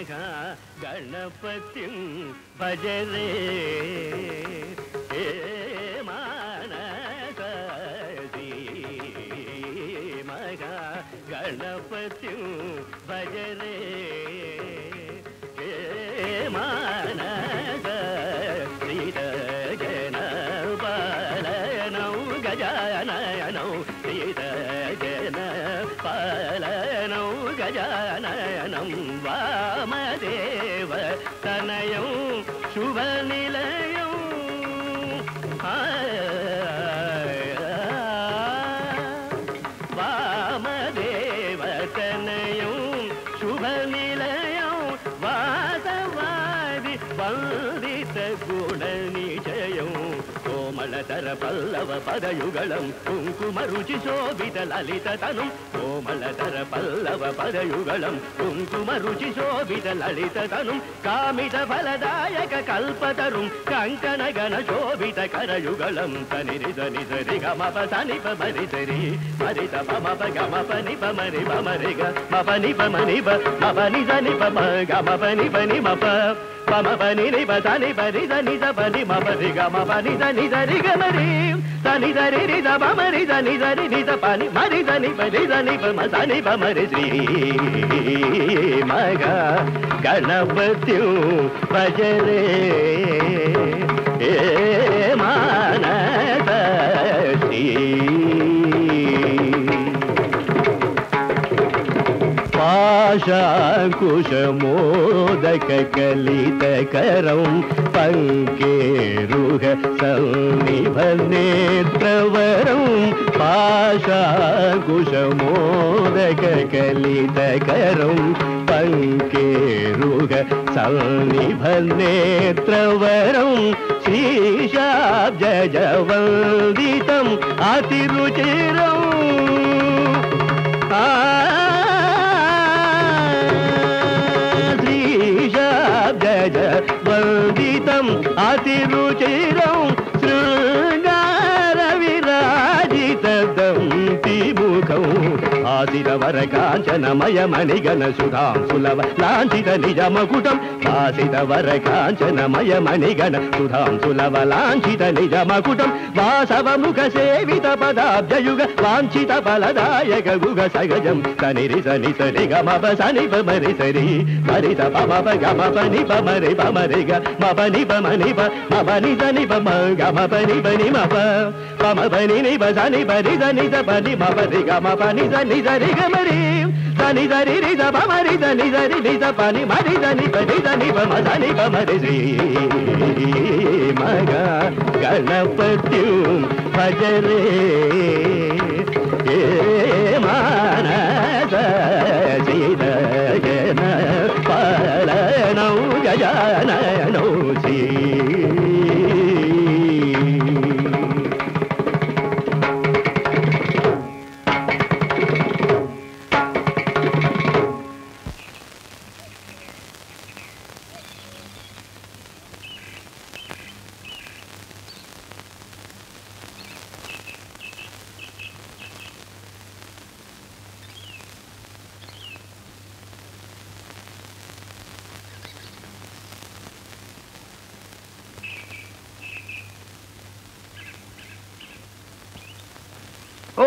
ഗണപതിം ഭജരേ ഹേ മാനസീ മഹാ ഗണപതിം ഭജരേ ഹേ മാനസ ശ്രീരജനപാലനൗ ഗജാനയനൗ ശ്രീരജന പാലനൗ ഗജാനനം വാമദേവ തനയം ശുഭനിലയം വാമദേവതനയും ശുഭനിലയം വാസവാദി വന്ദിത ഗുണനിചയം കോമളതര പല്ലവ പദയുഗളം കുങ്കുമരുചി ശോഭിത ലളിത തനും കോമളതര പല്ലവ പദയുഗളം കുങ്കുമരുചി ശോഭിത ലളിത തനും കാമിത ഫലദായക കൽപതരും കങ്കണ ഗണ ശോഭിത കരയുഗളം തനിരി ധനി സരി ഗമ പ സനി പ മരി സരി മരി ത പ മ പ ഗമ പ നി പ മരി പ മരി ഗ മ പ നി പ മ നി പ മ പ നി സ നി പ മ ഗ മ പ നി പ നി മ പ ప మ ప ని ని ప స ని ప రి స ని స ప ని మ ప రి గ మ ప ని స ని స రి గ మ రి స ని స రి రి స ప మ రి స ని స రి ని స ప ని మ రి స ని ప రి స ని ప మ స ని ప మ రి శ్రీ మ గ గణపతి భజరే ఏ మానస శ్రీ पाशाकुशमोदकलितकरं पङ्केरुह सन्निभनेत्रवरं पाशाकुशमोदकलितकरं पङ्केरुह सन्निभनेत्रवरं श्रीशाब्जवन्दितम् अतिरुचिरम् श्रीशाब्ज वन्दितम् अतिरुचिरं शृङ्गारविराजितदन्तिमुखम् आसितवर काञ्चनमयमणिगण सुधां सुलभ लाञ्छित निजमकुटम् आसितवर काञ्चनमयमणिगण सुधां सुलभ लाञ्छित निजमकुटम् वासवमुख सेवित पदाब्जयुग वाञ्छित फलदायक गुग सगजं सनिरि सनि सनि ग म प सनि प मरि सरि मरि स प म प ग म प नि प मरि प मरि ग म प नि प म नि प म प नि स नि प म ग म प नि प नि म प प म प नि नि प स नि प रि स नि स प नि म प रि ग म प नि स नि स रि ग म रि स नि स रि रि स प म रि स नि स रि नि स प नि म रि स नि प रि स नि प म स नि प म रि श्री म ग गणपत्युं भजरे हे मानस सीदजन पालनौ गजाननौ श्री ഓ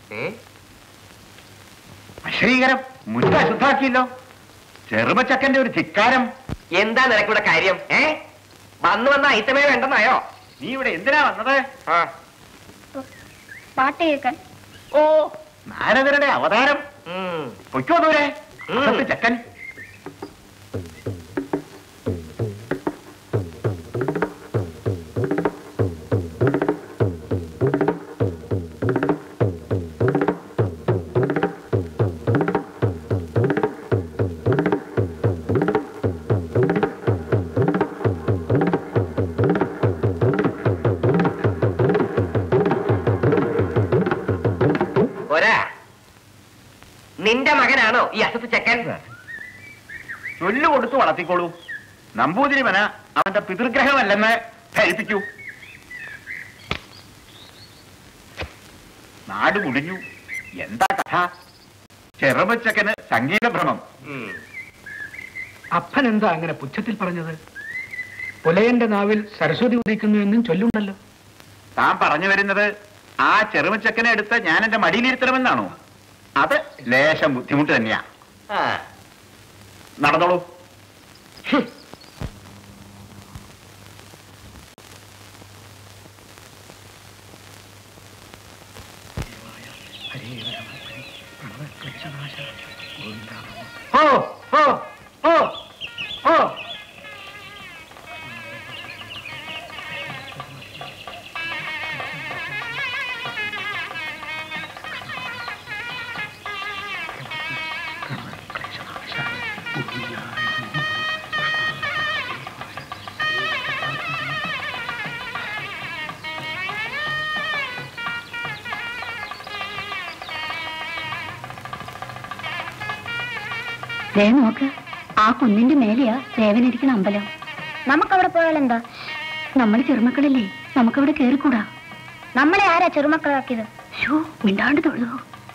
അശ്രീകരം മുറ്റ അശുദ്ധാക്കിയല്ലോ ചെറുമച്ചക്കന്റെ ഒരു ധിക്കാരം എന്താ നിനക്കിവിടെ കാര്യം ഏ വന്നു വന്ന ഐറ്റമേ വേണ്ടെന്നായോ നീ ഇവിടെ എന്തിനാ വന്നത് ആ പാട്ട് കേൾക്കാൻ ഓ നാരദരുടെ അവതാരം ഉം. പൊയ്ക്കോ ദൂരെ ഉം. അസത്ത് ചക്കൻ ഒരാ നിന്റെ മകനാണോ ഈ അസത്ത് ചെക്കൻ ചൊല്ലു കൊടുത്തു വളർത്തിക്കോളൂ നമ്പൂതിരി മന അവന്റെ പിതൃഗ്രഹമല്ലെന്ന് ധരിപ്പിക്കൂ നാട് മുടിഞ്ഞു എന്താ കഥ ചെറുമച്ചക്കന് സംഗീതഭ്രമം ഉം. അപ്പൻ എന്താ അങ്ങനെ പുച്ഛത്തിൽ പറഞ്ഞത് പുലയന്റെ നാവിൽ സരസ്വതി ഉദിക്കുന്നു എന്നും ചൊല്ലുണ്ടല്ലോ താൻ പറഞ്ഞു വരുന്നത് ആ ചെറുമച്ചക്കനെ എടുത്ത് ഞാൻ എന്റെ മടിയിലിരുത്തണമെന്നാണോ അത് ലേശം ബുദ്ധിമുട്ട് തന്നെയാ ആ നടന്നോളൂ ഓ ഓ ഓ ഓ ദേ നോക്ക് ആ കുന്നിന്റെ മേലെയാ ദേവനിരിക്കുന്ന അമ്പലം നമുക്കവിടെ പോയാൽ എന്താ നമ്മൾ ചെറുമക്കളല്ലേ നമുക്കവിടെ കേറിക്കൂടാ നമ്മളെ ആരാ ചെറുമക്കളാക്കിയത് ഷോ മിണ്ടാണ്ട് തൊഴുതോ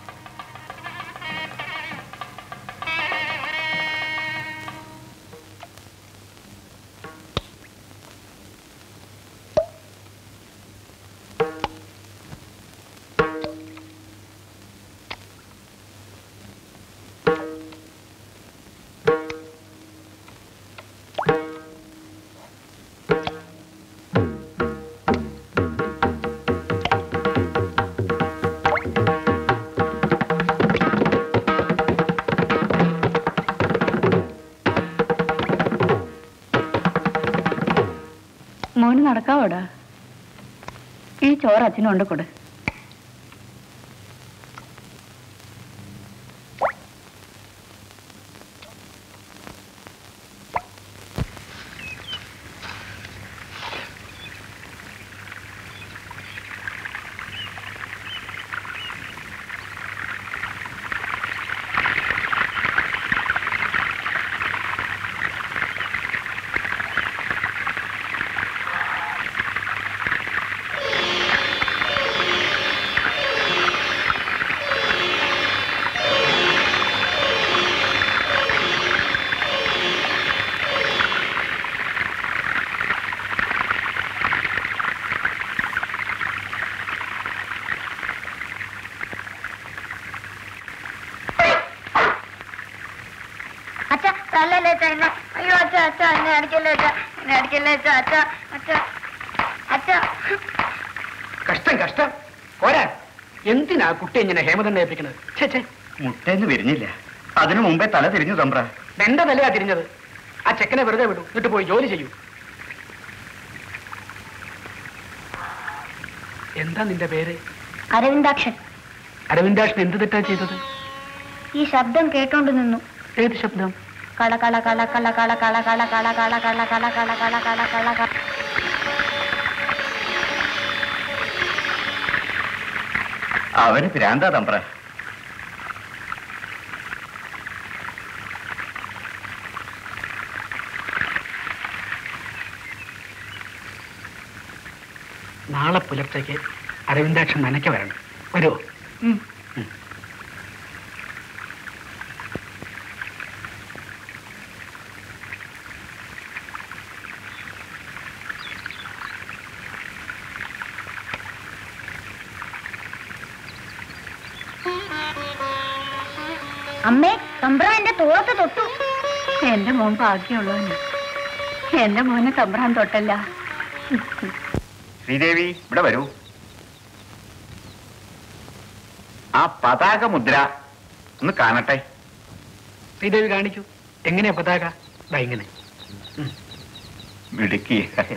മോന് നടക്കാവോടാ ഈ ചോറ് അച്ഛനും കൊണ്ട് കൊടു അച്ഛ തല്ലല്ലേ അച്ഛ എന്നെ അയ്യോ അച്ഛ അച്ഛ എന്നെ അടിക്കല്ലേ അച്ഛ എന്നെ അടിക്കല്ലേ അച്ഛ അച്ഛ അച്ഛ അച്ഛ കഷ്ടം കഷ്ടം പോരാ എന്തിനാ കുട്ടി ഇങ്ങനെ ഹേമതന്നെ ഏൽപ്പിക്കുന്നത് ഛേ ഛേ മുട്ടേന്ന് വരുന്നില്ല അതിനു മുമ്പേ തല തിരിഞ്ഞു തമ്പ്ര എന്റെ തലയാ തിരിഞ്ഞത് ആ ചെക്കനെ വെറുതെ വിടൂ എന്നിട്ട് പോയി ജോലി ചെയ്യൂ എന്താ നിന്റെ പേര് അരവിന്ദാക്ഷൻ അരവിന്ദാക്ഷൻ എന്ത് തെറ്റാ ചെയ്തത് ഈ ശബ്ദം കേട്ടോണ്ട് നിന്നു ഏത് ശബ്ദം കള കള കള കള കള കള കള കള കള കള കള കള കള കള കള കള അവന് ഭ്രാന്താ തമ്പ്ര നാളെ പുലർച്ചയ്ക്ക് അരവിന്ദാക്ഷൻ നനയ്ക്ക് വരണം വരുമോ അമ്മേ തമ്പ്ര എന്റെ തോളത്ത് തൊട്ടു എന്റെ മോൻ ഭാഗ്യമുള്ളവന് എന്റെ മോനെ തമ്പ്രാൻ തൊട്ടല്ല ശ്രീദേവി ഇവിടെ വരൂ ആ പതാക മുദ്ര ഒന്ന് കാണട്ടെ ശ്രീദേവി കാണിക്കൂ എങ്ങനെയാ പതാക ദാ ഇങ്ങനെ മിടുക്കി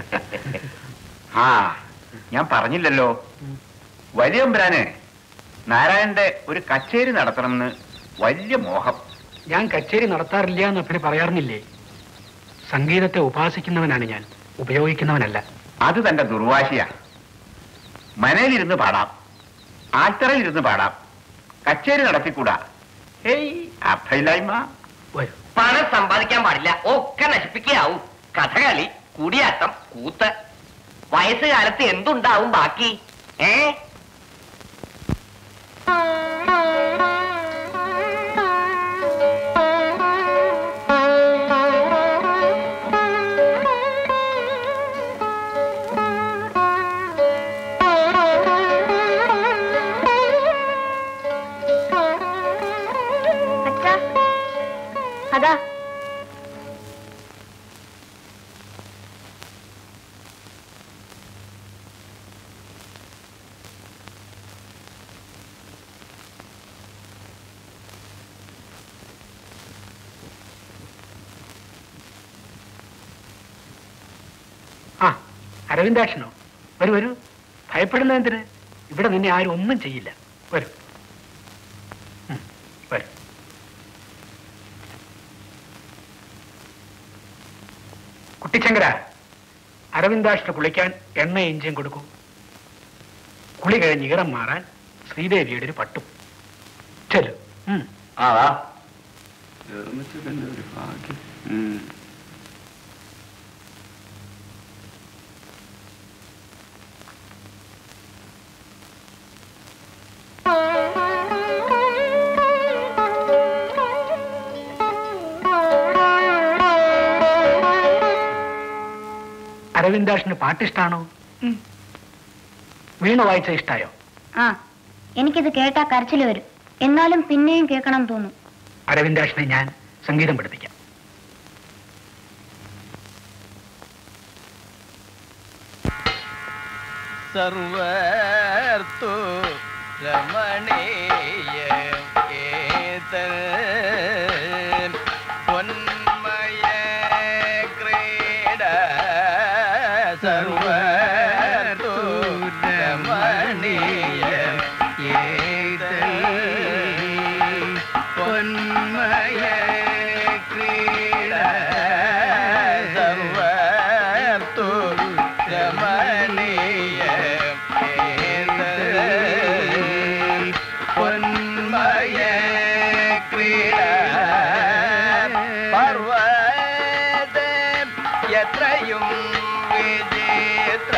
ആ ഞാൻ പറഞ്ഞില്ലല്ലോ വലിയമ്പരാന് നാരായണന്റെ ഒരു കച്ചേരി നടത്തണമെന്ന് വലിയ മോഹം ഞാൻ കച്ചേരി നടത്താറില്ല എന്ന് അപ്പനെ പറയാറുന്നില്ലേ സംഗീതത്തെ ഉപാസിക്കുന്നവനാണ് ഞാൻ ഉപയോഗിക്കുന്നവനല്ല അത് തന്റെ ദുർവാശിയാ മനയിലിരുന്ന് പാടാം ആൽത്തറയിലിരുന്ന് പാടാം കച്ചേരി നടത്തിക്കൂടാ ഹേയ് അർത്ഥയില്ലായ്മ വരൂ പണം സമ്പാദിക്കാൻ പാടില്ല ഒക്കെ നശിപ്പിക്കാവും കഥകളി കുടിയാട്ടം കൂത്ത് വയസ്സുകാലത്ത് എന്തുണ്ടാവും ബാക്കി ഏ അതാ ആ അരവിന്ദാക്ഷനോ വരൂ വരൂ ഭയപ്പെടുന്ന എന്തിന് ഇവിടെ നിന്നെ ആരും ഒന്നും ചെയ്യില്ല വരൂ ഉം, വരൂ കുട്ടിച്ചങ്കര അരവിന്ദാക്ഷന് കുളിക്കാൻ എണ്ണ ഇഞ്ചിയും കൊടുക്കൂ കുളി കഴിഞ്ഞ് ഇറം മാറാൻ ശ്രീദേവിയുടെ ഒരു പട്ടും ചെല്ലു ഉം ആ വാ. അരവിന്ദാക്ഷന് പാട്ടിഷ്ടാണോ വീണ വായിച്ച ഇഷ്ടായോ ആ എനിക്കിത് കേട്ടാ കരച്ചിൽ വരും എന്നാലും പിന്നെയും കേൾക്കണം തോന്നും അരവിന്ദാക്ഷനെ ഞാൻ സംഗീതം പഠിപ്പിക്കാം സർവർത്തോ രമണീയ പൊന്മയ ക്രീഡ സർവർത്തോ രമണീയ പൊന്മയ ക്രീഡ സർവർത്തോ രമണീയ പൊന്മയ ക്രീഡ പർവ്വത എത്രയും വിചിത്ര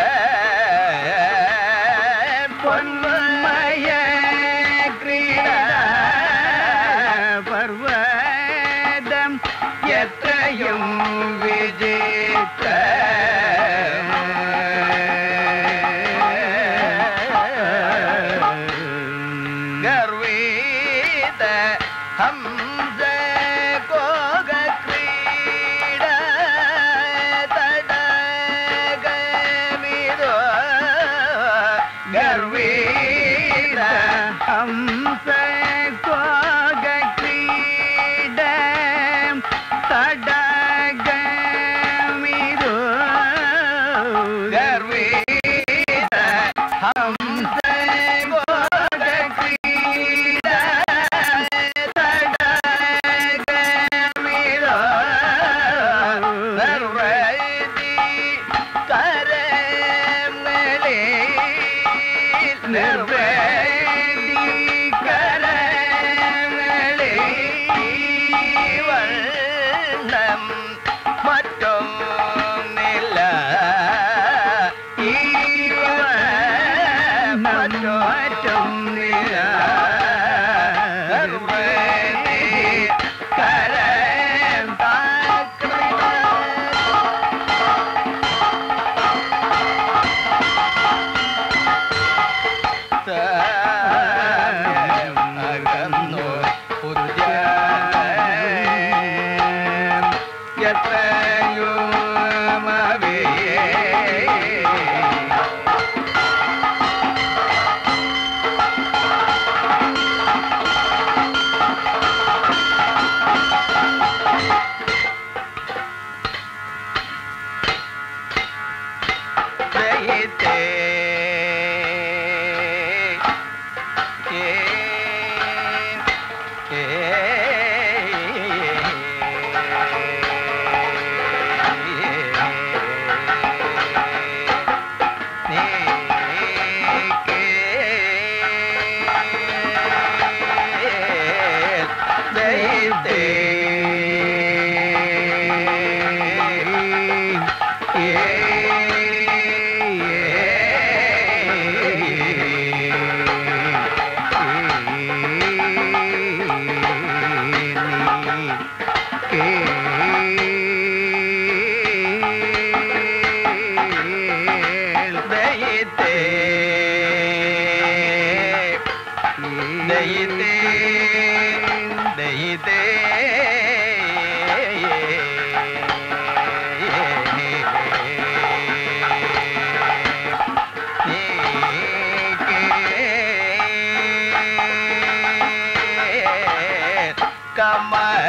പൊന്മയ ക്രീഡ പർവ്വതം എത്രയും വിചിത്ര ഗർവീത ഹംസ കോക ക്രീഡ തടകമിതോ ഗർവീത ഹംസ കോക ക്രീഡ തടകമിതോ ഗർവീത ഹംസ കോക ക്രീഡ തടകമിതോ നിർവൈതി കരങ്ങളെ നിർവൈതി കരങ്ങളെ വണ്ണം മറ്റൊന്നില്ല ഈ മറ്റൊന്നില്ല നിർവൈതി കരം താക്കള അകന്നു എത്രയോ ദയിത്തേ ദയിത്തേ ദയിത്തേ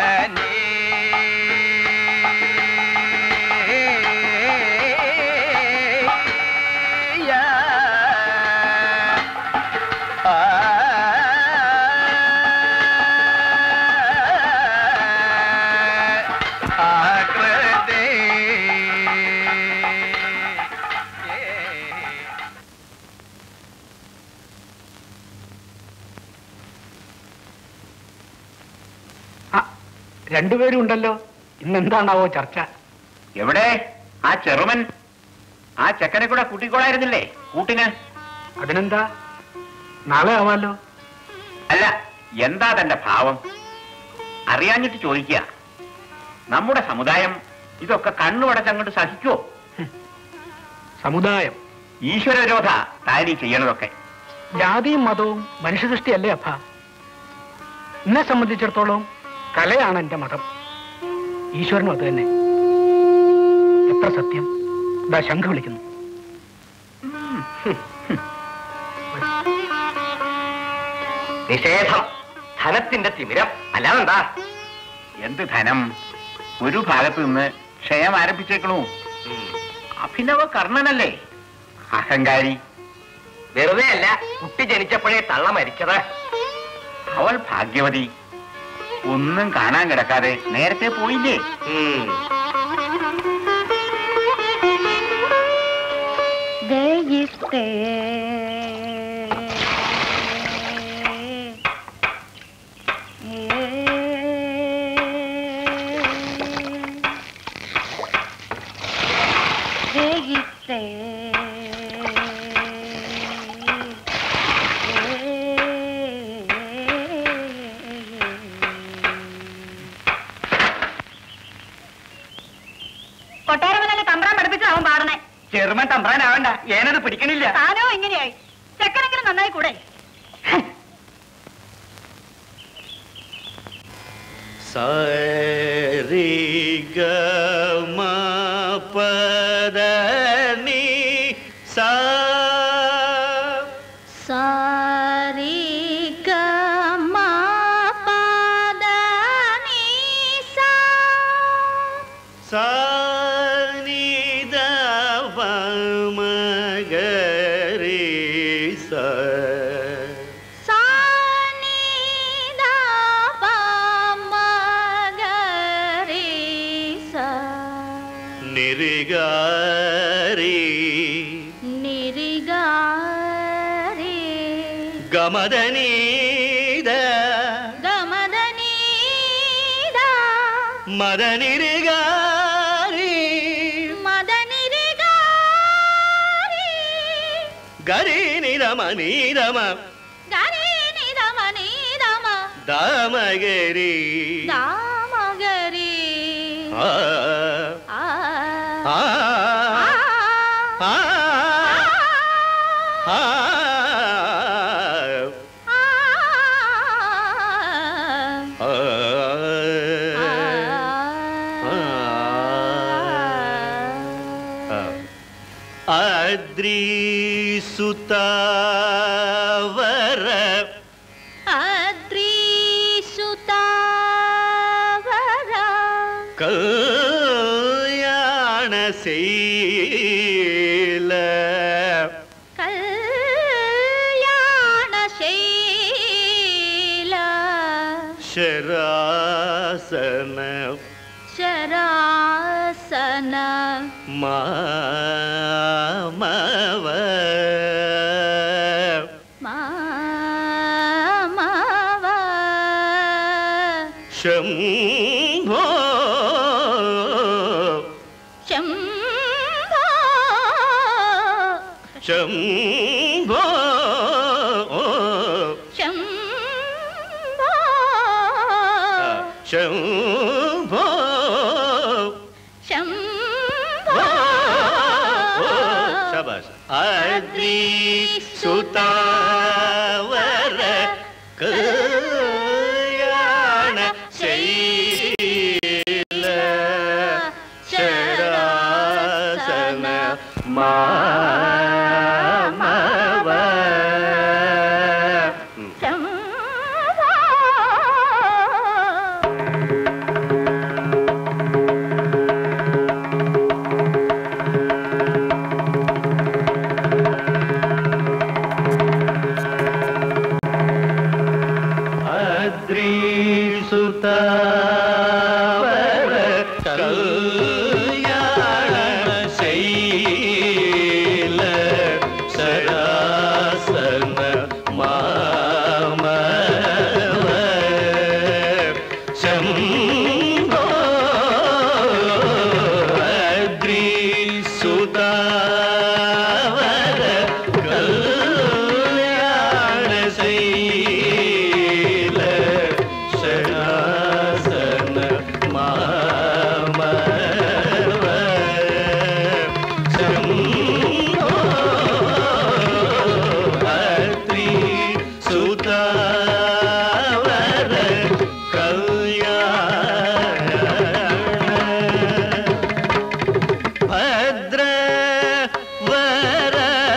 ആ രണ്ടുപേരും ഉണ്ടല്ലോ ഇന്നെന്താണാവോ ചർച്ച എവിടെ ആ ചെറുമൻ ആ ചെക്കനെ കൂടെ കൂട്ടിക്കോളായിരുന്നില്ലേ കൂട്ടിന് അതിനെന്താ നാളെ ആവാലോ അല്ല എന്താ തന്റെ ഭാവം അറിയാഞ്ഞിട്ട് ചോദിക്കുക നമ്മുടെ സമുദായം ഇതൊക്കെ കണ്ണുടച്ചങ്ങോട്ട് സഹിക്കുവോ സമുദായം ഈശ്വര വിരോധ താനീ ചെയ്യണതൊക്കെ ജാതിയും മതവും മനുഷ്യസൃഷ്ടിയല്ലേ അപ്പ എന്നെ സംബന്ധിച്ചിടത്തോളം കലയാണ് എന്റെ മതം ഈശ്വരനും അത് തന്നെ എത്ര സത്യം ഇതാ ശംഖ് വിളിക്കുന്നു നിഷേധം ധനത്തിന്റെ തിമിരം അല്ലാതെന്താ എന്ത് ധനം ഒരു ഭാഗത്ത് നിന്ന് ക്ഷയം ആരംഭിച്ചേക്കണു അഭിനവ കർണനല്ലേ അഹങ്കാരി വെറുതെ അല്ല കുട്ടി ജനിച്ചപ്പോഴേ തള്ള മരിച്ചത് അവൾ ഭാഗ്യവതി ഒന്നും കാണാൻ കിടക്കാതെ നേരത്തെ പോയില്ലേ ഉം. ദയിത്തേ ദയിത്തേ കൊട്ടാരമല്ലേ തമ്പ്രാൻ പഠിപ്പിച്ചാവും പാടണേ ചെറുമൻ തമ്പ്രാനാവണ്ട ഏനത് പിടിക്കണില്ല താനോ ഇങ്ങനെയായി ചെക്കനെങ്കിലും നന്നായി കൂടെ സരി ഗ മ പദ നി സാ സാരി ഗമ പദ നീ സാ സാ നി ദ വ മ ഗ രി സ സാ നീ ദ പ മ ഗ രി സ നി രി ഗ രി നിരി ഗ രി ഗമദ നീ ദ ഗമദ നീ ദ മദ നി രി ഗ രി മദ നിരി ഗ രി ഗരി നി ര മ നി ര മ ഗ രി നി ദ മ നീ ദ മ ദ മ ഗ രി ദ മ ഗ രി ആ ആ ആ ആ ആ ആ അദ്രീസുതാവര കല്യാണ ശീല ശരാസന ശരാസന മാമവ മാമവ ശംഭോ ശംഭോ ശംഭോ ശംഭോ ശംഭോ ശംഭോ ശബാഷ് അദ്രി സുതാവര കല്യാണ ശൈല ശരാസന മാമവ ശംഭോ ശംഭോ അദ്രിസുതാവര കല്യാണശൈല ശരാസന മാമവ ശംഭോ അദ്രിസുതാവര കല്യാണ ഭദ്ര വര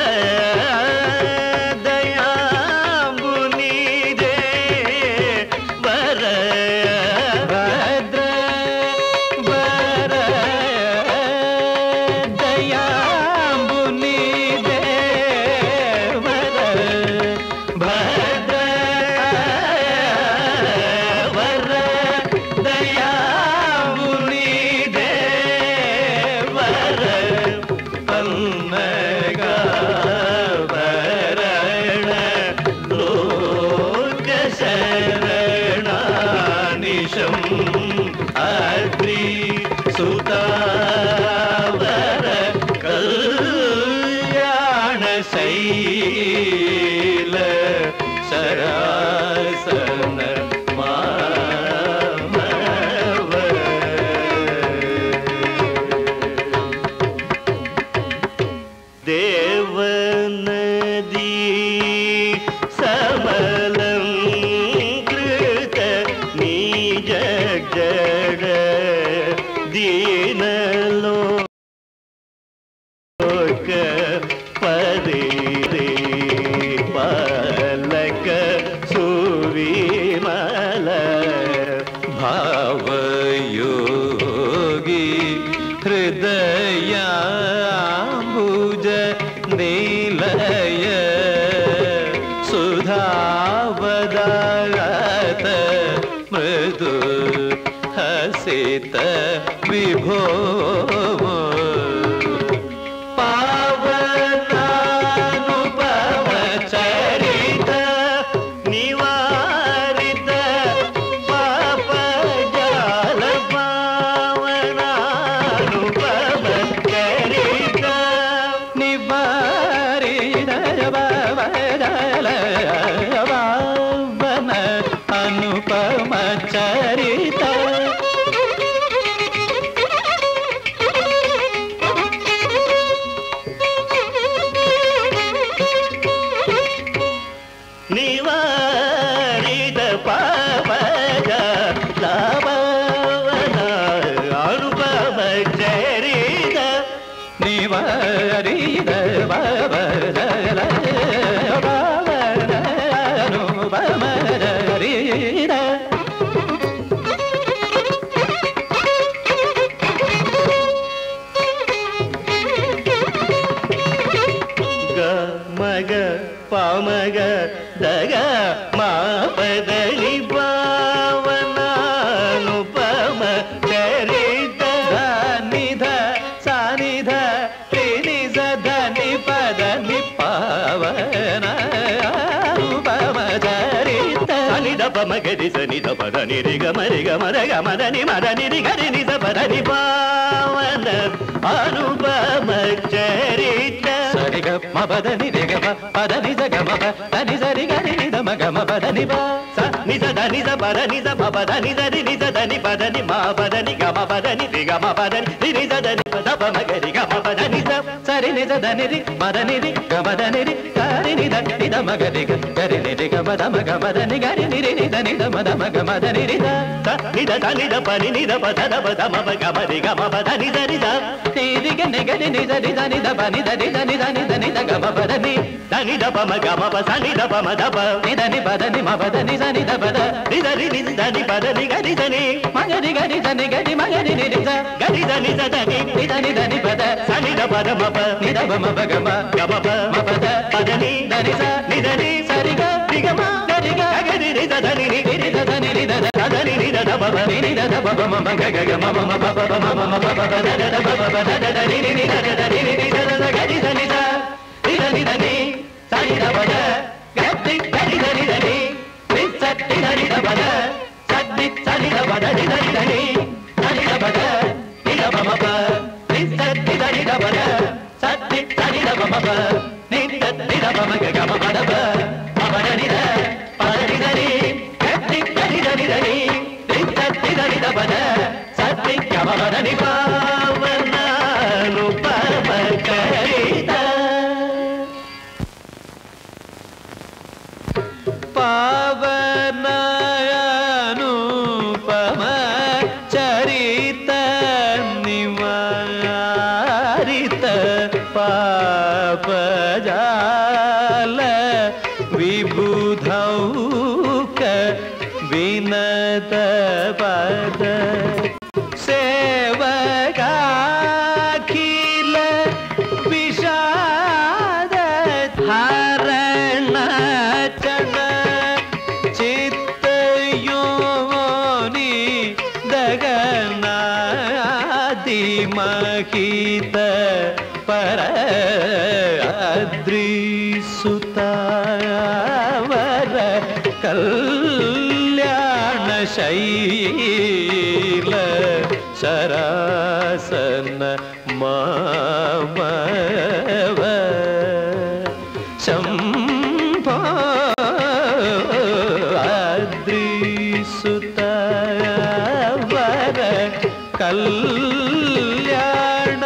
ദയാംബുനിരേ വര ഭദ്ര വര ദയാംബുനിരേ വര ഭദ്ര വര ദയാംബുനിരേ വര പന്മകവരണ ലോകശരണാനിശം അദ്രി സുതാവര കല്യാണശൈല ശരാസന ദേവനദീ സമലം കൃത നീജ ജഡ ദീനലോ പതിരേ പാലക സുവിമല ഭാവയോഗി ഹൃദയാംബുജ നീലയ സുധാവദാഗത മൃദു ഹസിത വിഭോ പാവനാനുപമചരിത നിവാരിത പാപജാല പാവനാനുപമചരിത നിവാരിത പാപജാല പാവന അനുപമചരിത നിവാരിത പാപജ ലാഭവന അനുപമ ചരിത നിവാരിത പാപജ ലാഭവന അനുപമ ചരിത ഗ മഗ പാമഗ ദഗ മാപദനി പാവനാനുപമ ചരിത നിധ സാനിധ ത്രിനിധ ധനി പദ നി പാവന അനുപമ ചരിത నిద పమ గరి సని ద పద ని రి గ మ రి గ మ ర గ మ ద ని మ ద ని రి గ రి ని ద పద ని పావన అనుపమ చరిత సరిగ మబద నిరిగ పద నిజ గమ దని సరి గరి నిద మగ మబద నిబ స ని స ద ని స పద ని స ప పద ని స రి ని స ద ని పద ని మా పద ని గ మ పద ని రి గ మ పద ని రి ని స ద ని పద ప మ గ రి గ మ పద ని స సరి నిజ దని రి మద నిరి గమ దని రి గరి నిద నిద మగ రి గ గరి నిరి గ మద మగ మద ని గరి నిరి నిద నిద మద మగ మద నిరి ద స ని ద ద ని ద ప ని ని ద ప ద ద ప ద మ ప గ మ రి గ మ పద ని స రి ద నిరి గ ని గరి నిద నిద నిద ప నిద నిద నిద నిద నిద గమ పద ని ద ని ద ప మ గ మ ప స ని ద ప మ ద ప నిద ని పద ని మ పద ని స నిద పద ని ద రి ని ద ని పద ని గ ని ద ని మగ రి గరి ద ని గరి మగ రి ని రి ద గ ని ద ని ద ద ని నిద నిద ని పద స ని ద ప ద మ ప నిద బ మ ప గ మ గ మ ప మ పద పద ని ద ని స ని ద ని సరి గ రి గ మ గరి గ గ ని రి ద ద ని ని రి రి ద ద ని రి ద ద ద ద ని ని ద ద ప ప ని ని ద ద బ బ మ మ గ గ గ మ మ మ ప ప ప మ మ మ ప ప ప ద ద ద బ బ బ ద ద ద ని ని ని ద ద ద ని ని ని ద ద ద గ ని ద ని ద ని ద ని ద ని స ని ద బ ద గ ని గ ని ద ని ద ని ని స ని ద ని ద బ ద స ని స ని ద బ ద ని ద പാവനാനുപമ ചരിത നിവാരിത പാപജാല വിബുധൗക വിനത പദ സേവകാഖില വിഷാദ ധാരണ ചണ ചിത്തയോനി ദഗനാദിമഹിത പര അദ്രിസുതാവര കല്യാണ ശൈല ശരാസന മാമവ ശംഭോ അദ്രിസുതവര കല്യാണ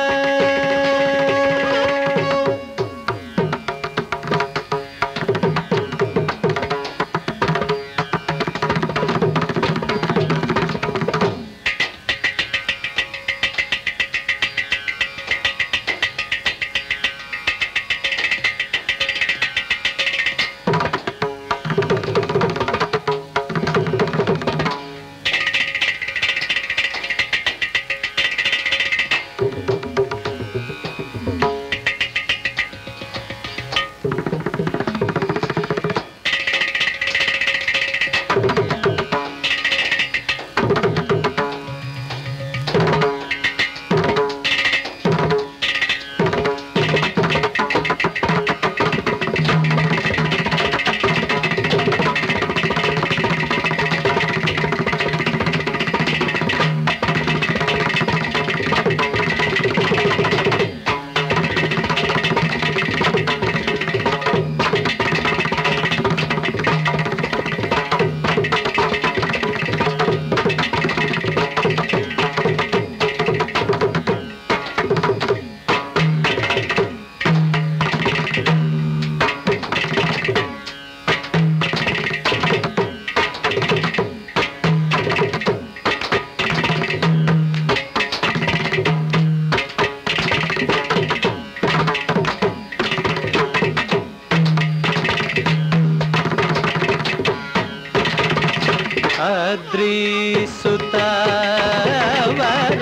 അദ്രിസുതവര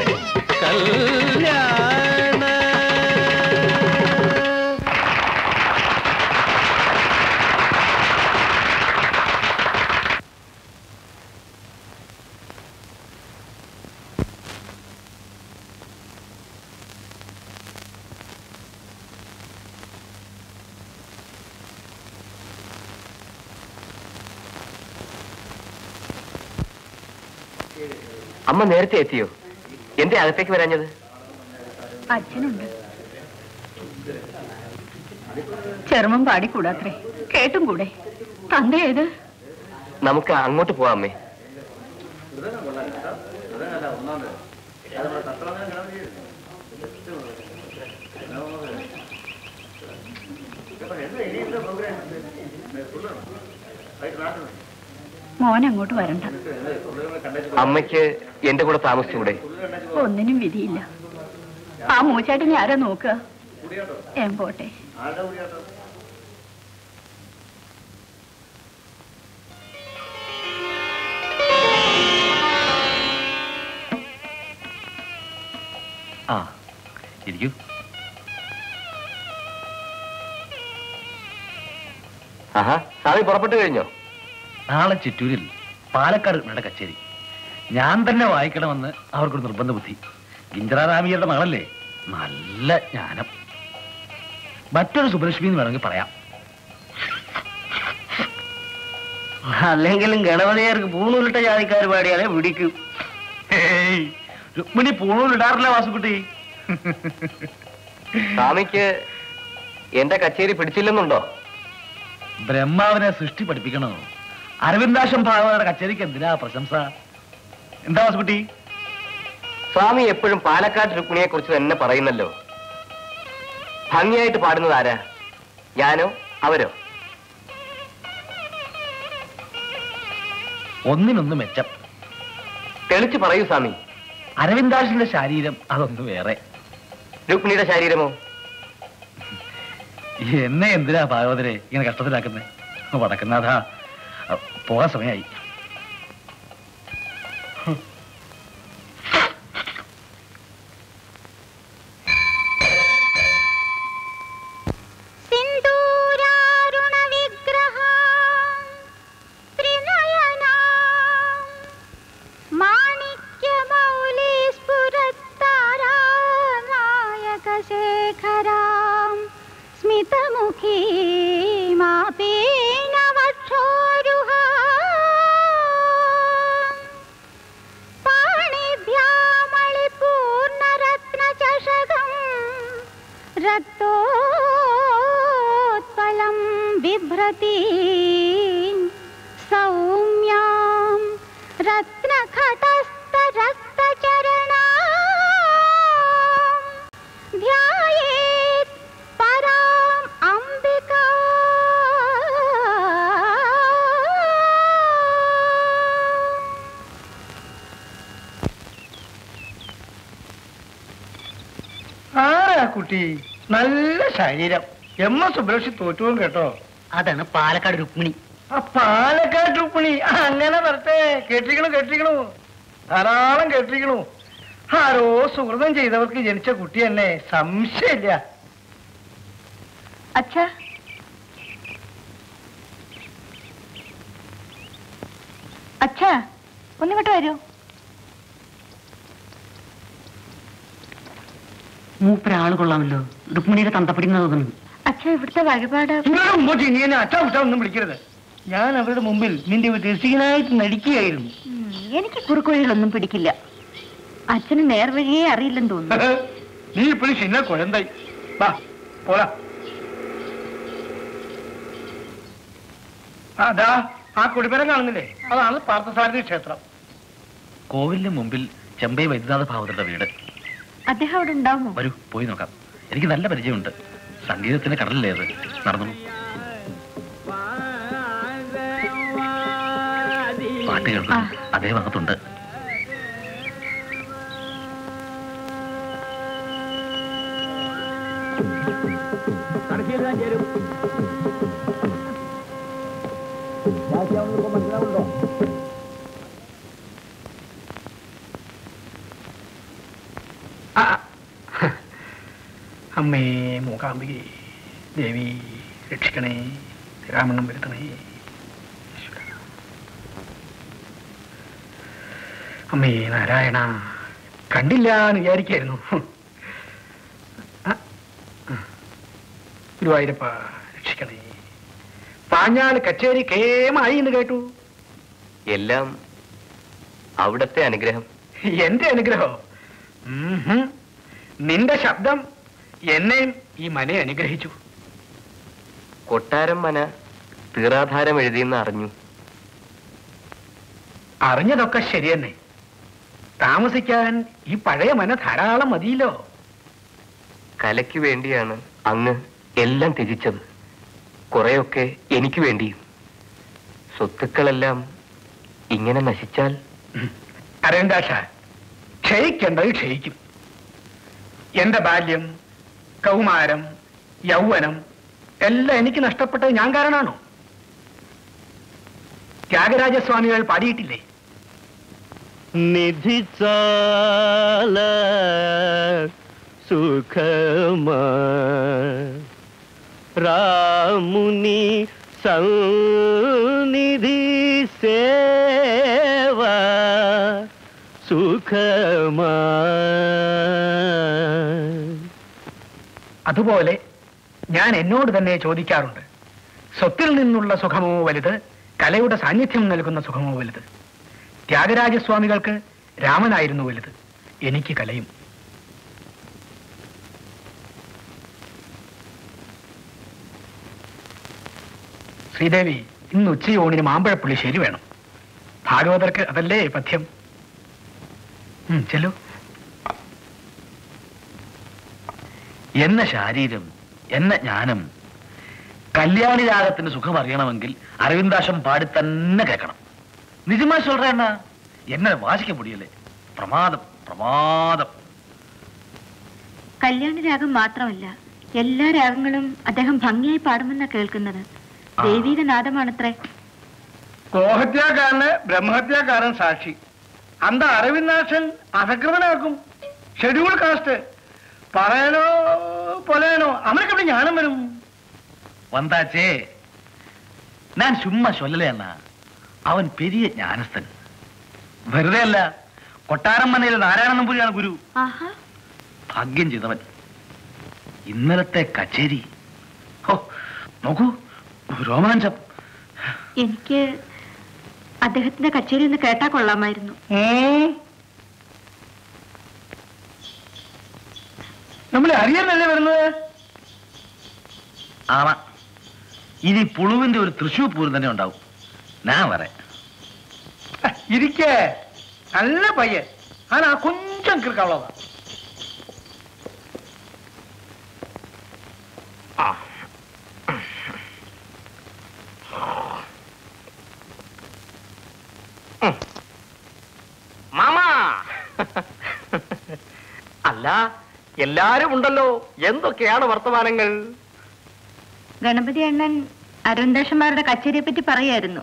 കല്യാണ അമ്മ നേരത്തെ എത്തിയോ എന്റെ അകത്തേക്ക് വരാഞ്ഞത് അച്ഛനുണ്ട് ചെറുമം പാടിക്കൂടാത്രേ കേട്ടും കൂടെ തന്ത ഏത് നമുക്ക് അങ്ങോട്ട് പോവാം അമ്മേ മോൻ അങ്ങോട്ട് വരണ്ട അമ്മയ്ക്ക് എന്റെ കൂടെ താമസിച്ചൂടെ ഒന്നിനും വിധിയില്ല ആ മൂച്ചാട്ടിനെ ആരാ നോക്കുക ഏം പോട്ടെ ആ ഇരിക്കൂ ആഹാ സ്വാമി പുറപ്പെട്ടു കഴിഞ്ഞോ നാളെ ചിറ്റൂരിൽ പാലക്കാട് കൃഷ്ണയുടെ കച്ചേരി ഞാൻ തന്നെ വായിക്കണമെന്ന് അവർക്കൊരു നിർബന്ധ ബുദ്ധി ഗിഞ്ചറാറാമിയുടെ മകളല്ലേ നല്ല ജ്ഞാനം മറ്റൊരു സുബ്രലക്ഷ്മി എന്ന് വേണമെങ്കിൽ പറയാം അല്ലെങ്കിലും ഗണപതിയർക്ക് പൂണൂലിട്ട ജാതിക്കാർ പാടിയാലേ പിടിക്കൂ ഹേയ്, രുക്മിണി പൂണൂൽ ഇടാറില്ല വാസുക്കുട്ടി സ്വാമിക്ക് എന്റെ കച്ചേരി പിടിച്ചില്ലെന്നുണ്ടോ ബ്രഹ്മാവിനെ സൃഷ്ടി പഠിപ്പിക്കണോ അരവിന്ദാശം ഭാഗവതയുടെ കച്ചേരിക്ക് എന്തിനാ പ്രശംസ എന്താ വാസുക്കുട്ടി സ്വാമി എപ്പോഴും പാലക്കാട് രുക്മിണിയെ കുറിച്ച് തന്നെ പറയുന്നല്ലോ ഭംഗിയായിട്ട് പാടുന്നത് ആരാ ഞാനോ അവരോ ഒന്നിനൊന്ന് മെച്ചം തെളിച്ച് പറയൂ സ്വാമി അരവിന്ദാശന്റെ ശരീരം അതൊന്ന് വേറെ രുക്മിണിയുടെ ശരീരമോ എന്നെ എന്തിനാ ഭാഗവതരെ ഇങ്ങനെ കഷ്ടത്തിലാക്കുന്നേ വടക്കുന്നാഥ പോകാൻ സമയമായി സിന്ദൂരാരുണവിഗ്രഹാം ത്രിനയനാം മാണിക്യമൗലിസ്ഫുരത്താരാനായകശേഖരാം സ്മിതമുഖീമാപീനവക്ഷോരുഹാം പാണിഭ്യാമളിപൂർണരത്നചഷകം രക്തോത്പലം ബിഭ്രതി സൗമ്യാം രത്നഘടസ്ഥരക്തചരണാ ധ്യായേത് പരാം അംബികാ ആരാ കുട്ടി നല്ല ശരീരം എം എസ് സുബ്രക്ഷി തോറ്റുപോകും കേട്ടോ അതാണ് പാലക്കാട് രുക്മിണി ആ പാലക്കാട് രുക്മിണി ആ, അങ്ങനെ വരട്ടെ കേട്ടിരിക്കണു കേട്ടിരിക്കണു ധാരാളം കേട്ടിരിക്കണു ആരോ സുഹൃതം ചെയ്തവർക്ക് ജനിച്ച കുട്ടി തന്നെ സംശയമില്ല അച്ഛാ അച്ഛാ ഒന്നിങ്ങോട്ട് വരൂ മൂപ്പരാള് കൊള്ളാമല്ലോ രുക്മിണിയുടെ തന്തപ്പിടിന്ന് തോന്നുന്നു അച്ഛാ ഇവിടുത്തെ വഴിപാട് നിങ്ങളുടെ മുമ്പോട്ട് ഇനി എന്നെ അച്ഛാ ഉച്ചാ ഒന്നും വിളിക്കരുത് ഞാൻ അവരുടെ മുമ്പിൽ നിന്റെ ഒരു രസികനായിട്ട് നടിക്കുകയായിരുന്നു ഉം, എനിക്ക് കുറുക്കുവഴികളൊന്നും പിടിക്കില്ല അച്ഛന് നേർവഴിയേ അറിയില്ലെന്ന് തോന്നുന്നു നീ ഇപ്പോഴും ചിന്ന കുഴന്തായി വാ പോലാ അതാ ആ കുടിപ്പരം കാണുന്നില്ലേ അതാണ് പാർത്ഥസാരഥി ക്ഷേത്രം കോവിലിന് മുമ്പിൽ ചെമ്പൈ വൈദ്യനാഥ ഭാഗവതരുടെ വീട് അദ്ദേഹം അവിടെ ഉണ്ടാവുമോ വരൂ പോയി നോക്കാം എനിക്ക് നല്ല പരിചയമുണ്ട് സംഗീതത്തിന്റെ കടലിലേത് നടന്നു പാട്ട് കേൾക്കുന്നു അതേ ഭാഗത്തുണ്ട് ആ, അമ്മേ മൂകാംബികേ ദേവി രക്ഷിക്കണേ രാമണ്ണം വരുത്തണേ ഈശ്വരാ. അമ്മേ നാരായണ കണ്ടില്ല എന്ന് വിചാരിക്കായിരുന്നു ആ, ആ. ഗുരുവായൂരപ്പ രക്ഷിക്കണേ പാഞ്ഞാൾ കച്ചേരി കേമായി എന്ന് കേട്ടു എല്ലാം അവിടത്തെ അനുഗ്രഹം എന്റെ അനുഗ്രഹം ഉംഹും. നിന്റെ ശബ്ദം എന്നെയും ഈ മനയെ അനുഗ്രഹിച്ചു കൊട്ടാരം മന തീറാധാരം എഴുതിയെന്ന് അറിഞ്ഞു അറിഞ്ഞതൊക്കെ ശരി തന്നെ താമസിക്കാൻ ഈ പഴയ മന ധാരാളം മതിയല്ലോ കലയ്ക്ക് വേണ്ടിയാണ് അങ്ങ് എല്ലാം ത്യജിച്ചത് കുറെയൊക്കെ എനിക്ക് വേണ്ടിയും സ്വത്തുക്കളെല്ലാം ഇങ്ങനെ നശിച്ചാൽ അരവിന്ദാഷ ക്ഷയിക്കേണ്ടത് ക്ഷയിക്കും എന്റെ ബാല്യം കൗമാരം യൗവനം എല്ലാം എനിക്ക് നഷ്ടപ്പെട്ടത് ഞാൻ കാരണമാണോ ത്യാഗരാജസ്വാമികൾ പാടിയിട്ടില്ലേ നിധി చాల సుఖమా రాముని సన్నిధి సేవా సుఖమా അതുപോലെ ഞാൻ എന്നോട് തന്നെ ചോദിക്കാറുണ്ട് സ്വത്തിൽ നിന്നുള്ള സുഖമോ വലുത് കലയുടെ സാന്നിധ്യം നൽകുന്ന സുഖമോ വലുത് ത്യാഗരാജസ്വാമികൾക്ക് രാമനായിരുന്നു വലുത് എനിക്ക് കലയും ശ്രീദേവി ഇന്ന് ഉച്ചയോണിന് മാമ്പഴപ്പുള്ളി ശരി വേണം ഭാഗവതർക്ക് അതല്ലേ പഥ്യം ഉം, ചെല്ലു എന്ന ശാരീരം എന്ന ജ്ഞാനം കല്യാണി രാഗത്തിന്റെ സുഖം അറിയണമെങ്കിൽ അരവിന്ദാശം പാടി തന്നെ കേൾക്കണം നിജമാ சொல்றேன் എന്നെ വാശിക്ക മുടിയല്ലേ പ്രമാദം പ്രമാദം കല്യാണ രാഗം മാത്രമല്ല എല്ലാ രാഗങ്ങളും അദ്ദേഹം ഭംഗിയായി പാടുമെന്നാ കേൾക്കുന്നത് ആ. ദൈവീക നാദമാണത്രേ ഗോഹത്യാക്കാരന് ബ്രഹ്മഹത്യാക്കാരൻ സാക്ഷി അന്ത അരവിന്ദാക്ഷൻ അധകൃതനാക്കും ഷെഡ്യൂൾ കാസ്റ്റ് പറയാനോ പൊലയാനോ അവനൊക്കെ ഇവിടെ ജ്ഞാനം വരും വந்தாச்சே நான் சும்மா சொல்லலே அண்ணா അവൻ പെരിയ ജ്ഞാനസ്ഥൻ വെറുതെ അല്ല കൊട്ടാരം മനയിൽ നാരായണ നമ്പൂരിയാണ് ഗുരു ആഹാ ഭാഗ്യം ചെയ്തവൻ ഇന്നലത്തെ കച്ചേരി ഹോ നോക്കൂ രോമാഞ്ചം എനിക്ക് അദ്ദേഹത്തിന്റെ കച്ചേരി ഒന്ന് കേട്ടാ കൊള്ളാമായിരുന്നു നമ്മൾ അറിയാനല്ലേ വരുന്നത് ആമ ഇനി പുളുവിന്റെ ഒരു തൃശൂർ പൂരം തന്നെ ഉണ്ടാവും ഞാൻ വരെ ഇരിക്കേ നല്ല പയ്യൻ ആനാ കൊഞ്ചം കിർക്കവളവാ മാമാ അല്ല എല്ലാരും ഉണ്ടല്ലോ എന്തൊക്കെയാണ് വർത്തമാനങ്ങൾ ഗണപതി അണ്ണൻ അരുന്തേഷന്മാരുടെ കച്ചേരിയെ പറ്റി പറയായിരുന്നു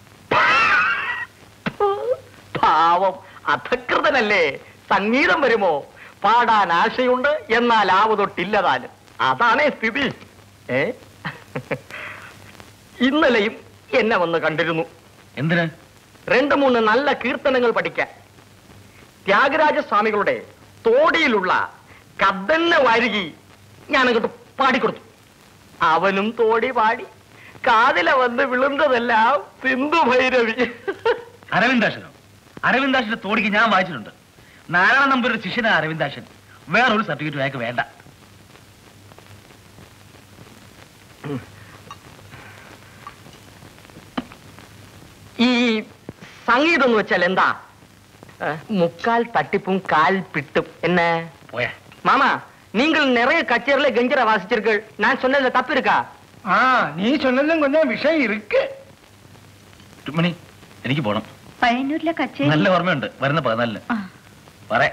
പാവം അധകൃതനല്ലേ സംഗീതം വരുമോ പാടാൻ ആശയുണ്ട് എന്നാൽ ആവ് തൊട്ടില്ലതാനും അതാണേ സ്ഥിതി ഏ ഇന്നലെയും എന്നെ വന്ന് കണ്ടിരുന്നു എന്തിന് രണ്ട് മൂന്ന് നല്ല കീർത്തനങ്ങൾ പഠിക്കാൻ ത്യാഗരാജ സ്വാമികളുടെ തോടിയിലുള്ള കദ്ദന്ന വാരുകി ഞാനങ്ങോട്ട് പാടിക്കൊടുത്തു അവനും തോടി പാടി കാതില വന്ന് വിളുന്നതെല്ലാം സിന്ധു ഭൈരവി അരവിന്ദാശനോ അരവിന്ദാശന്റെ തോടിക്ക് ഞാൻ വായിച്ചിട്ടുണ്ട് നാരായണ നമ്പൂരിന്റെ ശിഷ്യനാ അരവിന്ദാശൻ വേറൊരു സർട്ടിഫിക്കറ്റ് അയാൾക്ക് വേണ്ട ഈ സംഗീതം എന്ന് വെച്ചാൽ എന്താ ഏ, മുക്കാൽ തട്ടിപ്പും കാൽ പിട്ടും എന്നെ പോയാ மாமா நீங்கள் நிறைய கச்சேரியில கெஞ்சர வாசிச்சிருக்கள் நான் சொன்னதுல தப்பு இருக்கா ആ നീ ചൊന്നലും കൊഞ്ചം വിഷയം ഇருக்கு രുക്മിണി എനിക്ക് പോണം പയ്യന്നൂരിലെ കച്ചേരി നല്ല ഓർമ്മയുണ്ട് വരുന്ന പതിനാലിന് ആ. പറയാ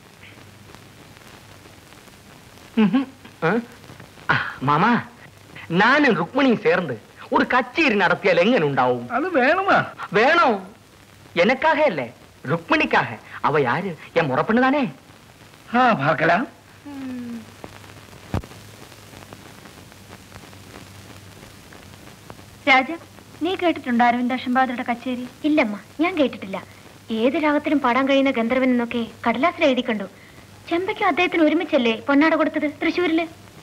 மாமா நானும் ருக்மணியும் சேர்ந்து ஒரு கச்சேரி நடத்தியால் எங்க உண்டாவும் അത് വേണമാ வேணும் எனக்காக இல்ல ருக்மணிக்காக அவ யாரு என் முறப்பண்ணு தானே ആ പാർക്കലാം രാജ നീ കേട്ടിട്ടുണ്ടോ അരവിന്ദാഷംബാദരുടെ കച്ചേരി ഇല്ലമ്മ ഞാൻ കേട്ടിട്ടില്ല ഏത് രാഗത്തിലും പാടാൻ കഴിയുന്ന ഗന്ധർവൻ എന്നൊക്കെ കടലാസിൽ എഴുതി കണ്ടു ചെമ്പയ്ക്കും അദ്ദേഹത്തിന് ഒരുമിച്ചല്ലേ പൊന്നാട കൊടുത്തത് തൃശ്ശൂരില്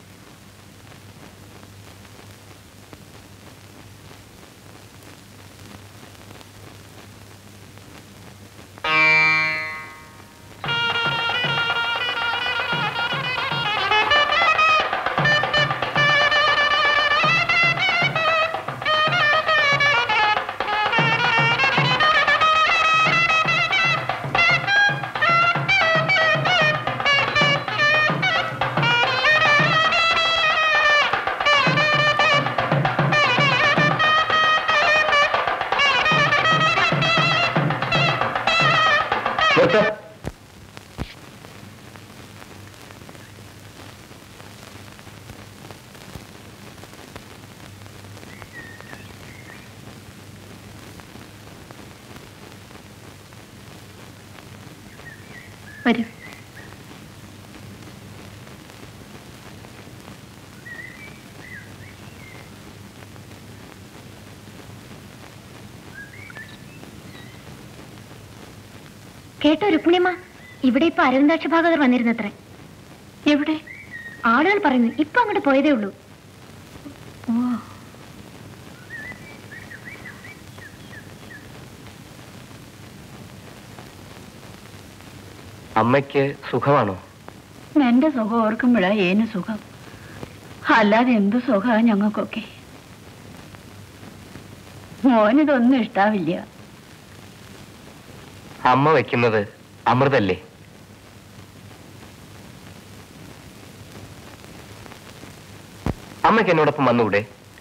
വരൂ കേട്ടോ രുക്മിണിയമ്മ ഇവിടെ ഇപ്പൊ അരവിന്ദാക്ഷ ഭാഗവതർ വന്നിരുന്നത്രേ എവിടെ ആളുകൾ പറയുന്നു ഇപ്പൊ അങ്ങോട്ട് പോയതേ ഉള്ളൂ ഓ അമ്മയ്ക്ക് സുഖമാണോ എന്റെ സുഖം ഓർക്കുമ്പോഴാ ഏന് സുഖം അല്ലാതെ എന്ത് സുഖാ ഞങ്ങൾക്കൊക്കെ മോനിതൊന്നും ഇഷ്ടാവില്ല അമ്മ വെക്കുന്നത് അമൃതല്ലേ അമ്മയ്ക്ക് എന്നോടൊപ്പം വന്നുകൂടെ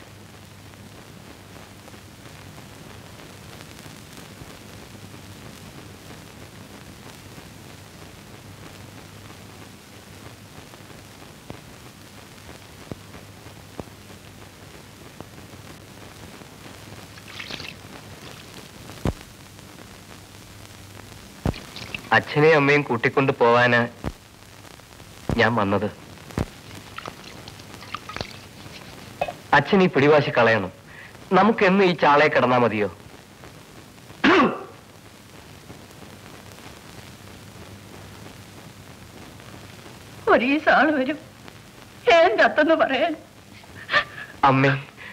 അച്ഛനെയും അമ്മയും കൂട്ടിക്കൊണ്ട് പോവാന് ഞാൻ വന്നത് അച്ഛൻ ഈ പിടിവാശി കളയണം നമുക്കെന്ന് ഈ ചാളയെ കിടന്നാ മതിയോ ഒരീസാള് വരും ഏൻ ചത്തെന്ന് പറയാൻ അമ്മേ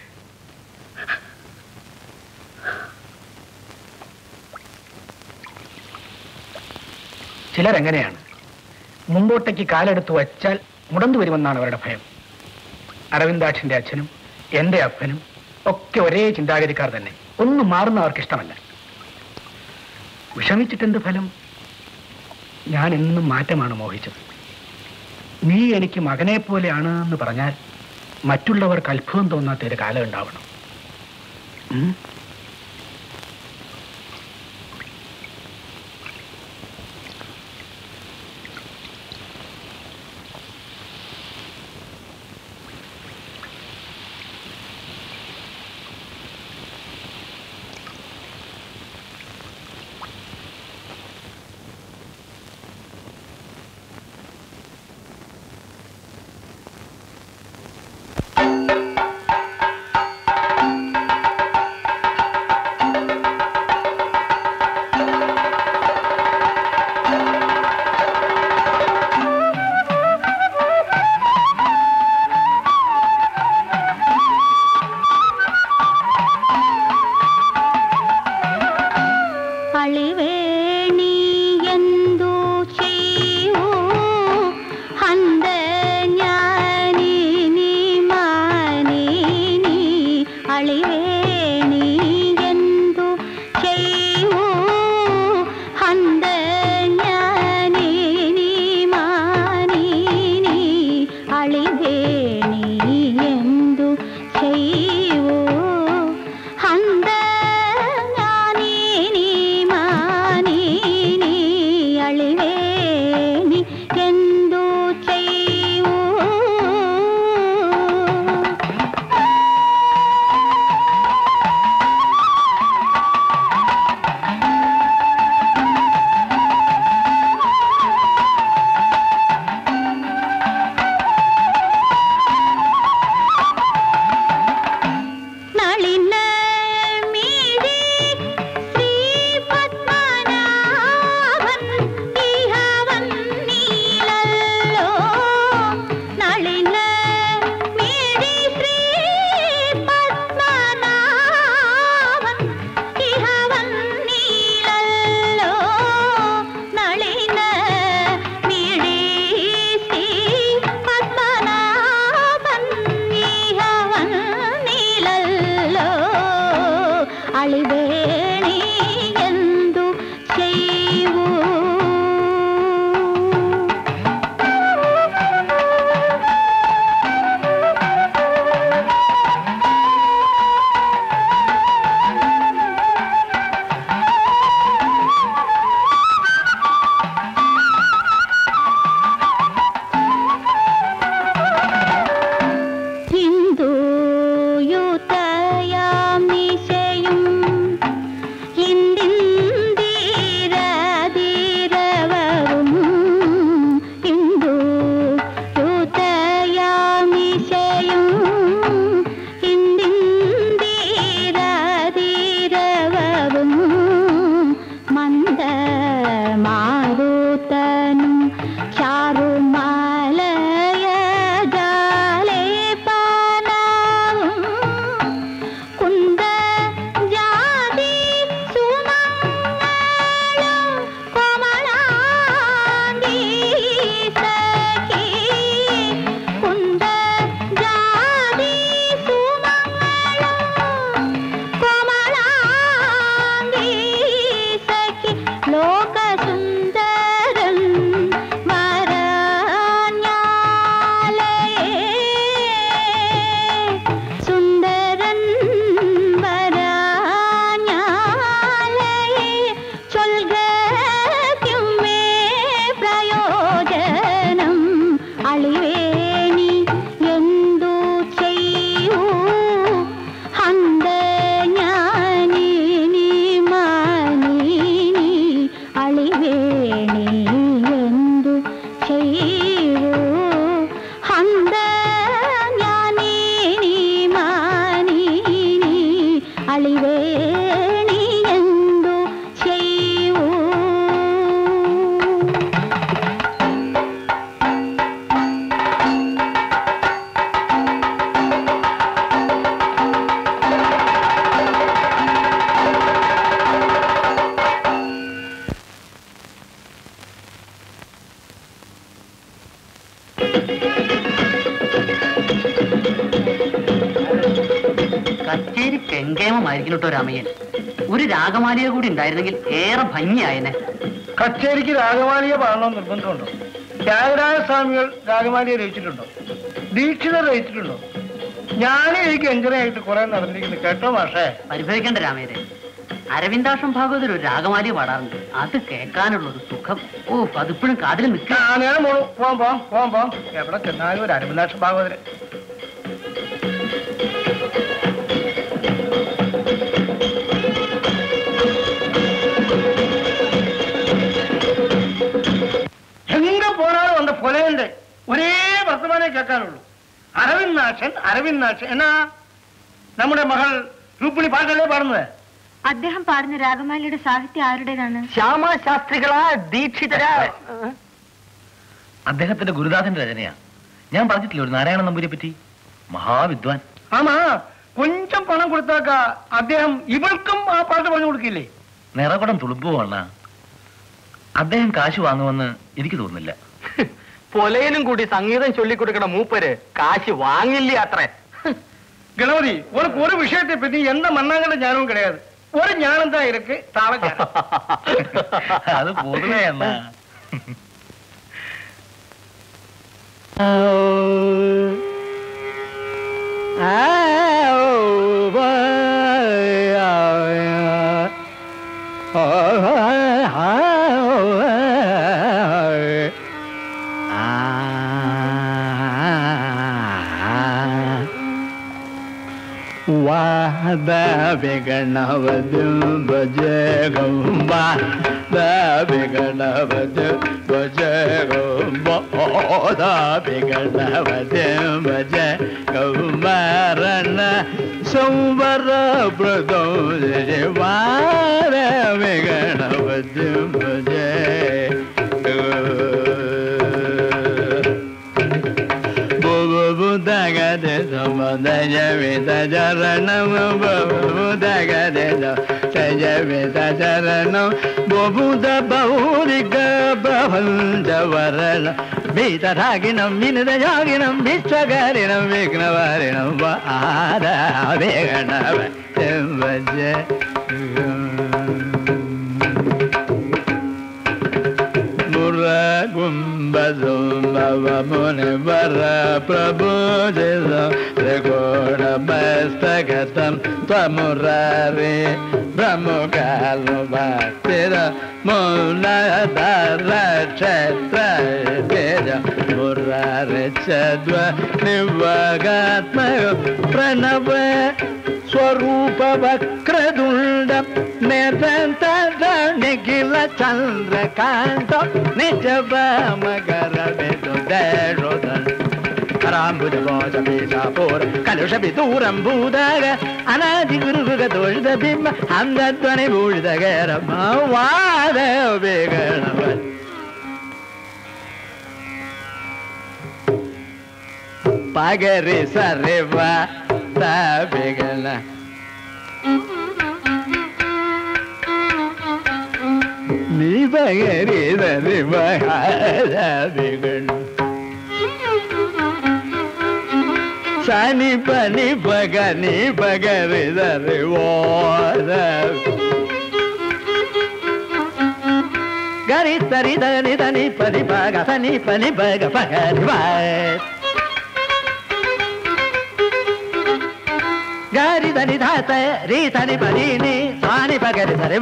ചിലരെങ്ങനെയാണ് മുമ്പോട്ടേക്ക് കാലെടുത്ത് വച്ചാൽ മുടന്തു വരുമെന്നാണ് അവരുടെ ഭയം അരവിന്ദാക്ഷന്റെ അച്ഛനും എന്റെ അപ്പനും ഒക്കെ ഒരേ ചിന്താഗതിക്കാർ തന്നെ ഒന്നും മാറുന്ന അവർക്ക് ഇഷ്ടമല്ല വിഷമിച്ചിട്ടെന്ത് ഫലം ഞാൻ എന്നും മാറ്റമാണ് മോഹിച്ചത് നീ എനിക്ക് മകനെ പോലെയാണ് എന്ന് പറഞ്ഞാൽ മറ്റുള്ളവർക്ക് അത്ഭുതം തോന്നാത്ത ഒരു കാലം ഉണ്ടാവണം ഉം? കച്ചേരി കെങ്കേമമായിരിക്കും കേട്ടോ രാമയ്യൻ ഒരു രാഗമാലിക കൂടി ഉണ്ടായിരുന്നെങ്കിൽ ഏറെ ഭംഗിയായനെ കച്ചേരിക്ക് രാഗമാലിക പാടണമെന്ന് നിർബന്ധമുണ്ടോ ത്യാഗരാജ സ്വാമികൾ രാഗമാലിക രചിച്ചിട്ടുണ്ടോ ദീക്ഷിതർ രചിച്ചിട്ടുണ്ടോ ഞാനും എനിക്ക് എഞ്ചിനായിട്ട് കുറെ നടന്നിരിക്കുന്നു കേട്ടോ മാഷേ പരിഭവിക്കേണ്ട രാമേരെ അരവിന്ദാക്ഷം ഭാഗവതർ ഒരു രാഗമാലിക പാടാറുണ്ട് അത് കേൾക്കാനുള്ള ഒരു സുഖം ഓ അതിപ്പോഴും കാതിൽ നിൽക്കുക ആ നേരം പോണു പോവാം പോവാം പോവാം പോവാം എവിടെ ചെന്നാലും ഒരു അരവിന്ദാക്ഷ ഭാഗവതര് എങ്ക പോനാലും அந்த പൊലയുണ്ട് ഒരേ വർത്തമാനേ കേൾക്കാനുള്ളൂ അരവിന്ദാക്ഷൻ അരവിന്ദാക്ഷൻ എന്നാ നമ്മുടെ മകൾ രുക്മിണി പാട്ടല്ലേ പാടുന്നത് അദ്ദേഹം പാടുന്ന രാഗമാലയുടെ സാഹിത്യം ആരുടേതാണ് ശ്യാമശാസ്ത്രികളാ ദീക്ഷിതരാ അദ്ദേഹത്തിന്റെ ഗുരുദാസന്റെ രചനയാ ഞാൻ പറഞ്ഞിട്ടില്ല ഒരു നാരായണ നമ്പൂരിയെ പറ്റി മഹാവിദ്വാൻ ആമാ കൊഞ്ചം പണം കൊടുത്താക്ക അദ്ദേഹം ഇവൾക്കും ആ പാട്ട് പറഞ്ഞു കൊടുക്കില്ലേ നിറകുടം തുളുമ്പുവാണ് അദ്ദേഹം കാശ് വാങ്ങുമെന്ന് എനിക്ക് തോന്നുന്നില്ല പൊലയനും കൂടി സംഗീതം ചൊല്ലിക്കൊടുക്കണ മൂപ്പര് കാശ് വാങ്ങില്ല അത്രേ கணபதி உனக்கு ஒரு விஷயத்தை பத்தி எந்த மண்ணாங்கட ஞானமும் கிடையாது ஒரு ஞானம் தான் இருக்கு தாள ஞானம் അത് പൊതുവേ എന്നാ ವಾದ ವಿಗಣವದು ಭಜ ಗಂಬ ವಿಗಣವದು ಭಜ ಗಂಬ ಓದ ವಿಗಣವದು ಭಜ ಗಂಬರಣ ಸಂವರ ಮೃದೋ ವಾರ ವಿಗಣವದು ಭಜ ಬುಧಗದೆ ಸಮದಯ ವೇದ ಚರಣಂ ಬುಧಗದೆ ಜಯವೇದ ಚರಣಂ ಬುಧ ಬೌರಿಗ ಪ್ರಪಂಚವರಣ ಭೀತರಾಗಿಣಂ ವಿನದಯಾಗಿಣಂ ವಿಶ್ವಗಾರಿಣಂ ವಿಘ್ನವಾರಿಣಂ ಆದ ವೇಗಣವ ಭಜ ಗುಂಬುಂಬವಮುನಿ ವರ ಪ್ರಭುಜಿತ ತ್ರಿಕೋಣ ಮಸ್ತಗತಂ ತ್ವಮುರಾರಿ ಪ್ರಮುಖಾಲು ಭಕ್ತಿರ ಮೂಲಧರ ಕ್ಷೇತ್ರ ತೇಜ ಮುರಾರಿ ಚದ್ವ ನಿವಗಾತ್ಮಯ ಪ್ರಣವ ಸ್ವರೂಪ ವಕ್ರದುಂಡ ನಿರಂತ ನಿಖಿಲ ಚಂದ್ರಕಾಂತ ನಿಜ ಮಗರ ಬೆದು ದೇಶೋದನ್ ಕರಾಂಬುಜ ಭೋಜ ಬೀಜಾಪುರ ಕಲುಷ ಬಿದೂರಂ ಭೂದಾಗ ಅನಾದಿ ಗುರುಗ ದೋಷದ ಬಿಂಬ ಅಂದ ಧ್ವನಿ ಬೂಳಿದ ಗೇರಮ ವಾದ ಬೇಗಣವ ಪಗರಿ ಸರಿವ ಬೇಗಣ നീ പകരീതറി മഹാരാവികൾ സനി പനി പക നീ പകരീതറി ഓര ഗരി തരി ധനി ധനി പനി പക സനി പനി പക പകരി ഗരി ധനി ധാത്ത രീ ധനി പനി നീ സാനി പകരി ധരി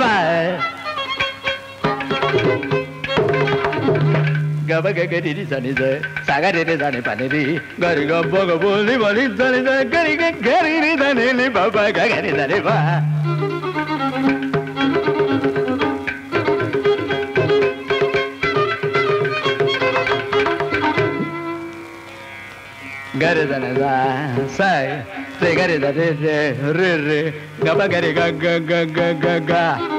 గబ గరి సని సగరి దని పనిది గరి గబ్బ గబోలి బలి దని గరి గరి దని బాబ గరి దని బా గరి దని దా సై రే గరి దని రే రే రే గబ గరి గ గ గ గ గ గ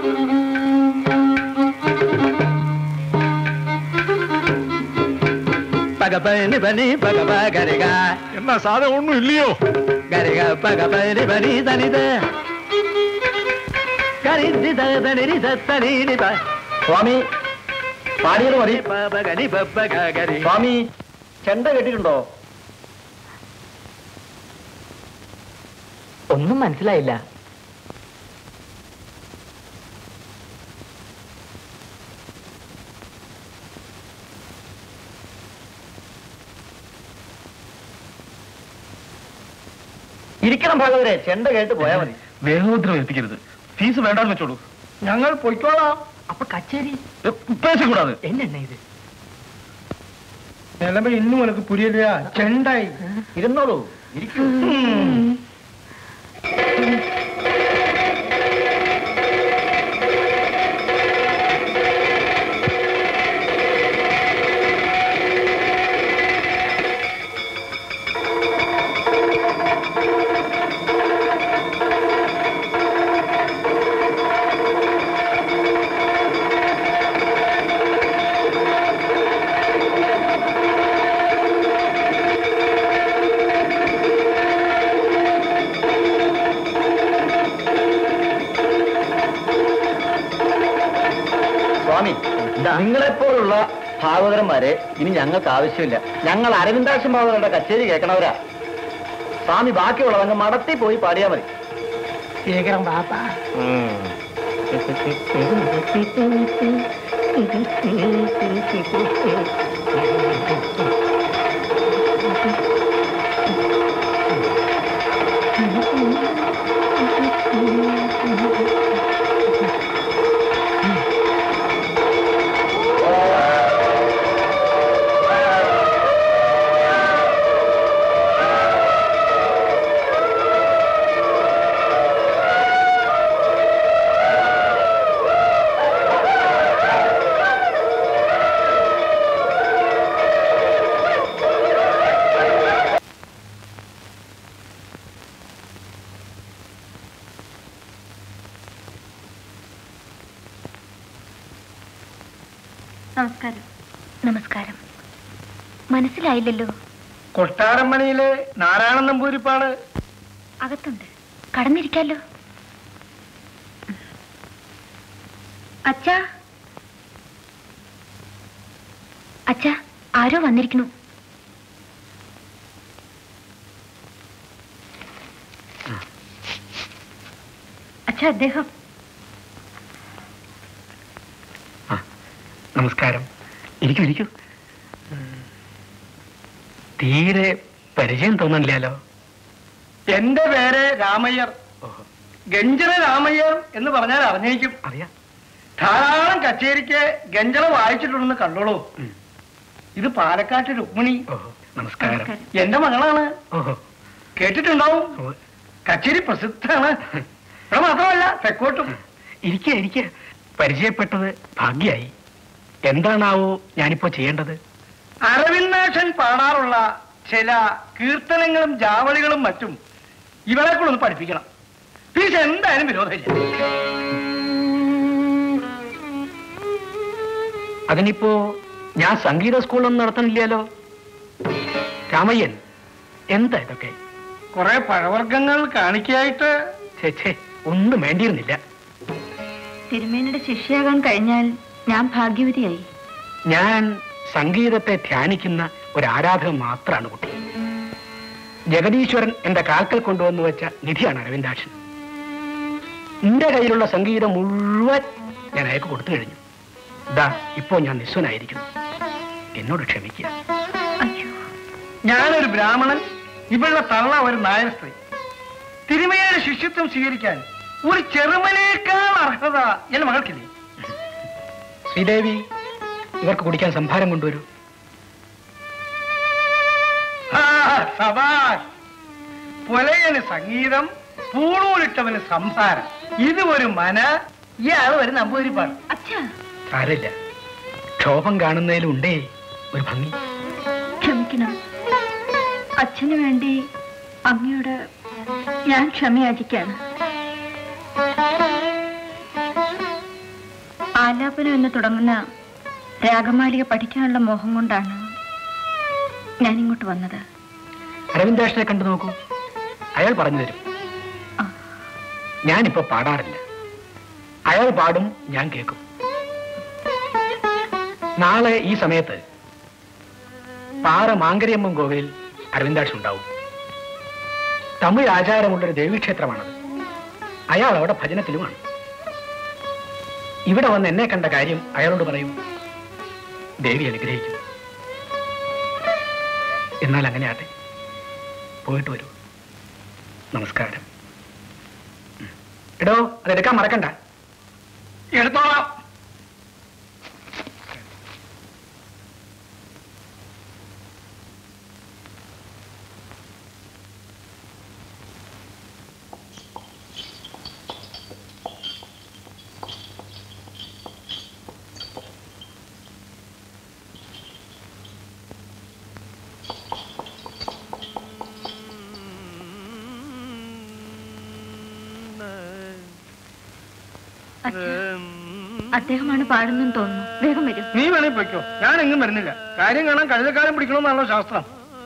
പക പനി പനി പക പകരിക എന്നാ സാധനം ഒന്നും ഇല്ലയോ ഗരിക പക പനി പനി തനിത് സ്വാമി പാടിയത് മതി പകനി പപ്പ ഗരി സ്വാമി ചെണ്ട കേട്ടിട്ടുണ്ടോ ഒന്നും മനസ്സിലായില്ല ഇരിക്കണം ഭാഗവരെ ചെണ്ട കേട്ട് പോയാ മതി വേഗോദ്രം എത്തിക്കരുത് ഫീസ് വേണ്ടാന്ന് വെച്ചോളൂ ഞങ്ങൾ പൊയ്ക്കോളാം അപ്പൊ കച്ചേരി പേശക്കൂടാതെ എന്നെണ്ണ ഇത് നിലമ ഇന്നും ഉനക്ക് പുരിയില്ല ചെണ്ടായി ഇരുന്നോളൂ ഇരിക്കൂ സ്വാമി നിങ്ങളെപ്പോലുള്ള ഭാഗവതരന്മാരെ ഇനി ഞങ്ങൾക്ക് ആവശ്യമില്ല ഞങ്ങൾ അരവിന്ദാക്ഷൻ ഭാഗവതരുടെ കച്ചേരി കേൾക്കണവരാ സ്വാമി ബാക്കിയുള്ളവങ്ങ് മടത്തി പോയി പാടിയാ മതി ശേഖരം ബാപ്പ നമസ്കാരം നമസ്കാരം മനസ്സിലായില്ലല്ലോ കൊട്ടാരമണിയിലെ നാരായണൻ നമ്പൂരിപ്പാട് അകത്തുണ്ട് കടന്നിരിക്കാലോ അച്ഛാ അച്ഛാ ആരോ വന്നിരിക്കുന്നു അച്ഛാ അദ്ദേഹം നമസ്കാരം ഇരിക്കൂ ഇരിക്കൂ തീരെ പരിചയം തോന്നണില്ലല്ലോ എന്റെ പേര് രാമയ്യർ ഗഞ്ചന രാമയ്യർ എന്ന് പറഞ്ഞാൽ അറിഞ്ഞേക്കും അറിയാം ധാരാളം കച്ചേരിക്ക് ഗഞ്ചന വായിച്ചിട്ടുണ്ടെന്ന് കണ്ടോളൂ ഇത് പാലക്കാട്ട് രുക്മിണി ഓഹോ നമസ്കാരം എന്റെ മകളാണ് ഓഹോ കേട്ടിട്ടുണ്ടാവും ഓ, കച്ചേരി പ്രസിദ്ധാണ് ഇവിടെ മാത്രമല്ല തെക്കോട്ടും ഇരിക്കുക ഇരിക്കുക പരിചയപ്പെട്ടത് ഭാഗ്യായി എന്താണാവോ ഞാനിപ്പോ ചെയ്യേണ്ടത് അരവിന്ദാക്ഷൻ പാടാറുള്ള ചില കീർത്തനങ്ങളും ജാവളികളും മറ്റും ഇവളെ കൂടെ ഒന്ന് പഠിപ്പിക്കണം ഫീസ് എന്തായാലും വിരോധമില്ല അതിനിപ്പോ ഞാൻ സംഗീത സ്കൂളൊന്നും നടത്തണില്ലല്ലോ രാമയ്യൻ എന്താ ഇതൊക്കെ കുറെ പഴവർഗ്ഗങ്ങൾ കാണിക്കായിട്ട് ഛേ ഛേ ഒന്നും വേണ്ടിയിരുന്നില്ല തിരുമേനിയുടെ ശിഷ്യയാകാൻ കഴിഞ്ഞാൽ ഞാൻ ഭാഗ്യവതിയായി ഞാൻ സംഗീതത്തെ ധ്യാനിക്കുന്ന ഒരു ആരാധകൻ മാത്രമാണ് കുട്ടി ജഗദീശ്വരൻ എന്റെ കാൽക്കൽ കൊണ്ടുവന്നു വെച്ച നിധിയാണ് അരവിന്ദാക്ഷൻ എന്റെ കയ്യിലുള്ള സംഗീതം മുഴുവൻ ഞാൻ അയക്ക് കൊടുത്തു കഴിഞ്ഞു ദാ ഇപ്പോ ഞാൻ നിസ്വനായിരിക്കുന്നു എന്നോട് ക്ഷമിക്കുക അയ്യോ ഞാനൊരു ബ്രാഹ്മണൻ ഇവളുടെ തള്ള ഒരു നായർ സ്ത്രീ തിരുമേയുടെ ശിഷ്യത്വം സ്വീകരിക്കാൻ ഒരു ചെറുമനേക്കാൾ അർഹത എന്റെ മകൾക്കില്ലേ ശ്രീദേവി ഇവർക്ക് കുടിക്കാൻ സംഭാരം കൊണ്ടുവരൂ ആ, സബാഷ് പുലയന് സംഗീതം പൂണൂലിട്ടവന് സംസാരം ഇത് ഒരു മന ഇയാൾ ഒരു നമ്പൂരിപ്പാണ് അച്ഛാ സാരമില്ല ക്ഷോഭം കാണുന്നതിലും ഉണ്ടേ ഒരു ഭംഗി ക്ഷമിക്കണം അച്ഛന് വേണ്ടി അങ്ങയോട് ഞാൻ ക്ഷമയാചിക്കാണ് ആലാപനം എന്ന് തുടങ്ങുന്ന രാഗമാലിക പഠിക്കാനുള്ള മോഹം കൊണ്ടാണ് ഞാൻ ഇങ്ങോട്ട് വന്നത് അരവിന്ദാക്ഷനെ കണ്ടു നോക്കൂ അയാൾ പറഞ്ഞു തരും ആ. ഞാനിപ്പോ പാടാറില്ല അയാൾ പാടും ഞാൻ കേൾക്കും നാളെ ഈ സമയത്ത് പാറ മാങ്കരിയമ്മൻ കോവിലിൽ അരവിന്ദാക്ഷി ഉണ്ടാവും തമിഴ് ആചാരമുള്ളൊരു ദേവീക്ഷേത്രമാണത് അയാൾ അവിടെ ഭജനത്തിലുമാണ് ഇവിടെ വന്ന് എന്നെ കണ്ട കാര്യം അയാളോട് പറയും ദേവി അനുഗ്രഹിക്കും എന്നാൽ അങ്ങനെ ആട്ടെ പോയിട്ട് വരൂ നമസ്കാരം ഉം. എടോ അതെടുക്കാൻ മറക്കണ്ട എടുത്തോളാം അദ്ദേഹമാണ് പാടുന്നെന്ന് തോന്നുന്നു വേഗം വരൂ നീ വേണേ പൊയ്ക്കോ ഞാൻ എങ്ങും വരുന്നില്ല കാര്യം കാണാൻ കഴുതക്കാലം പിടിക്കണമെന്നാണല്ലോ ശാസ്ത്രം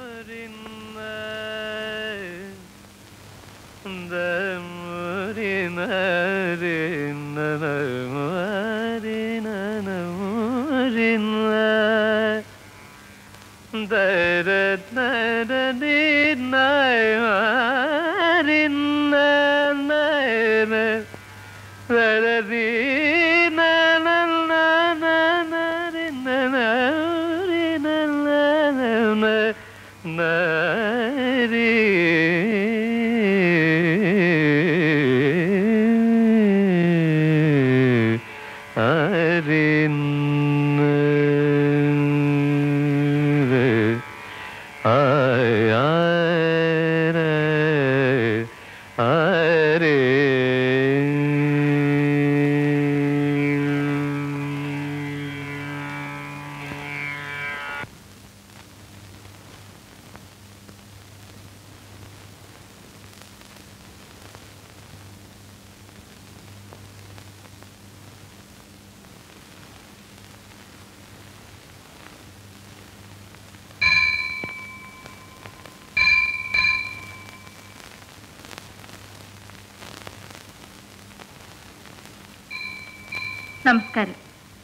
നമസ്കാരം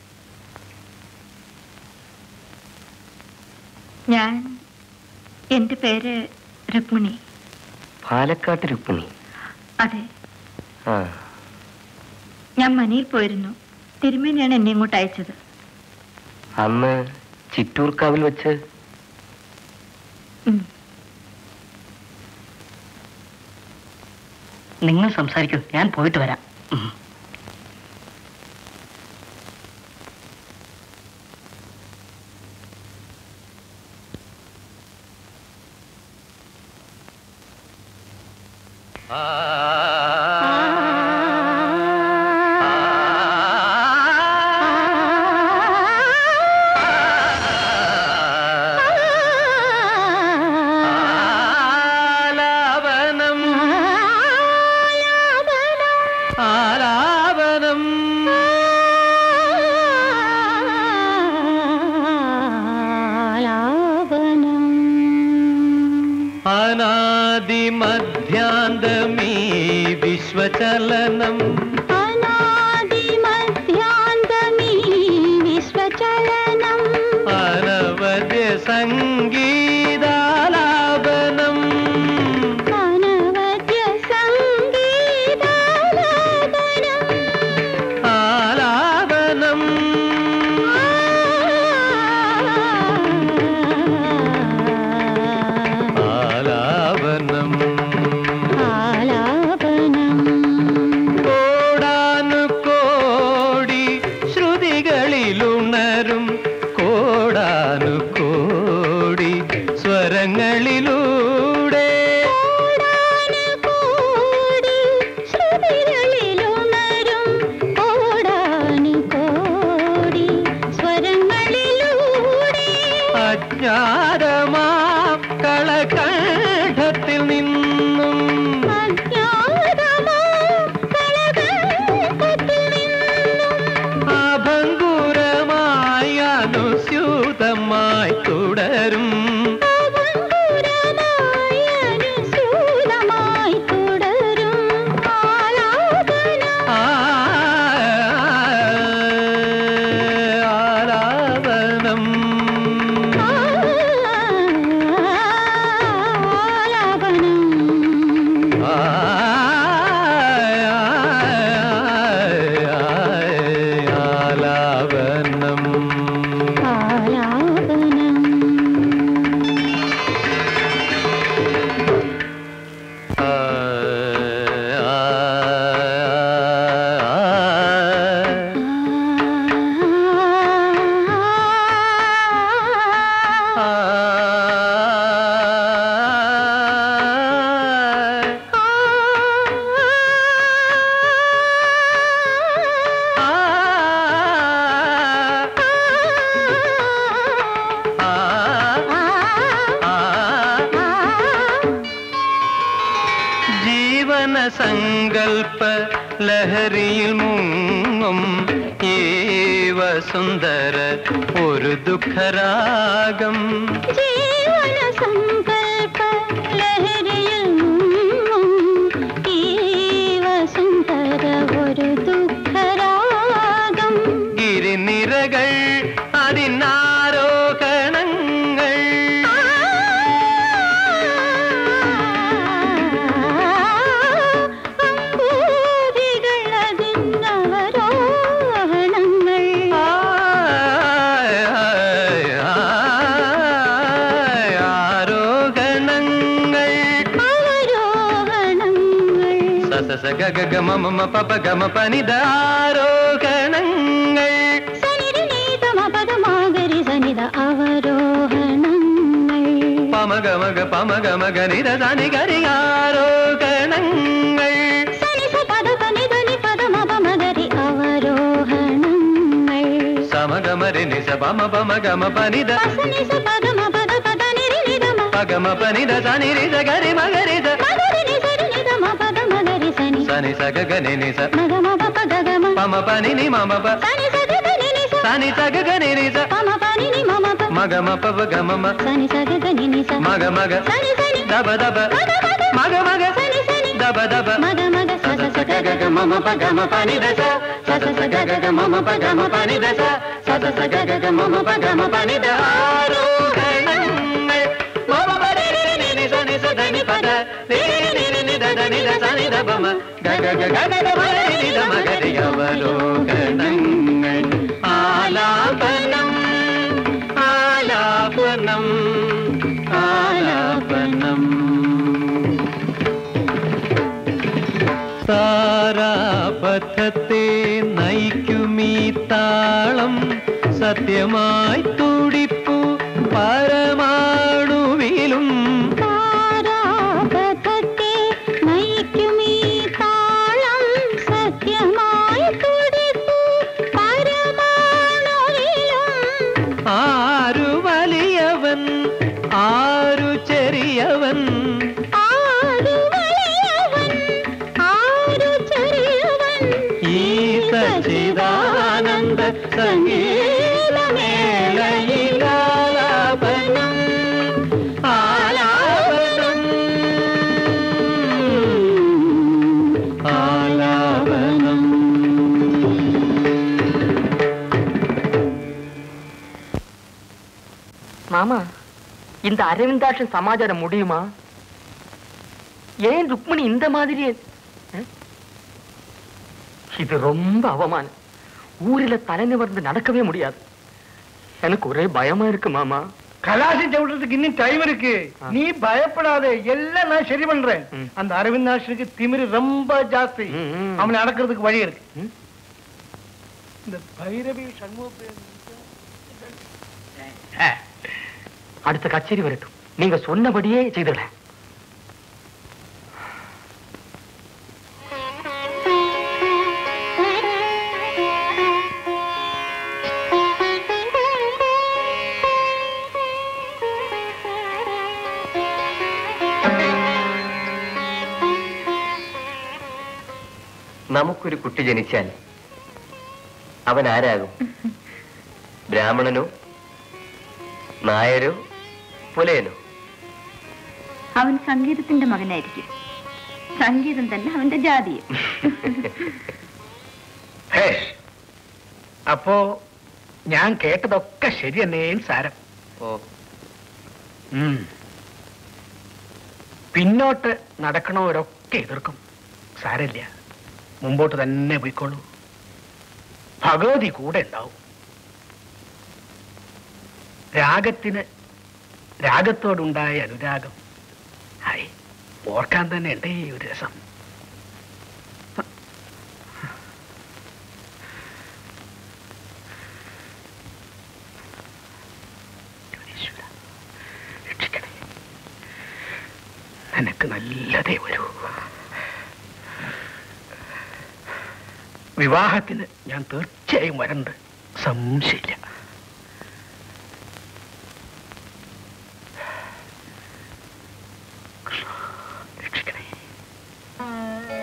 ഞാൻ എന്റെ പേര് രുക്മിണി പാലക്കാട്ട് രുക്മിണി അതെ ആ ഞാൻ മനയിൽ പോയിരുന്നു തിരുമേനിയാണ് എന്നെ ഇങ്ങോട്ട് അയച്ചത് അന്ന് ചിറ്റൂർക്കാവിൽ വെച്ച് നിങ്ങൾ സംസാരിക്കൂ ഞാൻ പോയിട്ട് വരാം ഉം. ആലാപനം ആലാപനം അനാദിമധ്യാന്തമീ വിശ്വചലനം അനവദ്യ സംഗീതാലാപനം ആലാപനം ആലാപനം കോടാനുകോടി ശ്രുതികളിലുണരും കോടാനുകോടി സ്വരങ്ങളിലൂടെ അജ്ഞാതമാ കളകണ്ഠത്തിൽ നിന്നും അഭംഗുരമായി അനുസ്യൂതമായി തുടരും ആ- ആലാപനം സങ്കൽപ്പ ലഹരിയിൽ മുങ്ങും ഈ വസുന്ധര ഒരു ദുഃഖരാഗം ജീവന സങ്കൽപ്പ ലഹരിയിൽ മുങ്ങും ഈ വസുന്ധര ഒരു ദുഃഖരാഗം ഗിരിനിരകൾ അതിനാരോഹണങ്ങൾ അമ്പൂതികൾ അതിന്നവരോഹണങ്ങൾ ആരോഹണങ്ങൾ അവരോഹണങ്ങൾ സസ ഗഗ ഗമ മമ പപ ഗമ പനിത ആരോഹണങ്ങൾ സനിരി നീതമ പദമാഗരി സനിത അവരോഹണങ്ങൾ പമ ഗമ ഗ പമ ഗമ ഗ നിര സനി ഗരി ആരോഹണങ്ങൾ സനി സ പദ പനിത നി പദമ പമഗരി അവരോഹണങ്ങൾ സമ ഗമ രി നി സ പമ പമ ഗമ പനിത സനി സ പദമ പദ പദ നിരി നിതമ പഗമ പനിത സനി രി സ ഗരി മഗരി സ മഗരി നി സരി നിതമ പദ മഗരി സനി സനി സ ഗ ഗ നി നി സ മഗമ പപ ഗഗമ പമ പനി നി മമ പ സനി സ ഗഗ നി നി സ സനി സ ഗ ഗ നി നി സ പമ പനി നി മമ പ മഗ മ പ പ ഗ മ മ സനി സ ഗഗ നി നി സ മഗ മഗ സനി സനി ദബ ദബ മഗ മഗ മഗ മഗ സനി സനി ദബ ദബ മഗ മഗ സ സ സ ഗഗ ഗ മമ പ ഗ മ പനി ദ സ സ സ സ ഗ ഗ ഗ മമ പ ഗ മ പനി ദ സ സ സ സ ഗ ഗ ഗ മമ പ ഗ മ പനി ദ ആരോഹണങ്ങൾ മമ പ രി രി രി നി നി സ നി സ ധ നി പ ധ രി രി രി നി നി നി ധ ധ നി ധ സ നി ധ പ മ ഗ ഗ ഗ ഗ ഗ ഗ മ രി നി ധ മ ഗ രി അവലോകനങ്ങൾ ആലാപനം ആലാപനം ആലാപനം താരാപഥത്തെ നയിക്കുമീ താളം സത്യമായി തുടിപ്പു പരമാണുവിലും താരാപഥത്തെ നയിക്കുമീ താളം സത്യമായി തുടിപ്പു പരമാണുവിലും ആരു വലിയവൻ ആരു ചെറിയവൻ ആരു വലിയവൻ ആരു ചെറിയവൻ ഈ സച്ചിദാനന്ദ സംഗീതമേളയിലാലാപനം ആലാപനം ആലാപനം மாமா இந்த அரவிந்தாட்சன் சமாச்சாரம் முடியுமா ஏன் ருக்மணி இந்த மாதிரி அஹ்? இது ரொம்ப அவமானம் ஊரில தலை நிமிர்ந்து நடக்கவே முடியாது எனக்கு ஒரே பயமா இருக்கு மாமா கலாசி சவிடுறதுக்கு இன்னும் டைம் இருக்கு நீ பயப்படாத எல்லாம் நான் சரி பண்றேன் ம். அந்த அரவிந்தாஷனுக்கு திமிரு ரொம்ப ஜாஸ்தி ம், ம். அவனை அடக்கிறதுக்கு வழி இருக்கு ம். இந்த பைரவி சண்முக அடுத்த கச்சேரி வரட்டும் நீங்க சொன்னபடியே செய்துடலாம் നമുക്കൊരു കുട്ടി ജനിച്ചാൽ അവൻ ആരാകും ബ്രാഹ്മണനോ നായരോ പുലയനോ അവൻ സംഗീതത്തിന്റെ മകനായിരിക്കും സംഗീതം തന്നെ അവന്റെ ജാതിയും ഭേഷ്. അപ്പോ ഞാൻ കേട്ടതൊക്കെ ശരി തന്നെയും സാരം ഓ ഉം. പിന്നോട്ട് നടക്കണവരൊക്കെ എതിർക്കും സാരമില്ല മുമ്പോട്ട് തന്നെ പോയിക്കോളൂ ഭഗവതി കൂടെ ഉണ്ടാവും രാഗത്തിന് രാഗത്തോടുണ്ടായ അനുരാഗം ഹായ് ഓർക്കാൻ തന്നെ ഉണ്ട് ഈ ഒരു രസം ഈശ്വരാ, രക്ഷിക്കണേ നിനക്ക് നല്ലതേ വരൂ വിവാഹത്തിന് ഞാൻ തീർച്ചയായും വരണ്ട് സംശയമില്ല രക്ഷിക്കണേ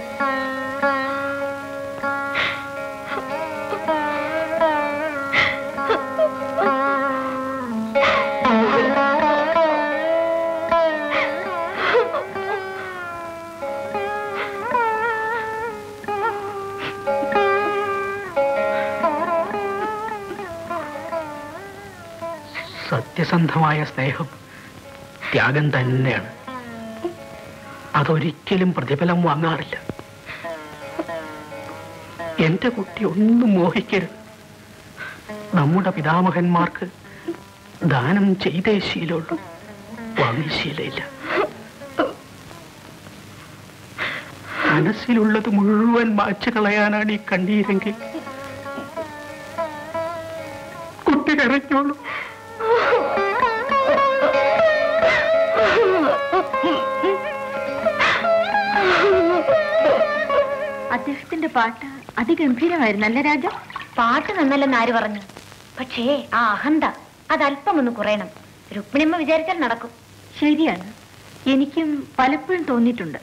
സത്യസന്ധമായ സ്നേഹം ത്യാഗം തന്നെയാണ് അതൊരിക്കലും പ്രതിഫലം വാങ്ങാറില്ല എന്റെ കുട്ടി ഒന്നും മോഹിക്കരുത് നമ്മുടെ പിതാമഹന്മാർക്ക് ദാനം ചെയ്തേ ശീലമുള്ളൂ വാങ്ങി ശീലയില്ല മനസ്സിലുള്ളത് മുഴുവൻ മാച്ചു കളയാനാണ് ഈ കണ്ണീരെങ്കിൽ കുട്ടി കരഞ്ഞോളൂ അദ്ദേഹത്തിന്റെ പാട്ട് അതിഗംഭീരമായിരുന്നു അല്ലേ രാജ പാട്ട് നന്നല്ലെന്ന് ആര് പറഞ്ഞു പക്ഷേ ആ അഹന്ത അത് അല്പം ഒന്ന് കുറയണം രുക്മിണിയമ്മ വിചാരിച്ചാൽ നടക്കും ശരിയാണ് എനിക്കും പലപ്പോഴും തോന്നിയിട്ടുണ്ട്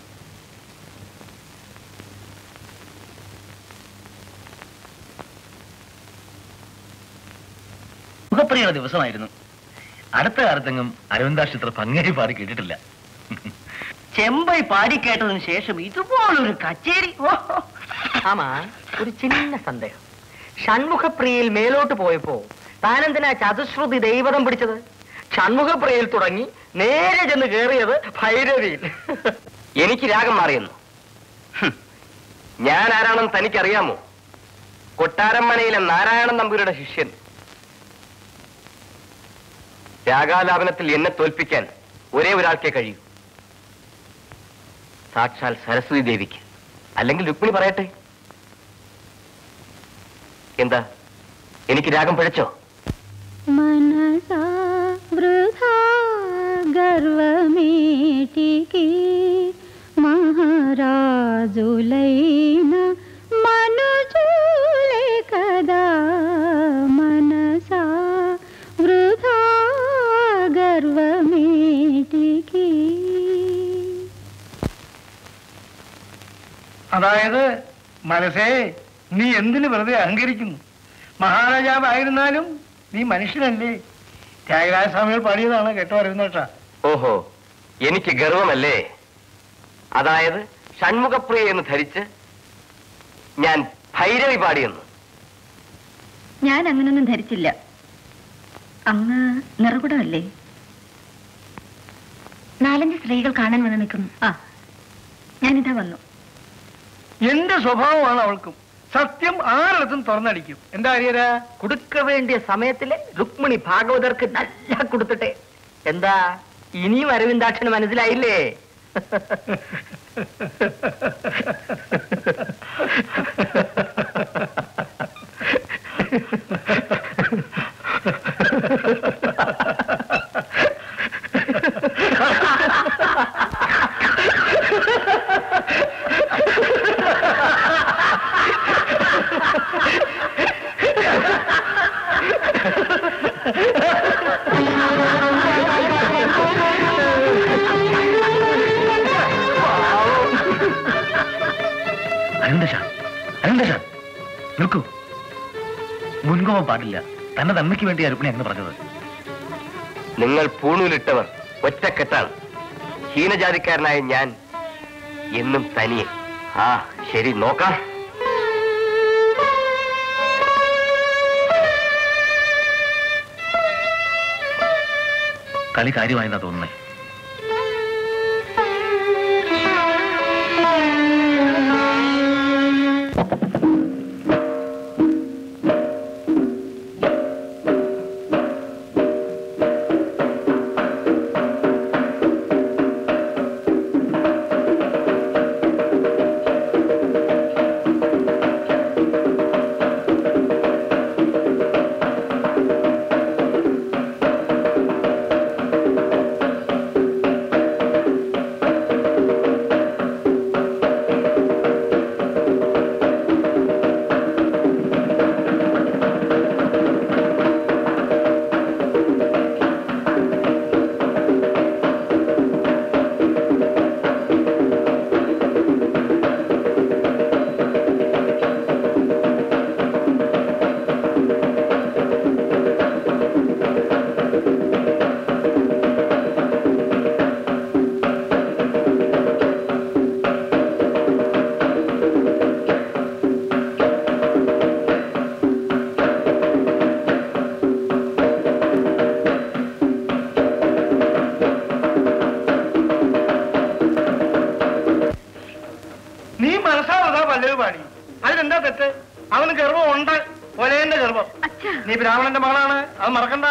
സുഖപ്രിയയുടെ ദിവസമായിരുന്നു അടുത്ത കാലത്തെങ്ങും അരവിന്ദാക്ഷത്ര ഭംഗേരി പാടി കേട്ടിട്ടില്ല ചെമ്പൈ പാടിക്കേട്ടതിന് ശേഷം ഇതുപോലൊരു കച്ചേരി ഓ ആമാ ഒരു ചിന്ന സന്ദേഹം ഷൺമുഖപ്രിയയിൽ മേലോട്ട് പോയപ്പോ താനെന്തിനാ ചതുശ്രുതി ദൈവതം പിടിച്ചത് ഷൺമുഖപ്രിയയിൽ തുടങ്ങി നേരെ ചെന്ന് കയറിയത് ഭൈരവിയിൽ എനിക്ക് രാഗം മാറിയെന്നു ഹും. ഞാൻ ആരാണെന്ന് തനിക്കറിയാമോ കൊട്ടാരമ്മനയിലെ നാരായണൻ നമ്പൂരിയുടെ ശിഷ്യൻ രാഗാലാപനത്തിൽ എന്നെ തോൽപ്പിക്കാൻ ഒരേ ഒരാൾക്കേ കഴിയൂ സാക്ഷാൽ സരസ്വതി ദേവിക്ക് അല്ലെങ്കിൽ രുക്മിണി പറയട്ടെ എന്താ എനിക്ക് രാഗം പിഴച്ചോ మనసా వృధా గర్వమేటికి మహారాజులైన మనుజులే కదా మనసా వృధా గర్వమేటికి അതായത് മനസ്സേ നീ എന്തിനു വെറുതെ അഹങ്കരിക്കുന്നു മഹാരാജാവായിരുന്നാലും നീ മനുഷ്യനല്ലേ ത്യാഗരാജ സ്വാമികൾ പാടിയതാണ് കേട്ടോ അരവിന്ദേട്ടാ ഓഹോ എനിക്ക് ഗർവമല്ലേ അതായത് ഷൺമുഖപ്രിയ എന്ന് ധരിച്ച് ഞാൻ ഭൈരവി പാടിയെന്ന് ഞാൻ അങ്ങനൊന്നും ധരിച്ചില്ല അങ്ങ് നിറകുടമല്ലേ നാലഞ്ച് സ്ത്രീകൾ കാണാൻ വന്ന് നിൽക്കുന്നു ആ ഞാനിതാ വന്നു എന്റെ സ്വഭാവമാണ് അവൾക്കും സത്യം ആരിടത്തും തുറന്നടിക്കും എന്താ അറിയരാ കൊടുക്ക വേണ്ടിയ സമയത്തില് രുക്മിണി ഭാഗവതർക്ക് നല്ല കൊടുത്തിട്ടെ എന്താ ഇനിയും അരവിന്ദാക്ഷന് മനസ്സിലായില്ലേ അനന്തഷ അനന്തഷ നിൽക്കൂ മുൻകോപം പാടില്ല തന്നെ നന്മയ്ക്ക് വേണ്ടി അരുപ്പിണി അങ്ങനെ പറഞ്ഞത് നിങ്ങൾ പൂണൂലിട്ടവർ ഒറ്റക്കെട്ടാണ് ഹീനജാതിക്കാരനായ ഞാൻ എന്നും തനിയെ ആ ശരി നോക്കാം കളി കാര്യമായെന്നാ തോന്നുന്നേ അതിലെന്താ തെറ്റ് അവന് ഗർഭം ഉണ്ട് ഒലേന്റെ ഗർഭം നീ ബ്രാഹ്മണന്റെ മകളാണ് അത് മറക്കണ്ട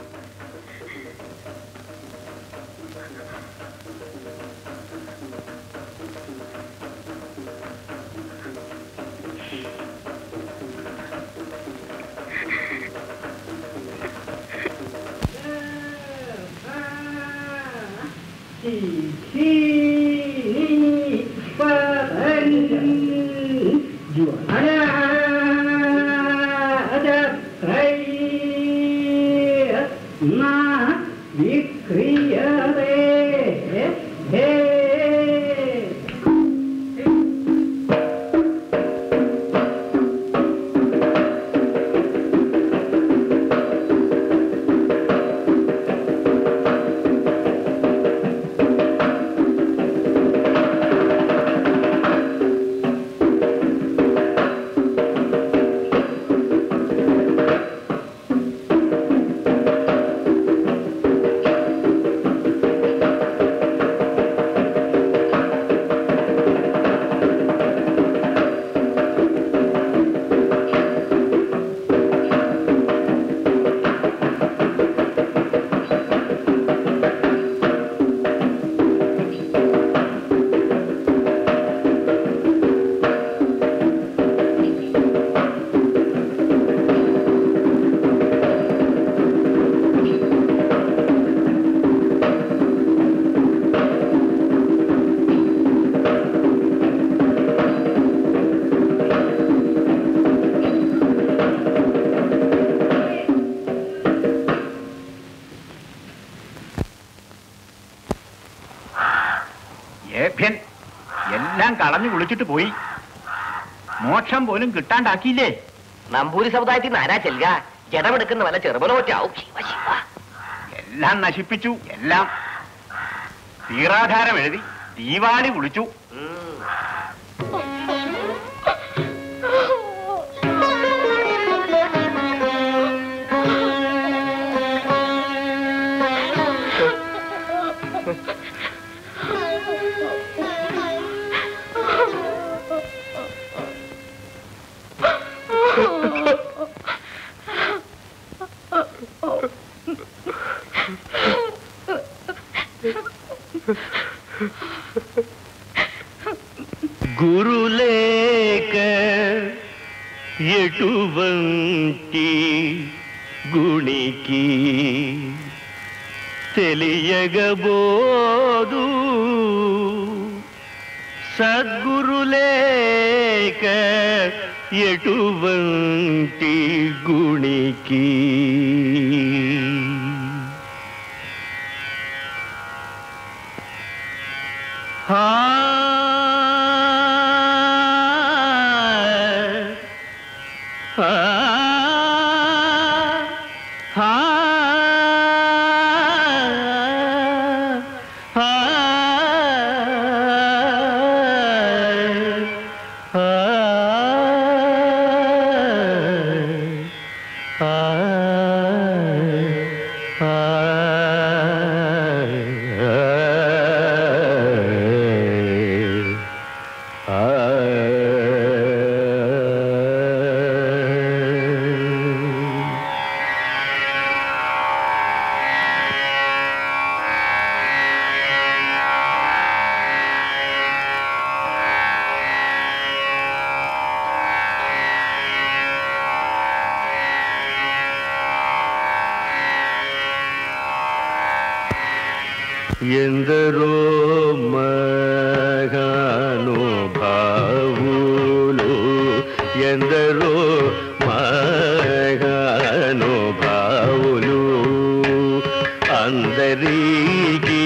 ഏഭ്യൻ എല്ലാം കളഞ്ഞു കുളിച്ചിട്ട് പോയി മോക്ഷം പോലും കിട്ടാണ്ടാക്കിയില്ലേ നമ്പൂരി സമുദായത്തിൽ നിന്ന് ആരാ ചെല്ലുക ജഡമെടുക്കുന്ന വല്ല ചെറുപനോറ്റാവും ശിവ ശിവ എല്ലാം നശിപ്പിച്ചു എല്ലാം തീറാധാരം എഴുതി ദീപാവലി കുളിച്ചു గురులేక ఎటువంటి గుణికి తెలియగబోదు సద్గురులేక ఎటువంటి గుణికి ఎందరో మహానుభావులు ఎందరో మహానుభావులు అందరికీ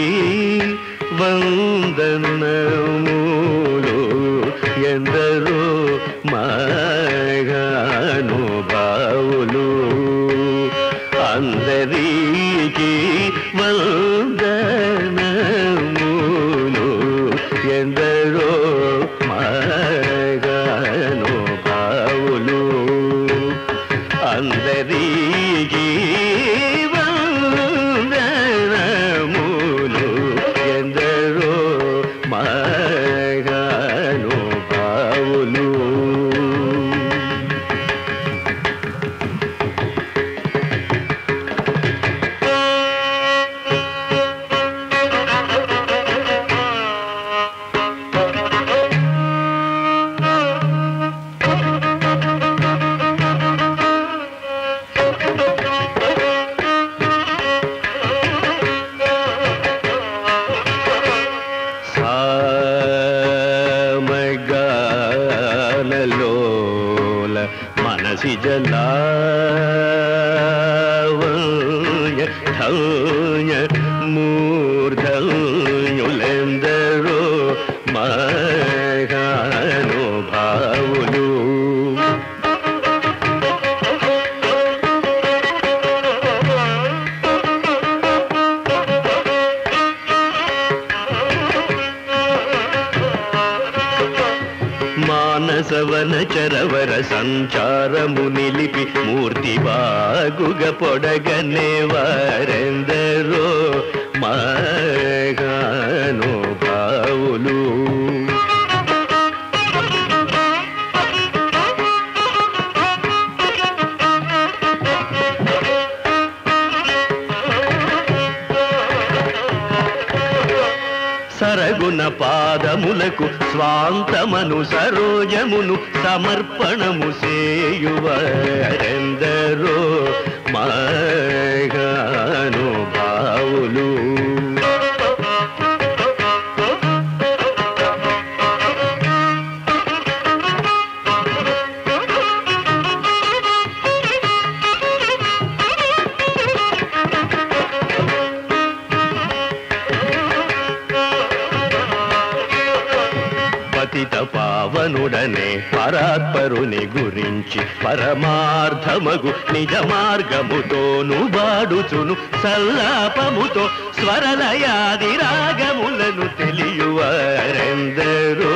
వందనములు ఎందరో మహానుభావులు అందరికీ వందనములు ఎందరో మగనుభావులు అందరికీ వందనములు ఎందరో మూర్ధన్యులెందరో మహానుభావులు మానసవన చరవర సంచారము నిలిపి మూర్తి బాగుగ పొడగనే వారెందరో మగాను భావులు సరగుణ పాదములకు స్వాంతమను సరోజమును సమర్పణము సేయువరెందరో మగాను భావులు పతిత పావనుడనే పరాత్పరుని గురించి పరమార్థమగు నిజ మార్గముతోను బాడుచును సల్లాపముతో స్వరలయాది రాగములను తెలియువారెందరో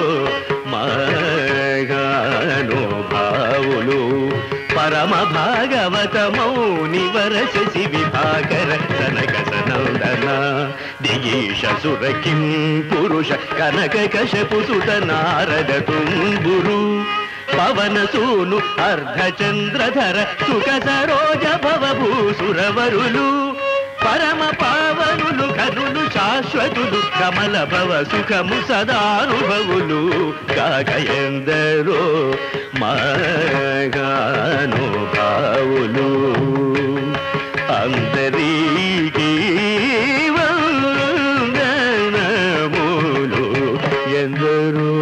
మగాను భావులు పరమ భాగవతమౌ నివరసి విభాకర కనక సనందన దిగీష సురకిం పురుష కనక కశపు సుత నారద తుంబురు పవన సూను అర్ధచంద్రధర సుఖ సరోజ భవభూసురవరులు పరమ పావనులు కనులు శాశ్వతులు కమల భవ సుఖము సదానుభవులు కాకయందరో మగాను భావులు అందరికీ వందనములు ఎందరో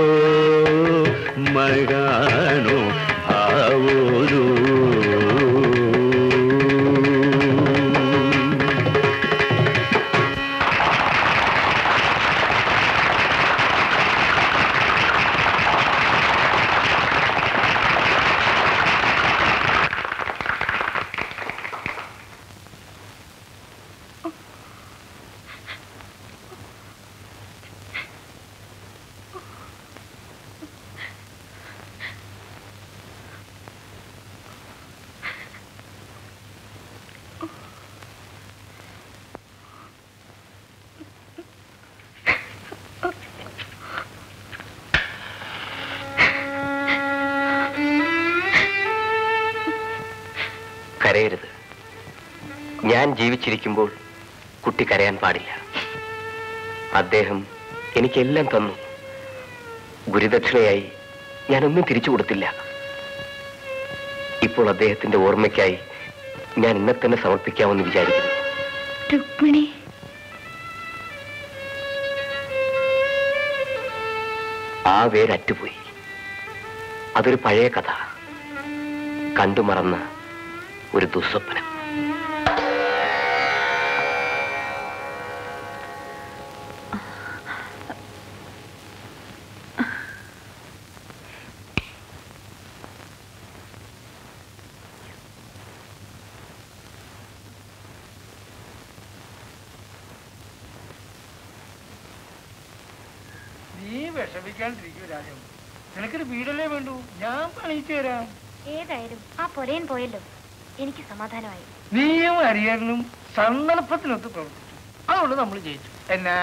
మగాను భావులు കരയരുത് ഞാൻ ജീവിച്ചിരിക്കുമ്പോൾ കുട്ടി കരയാൻ പാടില്ല അദ്ദേഹം എനിക്കെല്ലാം തന്നു ഗുരുദക്ഷിണയായി ഞാനൊന്നും തിരിച്ചു കൊടുത്തില്ല ഇപ്പോൾ അദ്ദേഹത്തിന്റെ ഓർമ്മയ്ക്കായി ഞാൻ ഇന്നെ തന്നെ സമർപ്പിക്കാമെന്ന് വിചാരിക്കുന്നു രുക്മിണി ആ വേരറ്റുപോയി അതൊരു പഴയ കഥ കണ്ടുമറന്ന ഒരു ദുസ്വപ്നം നീ വിഷമിക്കാണ്ടിരിക്കൂ രാജം നിനക്കൊരു വീടല്ലേ വേണ്ടൂ ഞാൻ പണിയിച്ചു തരാം ഏതായാലും ആ പൊരയൻ പോയല്ലോ എനിക്ക് സമാധാനമായി നീയും ഹരിഹരനും സന്ദർഭത്തിനൊത്ത് പ്രവർത്തിച്ചു അതുകൊണ്ട് നമ്മൾ ജയിച്ചു എന്നാ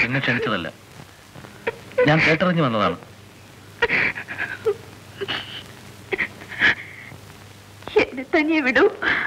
എന്നെ ക്ഷണിച്ചതല്ല ഞാൻ കേട്ടറിഞ്ഞു വന്നതാണ് എന്നെ തനിയെ വിടൂ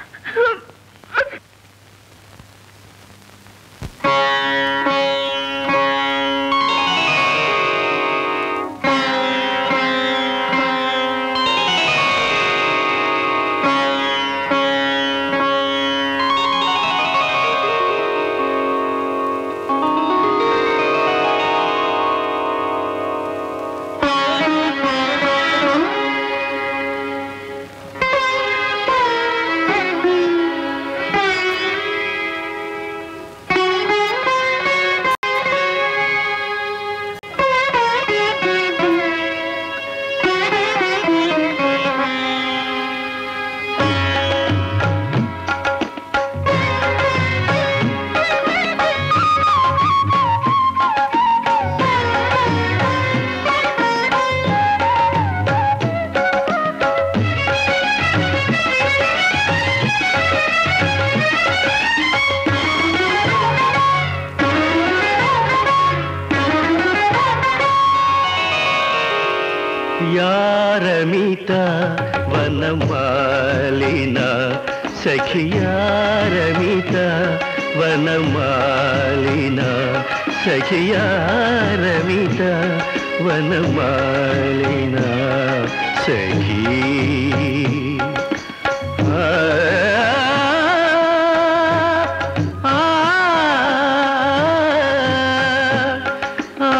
ಯಾರಮಿತ ವನಮಾಲಿನ ಸಖಿಯಾರಮಿತ ವನಮಾಲಿನ ಸಖಿಯಾರಮಿತ ವನಮಾಲಿನ ಸಖಿ ಆ, ಆ, ಆ,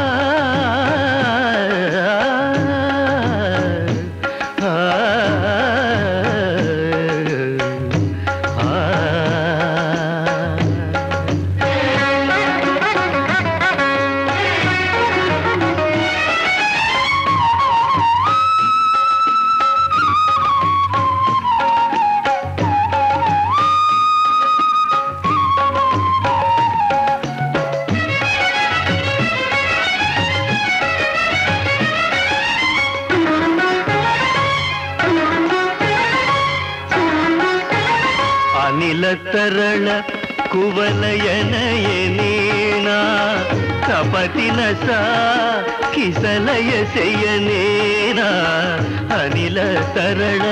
ಅನಿಲ ತರಳ ಕುವಲಯನಯನೇನ ಕಪತಿನ ಸಾ ಕಿಸಲಯ ಸೆಯನೇನ ಅನಿಲ ತರಳ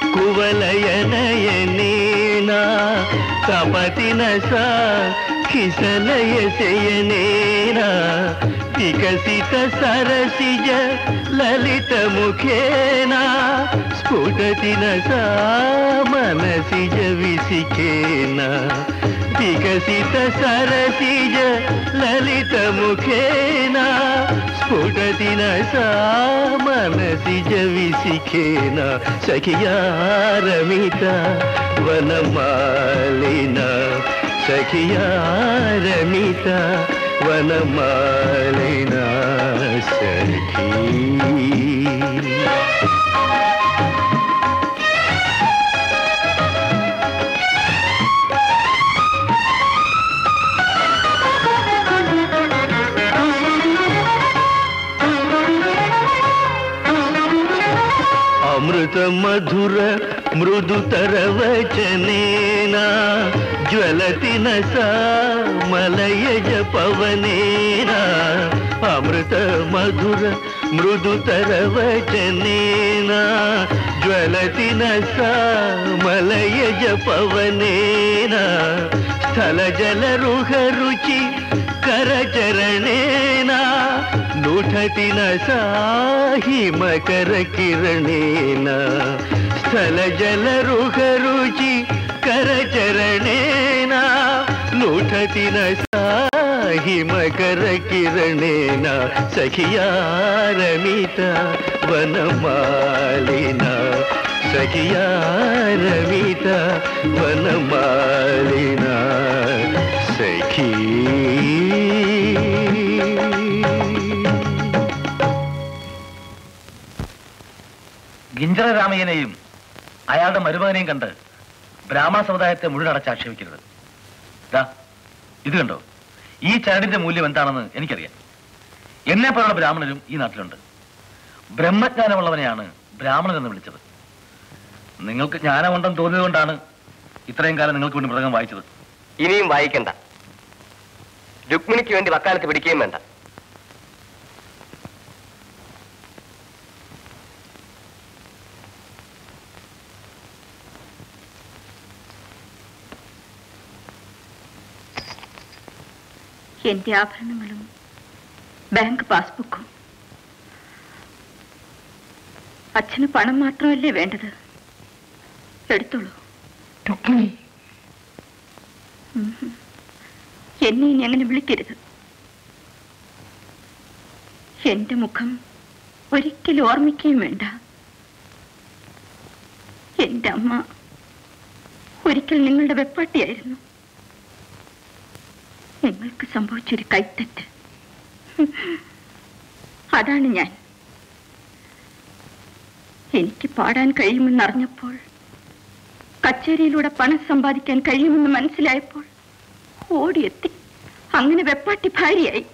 ಕುವಲಯನಯನೇನ ಕಪತಿನ ಸಾ ಕಿಸಲಯ ಸೆಯನೇನ ವಿಕಸಿತ ಸರಸಿಜ ಲಲಿತ ಮುಖೇನ ಸ್ಫುಟತಿನ ಸಾ ಮನಸಿಜ ವಿಸಿಕೇನ ವಿಕಸಿತ ಸರಸಿಜ ಲಲಿತ ಮುಖೇನ ಸ್ಫುಟತಿನ ಸಾ ಮನಸಿಜ ವಿಸಿಕೇನ ಸಖಿಯಾರಮಿತ ವನಮಾಲಿನ ಸಖಿಯಾರಮಿತ ವನಮಾಲಿನ ಸಖಿ ಅಮೃತ ಮಧುರ ಮೃದುತರ ವಚನೇನ ಜ್ವಲತಿ ನ ಸಾ ಮಲಯಜ ಪವನೇನ ಅಮೃತ ಮಧುರ ಮೃದುತರ ವಚನೇನ ಜ್ವಲತಿ ನ ಸಾ ಮಲಯಜ ಪವನೇನ ಸ್ಥಳ ಜಲ ರುಹ ರುಚಿ करचरणेन नुठति न सा हिमकरकिरणेन स्थलजलरुहरुचि करचरणेन नुठति न सा हिमकरकिरणेन सखियारमित वनमालिन सखियारमित वनमालिन സഖി ഗിഞ്ചറ രാമയ്യനെയും അയാളുടെ മരുമകനെയും കണ്ട് ബ്രാഹ്മണ സമുദായത്തെ മുഴുവൻ അടച്ച് ആക്ഷേപിക്കരുത് ദാ ഇത് കണ്ടോ ഈ ചരടിന്റെ മൂല്യം എന്താണെന്ന് എനിക്കറിയാം എന്നെ പോലുള്ള ബ്രാഹ്മണരും ഈ നാട്ടിലുണ്ട് ബ്രഹ്മജ്ഞാനമുള്ളവനെയാണ് ബ്രാഹ്മണൻ എന്ന് വിളിച്ചത് നിങ്ങൾക്ക് ജ്ഞാനമുണ്ടെന്ന് തോന്നിയതുകൊണ്ടാണ് ഇത്രയും കാലം നിങ്ങൾക്ക് വേണ്ടി മൃഗം വായിച്ചത് ഇനിയും വായിക്കണ്ട രുക്മിണിക്ക് വേണ്ടി വക്കാലത്ത് പിടിക്കുകയും വേണ്ട എന്റെ ആഭരണങ്ങളും ബാങ്ക് പാസ്ബുക്കും അച്ഛന് പണം മാത്രമല്ലേ വേണ്ടത് എടുത്തോളൂ ഉം. എന്നെ ഇനി അങ്ങനെ വിളിക്കരുത് എന്റെ മുഖം ഒരിക്കലും ഓർമ്മിക്കുകയും വേണ്ട എന്റെ അമ്മ ഒരിക്കൽ നിങ്ങളുടെ വെപ്പാട്ടിയായിരുന്നു നിങ്ങൾക്ക് സംഭവിച്ചൊരു കൈത്തെറ്റ് അതാണ് ഞാൻ എനിക്ക് പാടാൻ കഴിയുമെന്നറിഞ്ഞപ്പോൾ കച്ചേരിയിലൂടെ പണം സമ്പാദിക്കാൻ കഴിയുമെന്ന് മനസ്സിലായപ്പോൾ ഓടിയെത്തി അങ്ങനെ വെപ്പാട്ടി ഭാര്യയായി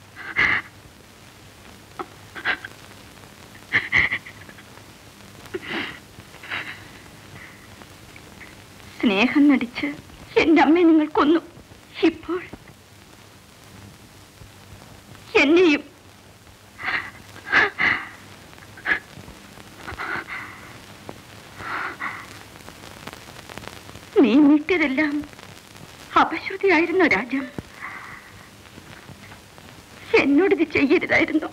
സ്നേഹം നടിച്ച് എന്റെ അമ്മയെ നിങ്ങൾ കൊന്നു ഇപ്പോൾ എന്നെയും നീ നീട്ടിയതെല്ലാം അപശ്രുതിയായിരുന്നു രാജം എന്നോടിത് ചെയ്യരുതായിരുന്നു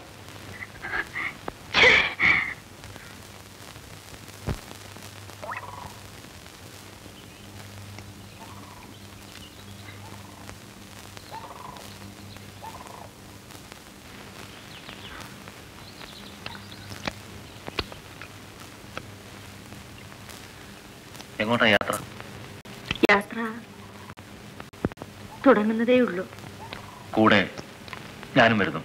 എങ്ങോട്ടാ യാത്ര യാത്ര തുടങ്ങുന്നതേ ഉള്ളൂ കൂടെ ഞാനും വരുന്നു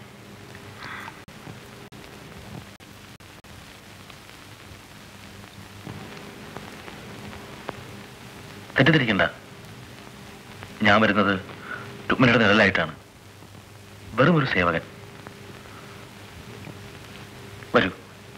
തെറ്റിദ്ധരിക്കണ്ട ഞാൻ വരുന്നത് രുക്മിണിയുടെ നിഴലായിട്ടാണ് വെറും ഒരു സേവകൻ വരൂ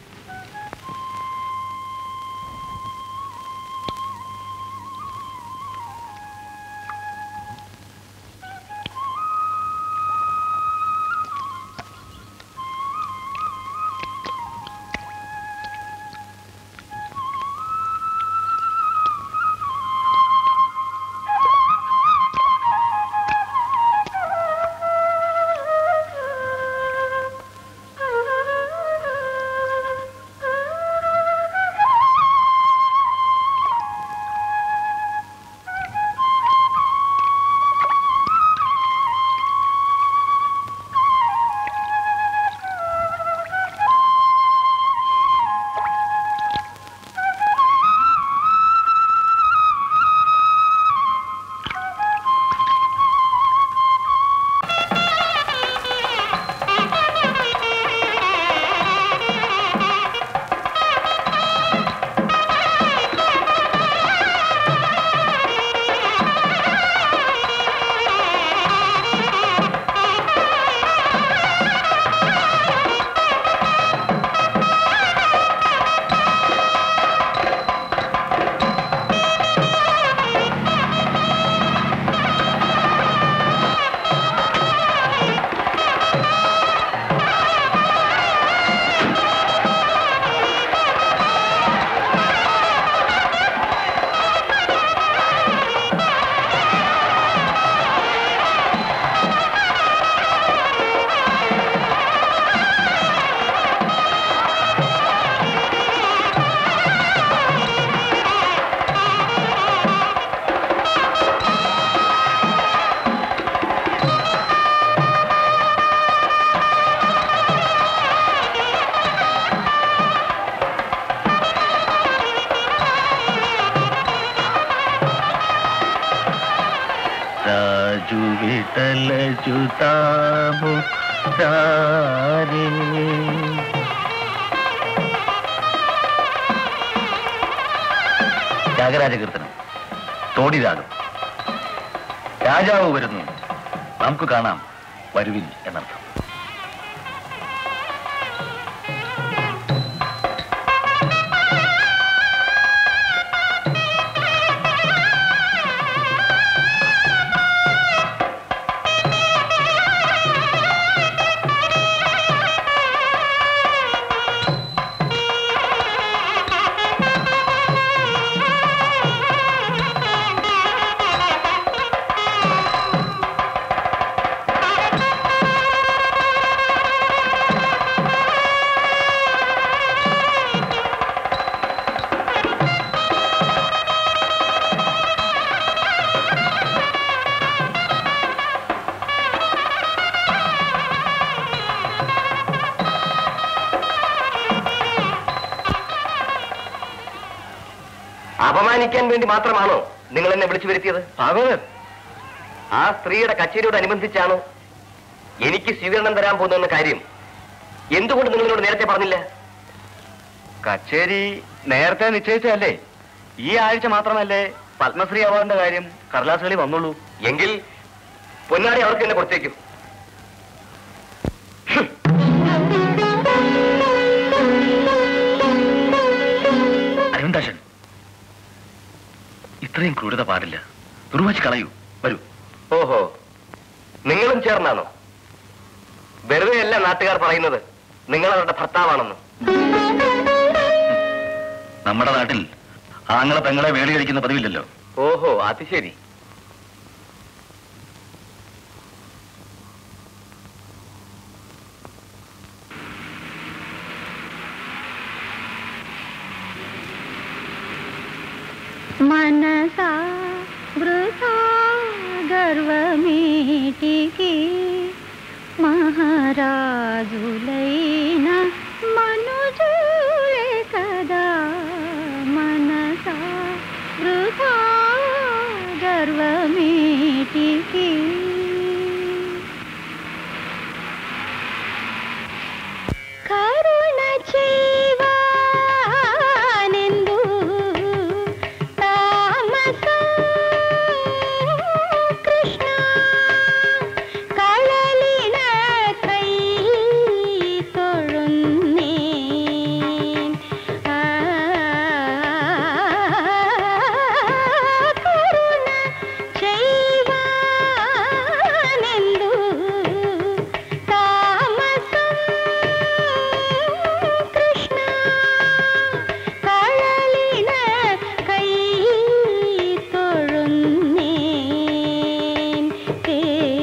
രാജു വിട്ടല ചുതാമു ചാരേ ത്യാഗരാജ കീർത്തനം തോടി രാഗം രാജാവ് വരുന്നു നമുക്ക് കാണാം വരുവിൽ എന്നർത്ഥം ആ അപമാനിക്കാൻ വേണ്ടി മാത്രമാണോ നിങ്ങൾ എന്നെ വിളിച്ചു വരുത്തിയത് ഭാഗവതർ ആ സ്ത്രീയുടെ കച്ചേരിയോട് അനുബന്ധിച്ചാണോ എനിക്ക് സ്വീകരണം തരാൻ പോകുന്ന കാര്യം എന്തുകൊണ്ട് നിങ്ങളോട് നേരത്തെ പറഞ്ഞില്ല കച്ചേരി നേരത്തെ നിശ്ചയിച്ചതല്ലേ ഈ ആഴ്ച മാത്രമല്ലേ പത്മശ്രീ അവാർഡിന്റെ കാര്യം കടലാസുകളിൽ വന്നുള്ളൂ എങ്കിൽ പൊന്നാടി അവർക്ക് തന്നെ കൊടുത്തേക്കും അരവിന്ദാശൻ ഇത്രയും ക്രൂരത പാടില്ല ദുർവച്ച് കളയൂ വരൂ ഓഹോ നിങ്ങളും ചേർന്നാണോ വെറുതെ അല്ല നാട്ടുകാർ പറയുന്നത് നിങ്ങൾ അവരുടെ ഭർത്താവാണെന്ന് നമ്മുടെ നാട്ടിൽ ആങ്ങളെ പെങ്ങളെ വേളി കഴിക്കുന്ന പതിവില്ലല്ലോ ഓഹോ അത് ശരി మనసా వృథా గర్వమేటికి మహారాజులైన మనుజులే కదా మనసా వృథా గర్వమేటికి కరుణ చేయవా నిందు താമസം കൃഷ്ണ കളലിന കൈ തൊഴുന്നേ കരുണ ചെയ്വാനെന്തു താമസം കൃഷ്ണ കഴലിന കൈ തൊഴുന്നേൻ ഏ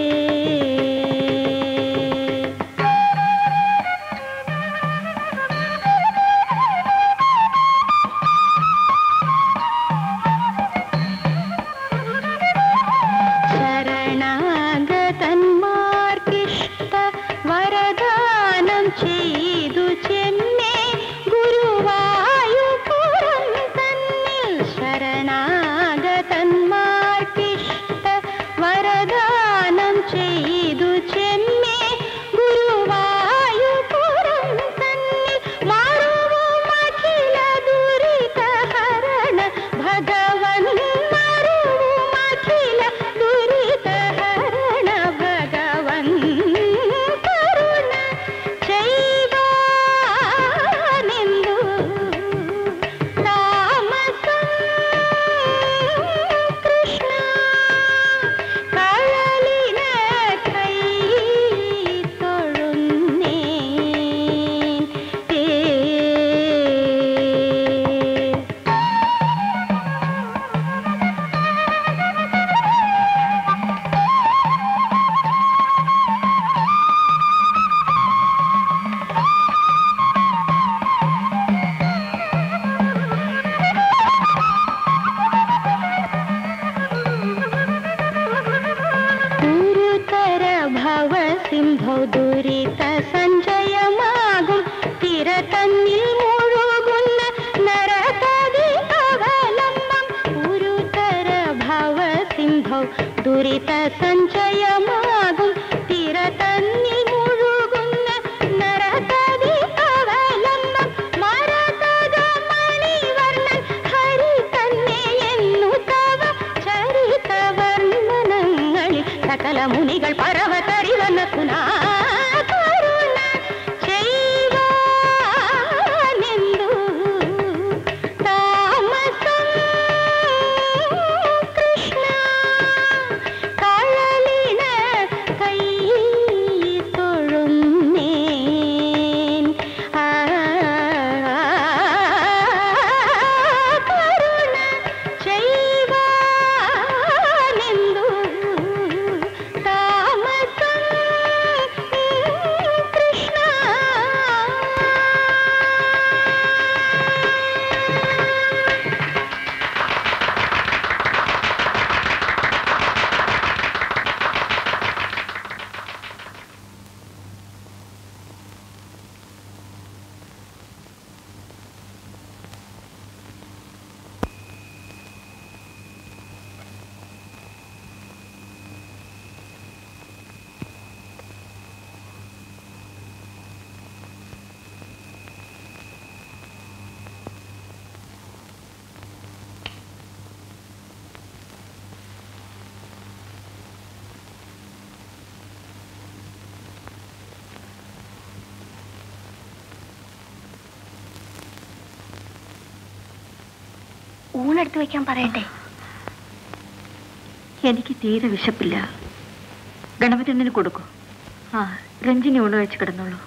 ശരണാഗതന്മാർക്കിഷ്ട വരദാനം ചെയ്തു ചെമ്മേ ഗുരുവായൂപുരം തന്നിൽ ശരണാഗതന്മാർക്കിഷ്ട വരദാനം ചെയ്തു ചെമ്മേ ഗുരുവായൂപുരം തന്നിൽ മറുവുമഖില ദുരിതഹരണ ഭഗവൻ മറുവുമഖില ദുരിതഹരണ ഭഗവൻ കരുണ ചെയ്വാനെന്തു താമസം കൃഷ്ണ കഴലിന കൈ തൊഴുന്നേൻ ഏ ഗുരുതര ഭവ സിന്ധു ദുരിത സഞ്ചയമാകും തിര തന്നിൽ മുഴുകുന്ന നരതതി അവലംബം ഗുരുതര ഭവ സിന്ധു ദുരിത സഞ്ചയമാകും തിര തന്നിൽ മുഴുകുന്ന നരതതി അവലംബം മരതക മണിവർണ്ണൻ ഹരി തന്നെ എന്നു തവ ചരിത വർണ്ണനങ്ങളിൽ സകല മുനികൾ പരവതരിവന്ന സുനാ കരുണ ചെയ്വാനെന്തു താമസം കൃഷ്ണ കഴലിന കൈ തൊഴുന്നേൻ ആ കരുണ ചെയ്വാനെന്തു താമസം ഊണെടുത്ത് വെക്കാൻ പറയട്ടെ എനിക്ക് തീരെ വിശപ്പില്ല ഗണപതിണ്ണന് കൊടുക്കൂ ആ രഞ്ജിനി ഊണ് കഴിച്ച് കിടന്നോളൂ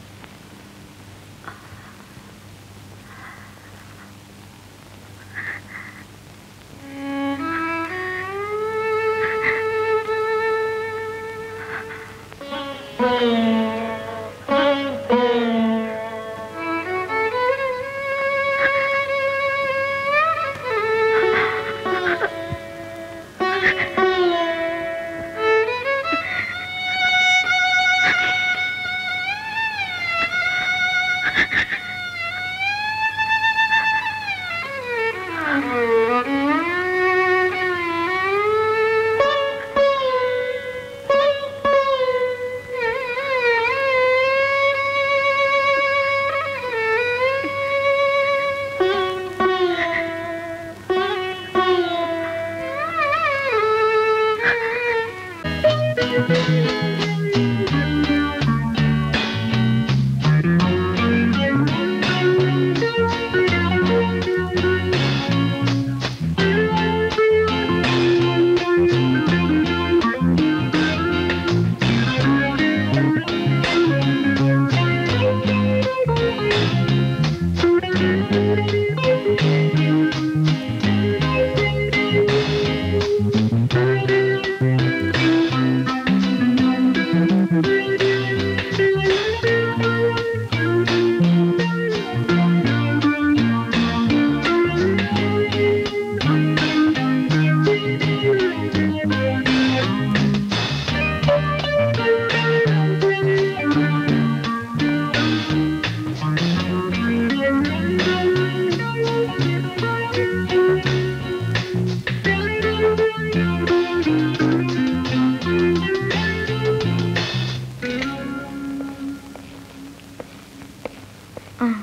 ആ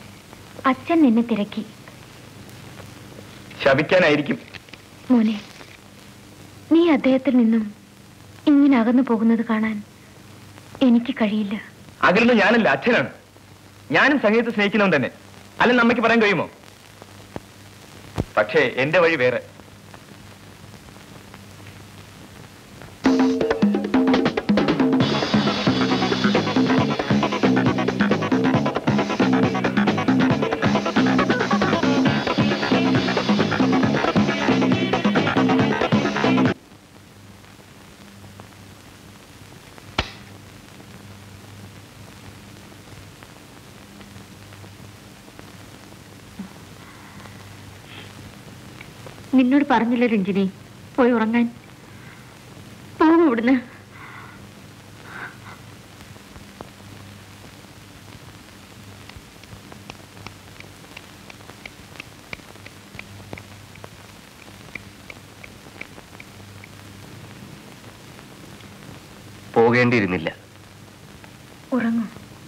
അച്ഛൻ നിന്നെ തിരക്കി ശപിക്കാനായിരിക്കും മോനെ നീ അദ്ദേഹത്തിൽ നിന്നും ഇങ്ങനെ അകന്നു പോകുന്നത് കാണാൻ എനിക്ക് കഴിയില്ല അതിലൊന്നും ഞാനല്ല അച്ഛനാണ് ഞാനും സംഗീതത്തെ സ്നേഹിക്കുന്നവൻ തന്നെ അല്ലെന്ന് അമ്മയ്ക്ക് പറയാൻ കഴിയുമോ പക്ഷേ എന്റെ വഴി വേറെ നിന്നോട് പറഞ്ഞില്ല രഞ്ജിനി പോയി ഉറങ്ങാൻ പോകും ഇവിടുന്ന് പോകേണ്ടിയിരുന്നില്ല ഉറങ്ങും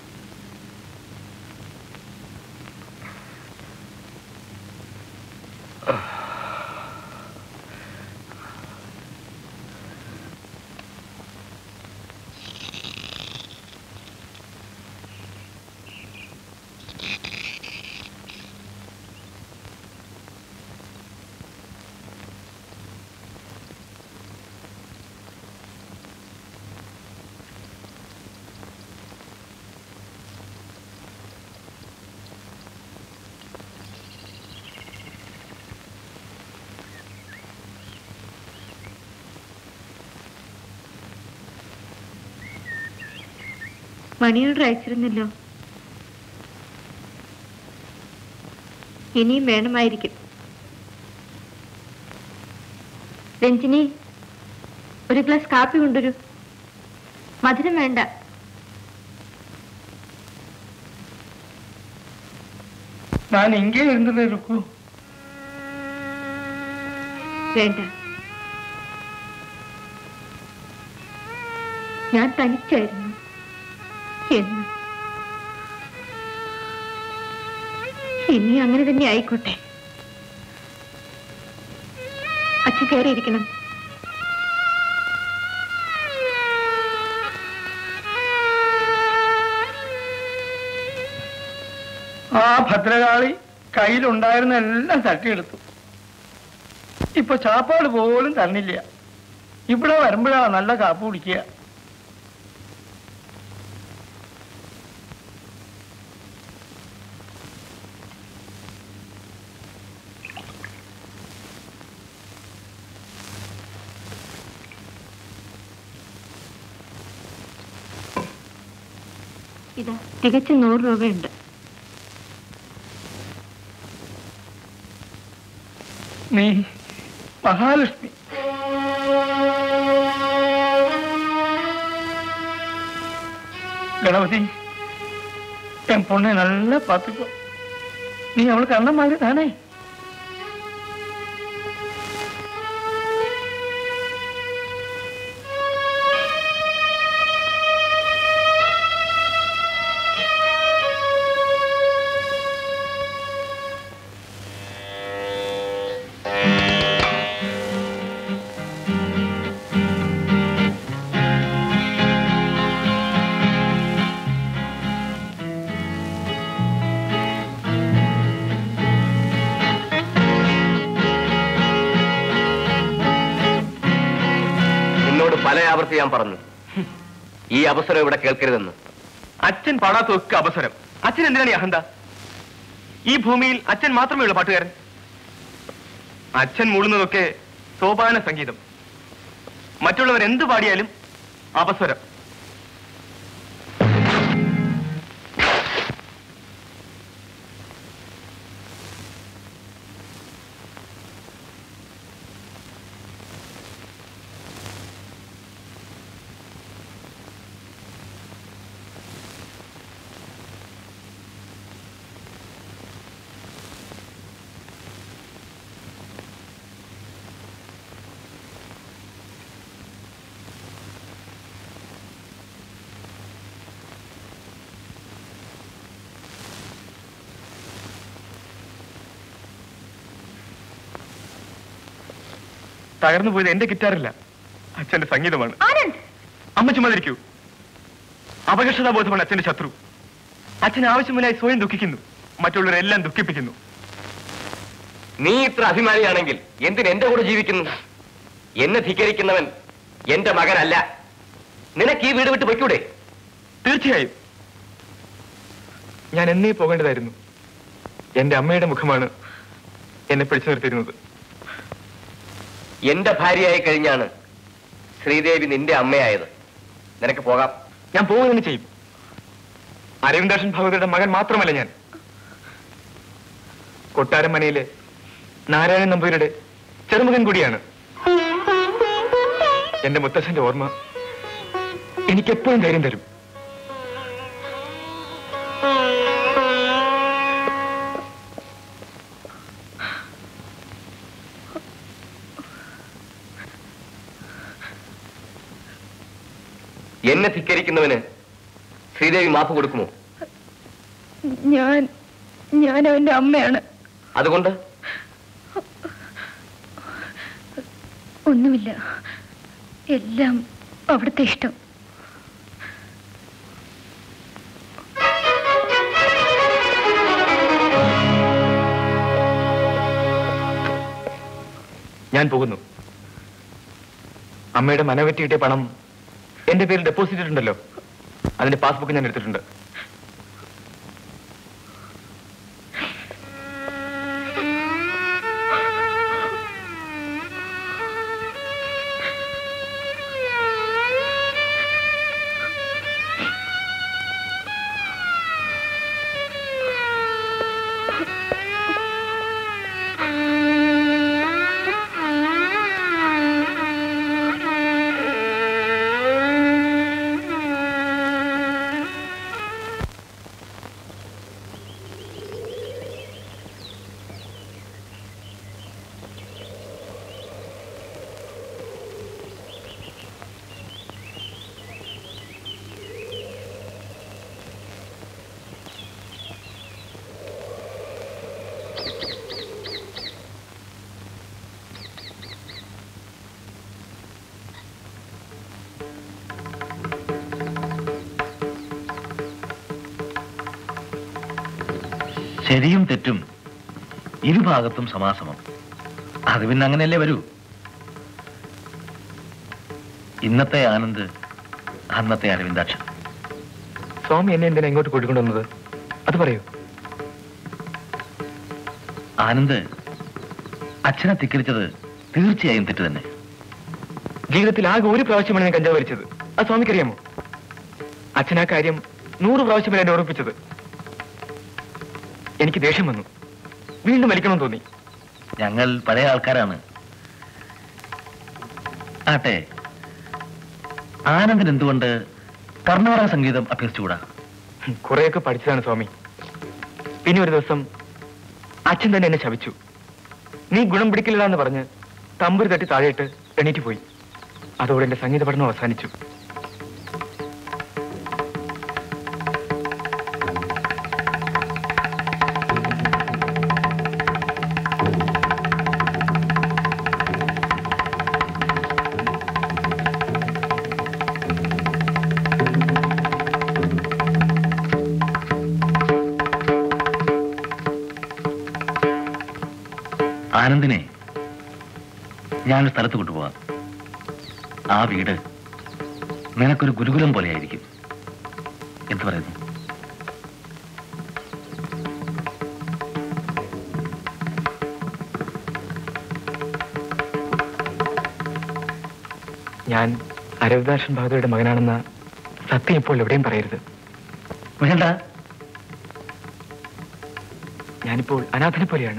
മണി ഓർഡർ അയച്ചിരുന്നല്ലോ ഇനിയും വേണമായിരിക്കും രഞ്ജിനി ഒരു ഗ്ലാസ് കാപ്പി കൊണ്ടുവരൂ മധുരം വേണ്ട ഞാൻ ഇங்கே ഇരുന്നത് ഇരിക്കൂ വേണ്ട ഞാൻ തനിച്ചായിരുന്നു എന്ന് ഇനി അങ്ങനെ തന്നെ ആയിക്കോട്ടെ അച്ഛൻ കയറിയിരിക്കണം ആ ഭദ്രകാളി കയ്യിലുണ്ടായിരുന്ന എല്ലാം തട്ടിയെടുത്തു ഇപ്പൊ ചാപ്പാട് പോലും തന്നില്ല ഇവിടെ വരുമ്പോഴാ നല്ല കാപ്പ് കുടിക്കുക ഇത് തികച്ചും നൂറ് രൂപയുണ്ട് നീ മഹാലക്ഷ്മി கணபதி என் பொண்ணை நல்லா பார்த்துக்கோ நீ அவளுக்கு அண்ணன் மாதிரி தானே നിന്നോട് പല ആവർത്തി ഞാൻ പറഞ്ഞു ഈ അവസരം ഇവിടെ കേൾക്കരുതെന്ന് അച്ഛൻ പാടാത്തൊക്കെ അവസരം അച്ഛൻ എന്തിനാണ് ഈ അഹന്ത ഈ ഭൂമിയിൽ അച്ഛൻ മാത്രമേ ഉള്ളൂ പാട്ടുകാരൻ അച്ഛൻ മൂളുന്നതൊക്കെ സോപാന സംഗീതം മറ്റുള്ളവർ എന്ത് പാടിയാലും അപസ്വരം തകർന്നു പോയത് എന്റെ ഗിറ്റാറില്ല അച്ഛന്റെ സംഗീതമാണ് അമ്മ ചുമ്മാതിരിക്കൂ അപകർഷതാബോധമാണ് അച്ഛന്റെ ശത്രു അച്ഛൻ ആവശ്യമില്ലായി സ്വയം ദുഃഖിക്കുന്നു മറ്റുള്ളവരെല്ലാം ദുഃഖിപ്പിക്കുന്നു നീ ഇത്ര അഭിമാനിയാണെങ്കിൽ എന്തിന് എന്റെ കൂടെ ജീവിക്കുന്നു എന്നെ ധിക്കരിക്കുന്നവൻ എന്റെ മകനല്ല നിനക്ക് ഈ വീട് വിട്ട് പൊയ്ക്കൂടെ തീർച്ചയായും ഞാൻ എന്നേ പോകേണ്ടതായിരുന്നു എന്റെ അമ്മയുടെ മുഖമാണ് എന്നെ പിടിച്ചു നിർത്തിയിരുന്നത് എന്റെ ഭാര്യയായി കഴിഞ്ഞാണ് ശ്രീദേവി നിന്റെ അമ്മയായത് നിനക്ക് പോകാം ഞാൻ പോവുക തന്നെ ചെയ്യും അരവിന്ദാഷൻ ഭഗവതിയുടെ മകൻ മാത്രമല്ല ഞാൻ കൊട്ടാരം മനയിലെ നാരായണൻ നമ്പൂതിരിയുടെ ചെറുമകൻ കൂടിയാണ് എന്റെ മുത്തച്ഛന്റെ ഓർമ്മ എനിക്കെപ്പോഴും ധൈര്യം തരും എന്നെ ധിക്കരിക്കുന്നവന് ശ്രീദേവി മാപ്പ് കൊടുക്കുമോ ഞാൻ ഞാൻ അവന്റെ അമ്മയാണ് അതുകൊണ്ട് ഒന്നുമില്ല എല്ലാം അവിടുത്തെ ഇഷ്ടം ഞാൻ പോകുന്നു അമ്മയുടെ മനവറ്റി കിട്ടിയ പണം എന്റെ പേരിൽ ഡെപ്പോസിറ്റ് ഇട്ടിട്ടുണ്ടല്ലോ അതിന്റെ പാസ്ബുക്ക് ഞാൻ എടുത്തിട്ടുണ്ട് ശരിയും തെറ്റും ഇരുഭാഗത്തും സമാസമം അത് പിന്നെ അങ്ങനെയല്ലേ വരൂ ഇന്നത്തെ ആനന്ദ് അന്നത്തെ അരവിന്ദാക്ഷൻ സ്വാമി എന്നെ എന്തിനാ ഇങ്ങോട്ട് കൂട്ടിക്കൊണ്ടുവന്നത് അത് പറയൂ ആനന്ദ് അച്ഛനെ ധിക്കരിച്ചത് തീർച്ചയായും തെറ്റ് തന്നെ ജീവിതത്തിൽ ആകെ ഒരു പ്രാവശ്യമാണ് ഞാൻ കഞ്ചാവ് വലിച്ചത് അത് സ്വാമിക്കറിയാമോ അച്ഛൻ ആ കാര്യം നൂറ് പ്രാവശ്യമല്ല എന്നെ ഓർമ്മിപ്പിച്ചത് എനിക്ക് ദേഷ്യം വന്നു വീണ്ടും വലിക്കണം തോന്നി ഞങ്ങൾ പഴയ ആൾക്കാരാണ് ആട്ടെ ആനന്ദിന് എന്തുകൊണ്ട് കർണാടക സംഗീതം അഭ്യസിച്ചുകൂടാ കുറെയൊക്കെ പഠിച്ചതാണ് സ്വാമി പിന്നെ ഒരു ദിവസം അച്ഛൻ തന്നെ എന്നെ ശപിച്ചു നീ ഗുണം പിടിക്കില്ല എന്ന് പറഞ്ഞ് തമ്പുരു തട്ടി താഴെയിട്ട് എണീറ്റ് പോയി അതോടെ എന്റെ സംഗീത പഠനം അവസാനിച്ചു ആനന്ദിനെ ഞാനൊരു സ്ഥലത്ത് കൊണ്ടുപോകാം ആ വീട് നിനക്കൊരു ഗുരുകുലം പോലെയായിരിക്കും എന്ത് പറയുന്നു ഞാൻ അരവിന്ദാക്ഷൻ ബഹദൂരുടെ മകനാണെന്ന സത്യം ഇപ്പോൾ എവിടെയും പറയരുത് വേണ്ട ഞാനിപ്പോൾ അനാഥനെ പോലെയാണ്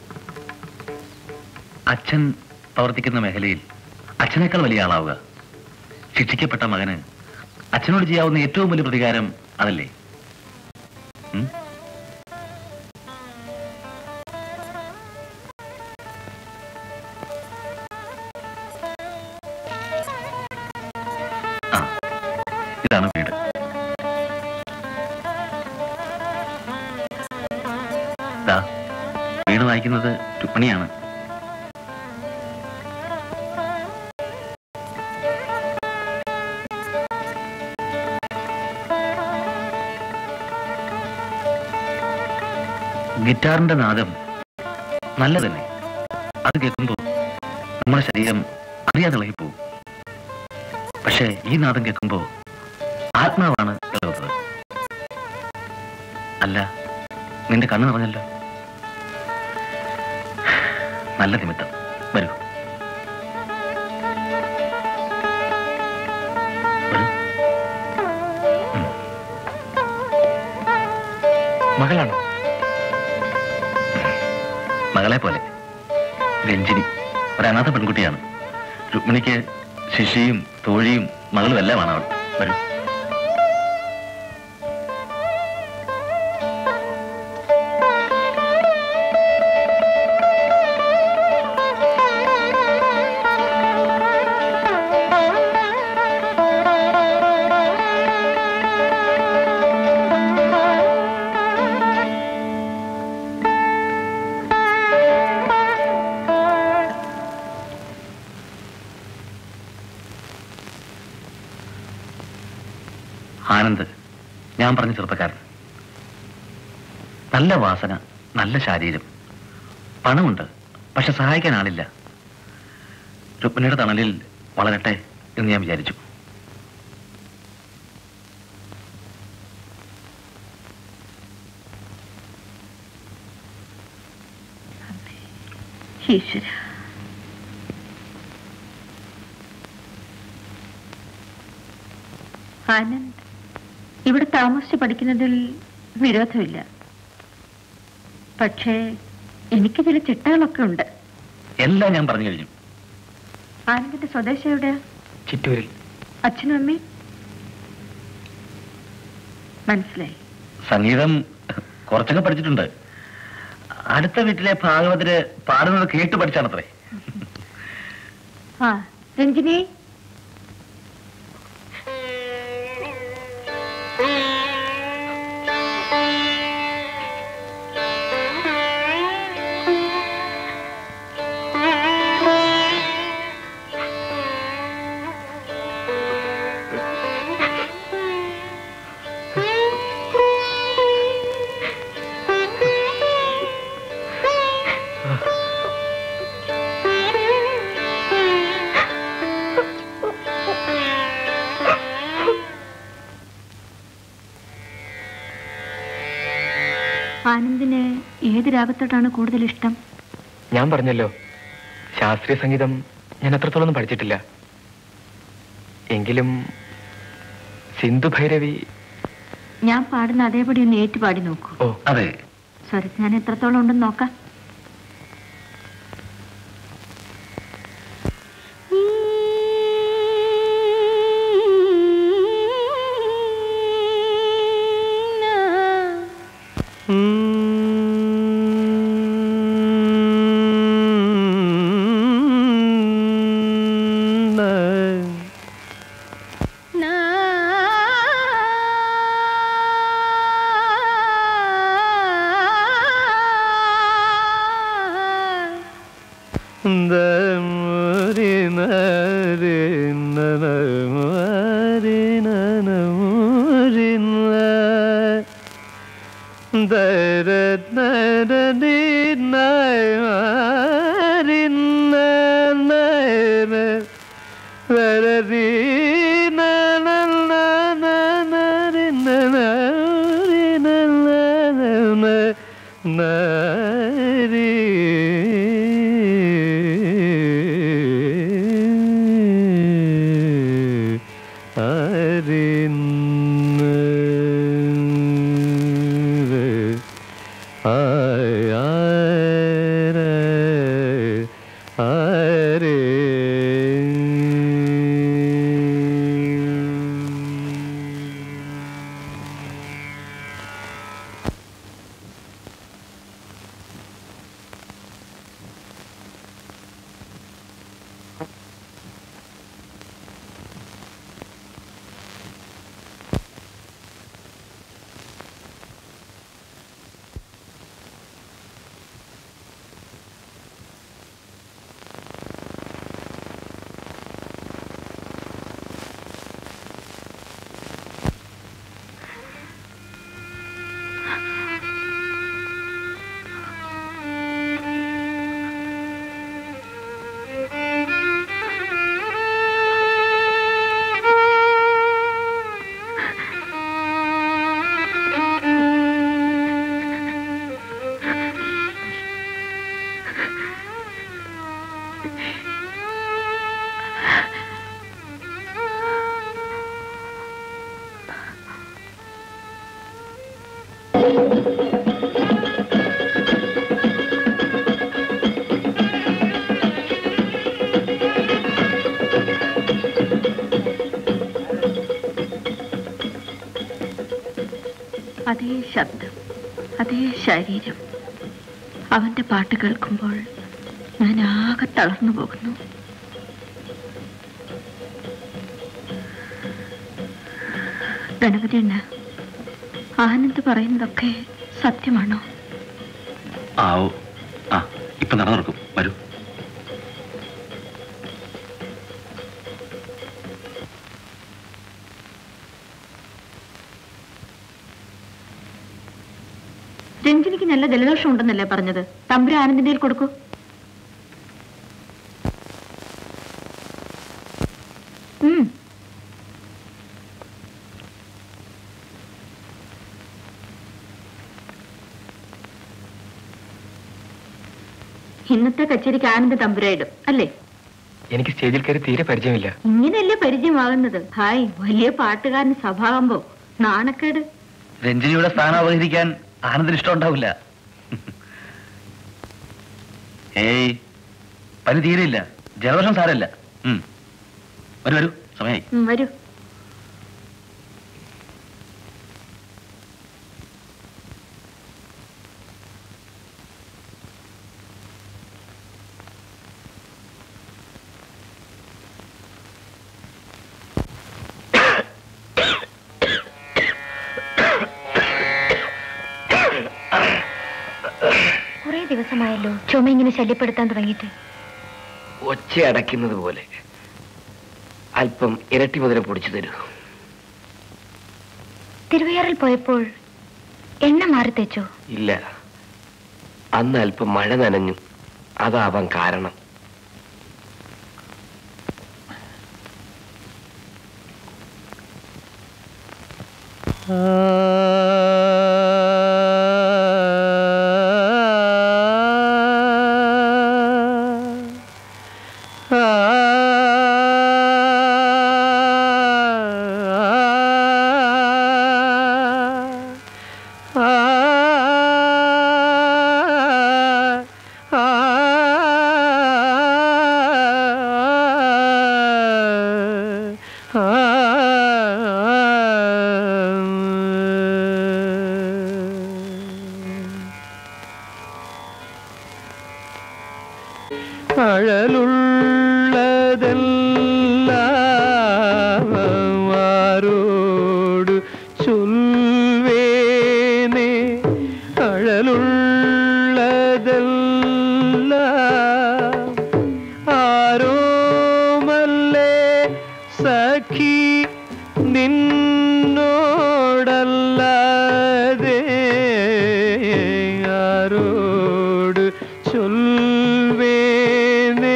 അച്ഛൻ പ്രവർത്തിക്കുന്ന മേഖലയിൽ അച്ഛനേക്കാൾ വലിയ ആളാവുക ശിക്ഷിക്കപ്പെട്ട മകന് അച്ഛനോട് ചെയ്യാവുന്ന ഏറ്റവും വലിയ പ്രതികാരം അതല്ലേ ഉം? ആ, ഇതാണ് വീട് ദാ, വീട് വായിക്കുന്നത് രുക്മിണിയാണ് ഗിറ്റാറിന്റെ നാദം നല്ല തന്നെ അത് കേൾക്കുമ്പോൾ നമ്മുടെ ശരീരം അറിയാതെ ഇളകിപ്പോവും പക്ഷേ ഈ നാദം കേൾക്കുമ്പോൾ ആത്മാവാണ് ഇളകുന്നത് അല്ല നിന്റെ കണ്ണ് നിറഞ്ഞല്ലോ നല്ല നിമിത്തം വരൂ വരൂ മകളാണോ മകളെ പോലെ രഞ്ജിനി ഒരു അനാഥ പെൺകുട്ടിയാണ് രുക്മിണിക്ക് ശിശിയും തോഴിയും മകളും എല്ലാമാണ് അവൾ വരൂ ആനന്ദ് ഞാൻ പറഞ്ഞ ചെറുപ്പക്കാരൻ നല്ല വാസന നല്ല ശാരീരം പണമുണ്ട് പക്ഷെ സഹായിക്കാൻ ആളില്ല രുക്മിണിയുടെ തണലിൽ വളരട്ടെ എന്ന് ഞാൻ വിചാരിച്ചു ഈശ്വര ആനന്ദ് ഇവിടെ താമസിച്ച് പഠിക്കുന്നതിൽ വിരോധമില്ല പക്ഷേ എനിക്ക് ചില ചിട്ടകളൊക്കെ ഉണ്ട് എല്ലാം ഞാൻ പറഞ്ഞു കഴിഞ്ഞു ആനന്ദിന്റെ സ്വദേശം എവിടെയാ ചിറ്റൂരിൽ അച്ഛനും അമ്മയും മനസ്സിലായി സംഗീതം കുറച്ചൊക്കെ പഠിച്ചിട്ടുണ്ട് അടുത്ത വീട്ടിലെ ഭാഗവതര് പാടുന്നത് കേട്ട് പഠിച്ചാണത്രേ ആ രഞ്ജിനി ആനന്ദിന് ഏത് രാഗത്തോടാണ് കൂടുതൽ ഇഷ്ടം ഞാൻ പറഞ്ഞല്ലോ ശാസ്ത്രീയ സംഗീതം ഞാൻ അത്രത്തോളൊന്നും പഠിച്ചിട്ടില്ല എങ്കിലും സിന്ധു ഭൈരവി ഞാൻ പാടുന്ന അതേപടി ഒന്ന് ഏറ്റു പാടി നോക്കൂ ഓ അതെ സ്വരത്തിൽ ഞാൻ എത്രത്തോളം ഉണ്ടെന്ന് നോക്കാം അതേ ശബ്ദം അതേ ശരീരം അവന്റെ പാട്ട് കേൾക്കുമ്പോൾ ഞാൻ ആകെ തളർന്നു പോകുന്നു ഗണപതി അണ്ണ ആനന്ദ് പറയുന്നതൊക്കെ സത്യമാണോ ആവോ ആ ഇപ്പൊ നട തുറക്കും വരൂ രഞ്ജിനിക്ക് നല്ല ജലദോഷം ഉണ്ടെന്നല്ലേ പറഞ്ഞത് തമ്പുര ആനന്ദിന്റെ കയ്യിൽ കൊടുക്കൂ ഉം. ഇന്നത്തെ കച്ചേരിക്ക് ആനന്ദ് തമ്പുരായിടും അല്ലേ എനിക്ക് സ്റ്റേജിൽ കയറി തീരെ പരിചയമില്ല ഇങ്ങനെയല്ലേ പരിചയമാകുന്നത് ഹായ് വലിയ പാട്ടുകാരൻ സഭാകുമ്പോ നാണക്കേട് രഞ്ജിനിയുടെ സ്ഥാനം അവതരിക്കാൻ ആനന്ദിന് ഇഷ്ടം ഉണ്ടാവില്ല ഏയ് പനി തീരെയില്ല ജലദോഷം സാരമില്ല ഉം. വരൂ വരൂ സമയായി ഉം, വരൂ കുറെ ദിവസമായല്ലോ ചുമ ഇങ്ങനെ ശല്യപ്പെടുത്താൻ തുടങ്ങിയിട്ട് ഒച്ച അടയ്ക്കുന്നത് പോലെ അല്പം ഇരട്ടി മുതല പൊടിച്ചു തരൂ തിരുവയ്യാറിൽ പോയപ്പോൾ എണ്ണ മാറി തേച്ചോ ഇല്ല അന്ന് അല്പം മഴ നനഞ്ഞു അതാവാൻ കാരണം ആ அழலுள்ளதெல்லாம் ஆரோடு சொல்வேனே அழலுள்ளதெல்லாம் ആരോമല്ലേ സഖി നിന്നോടല്ലാതെ ആരോട് ചൊൽവേനേ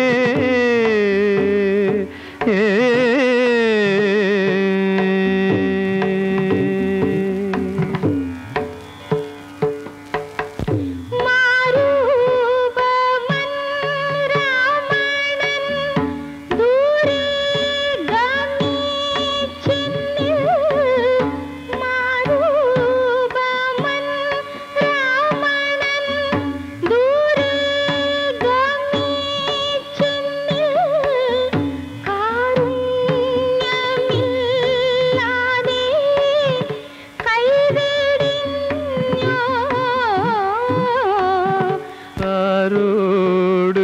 ആരോട്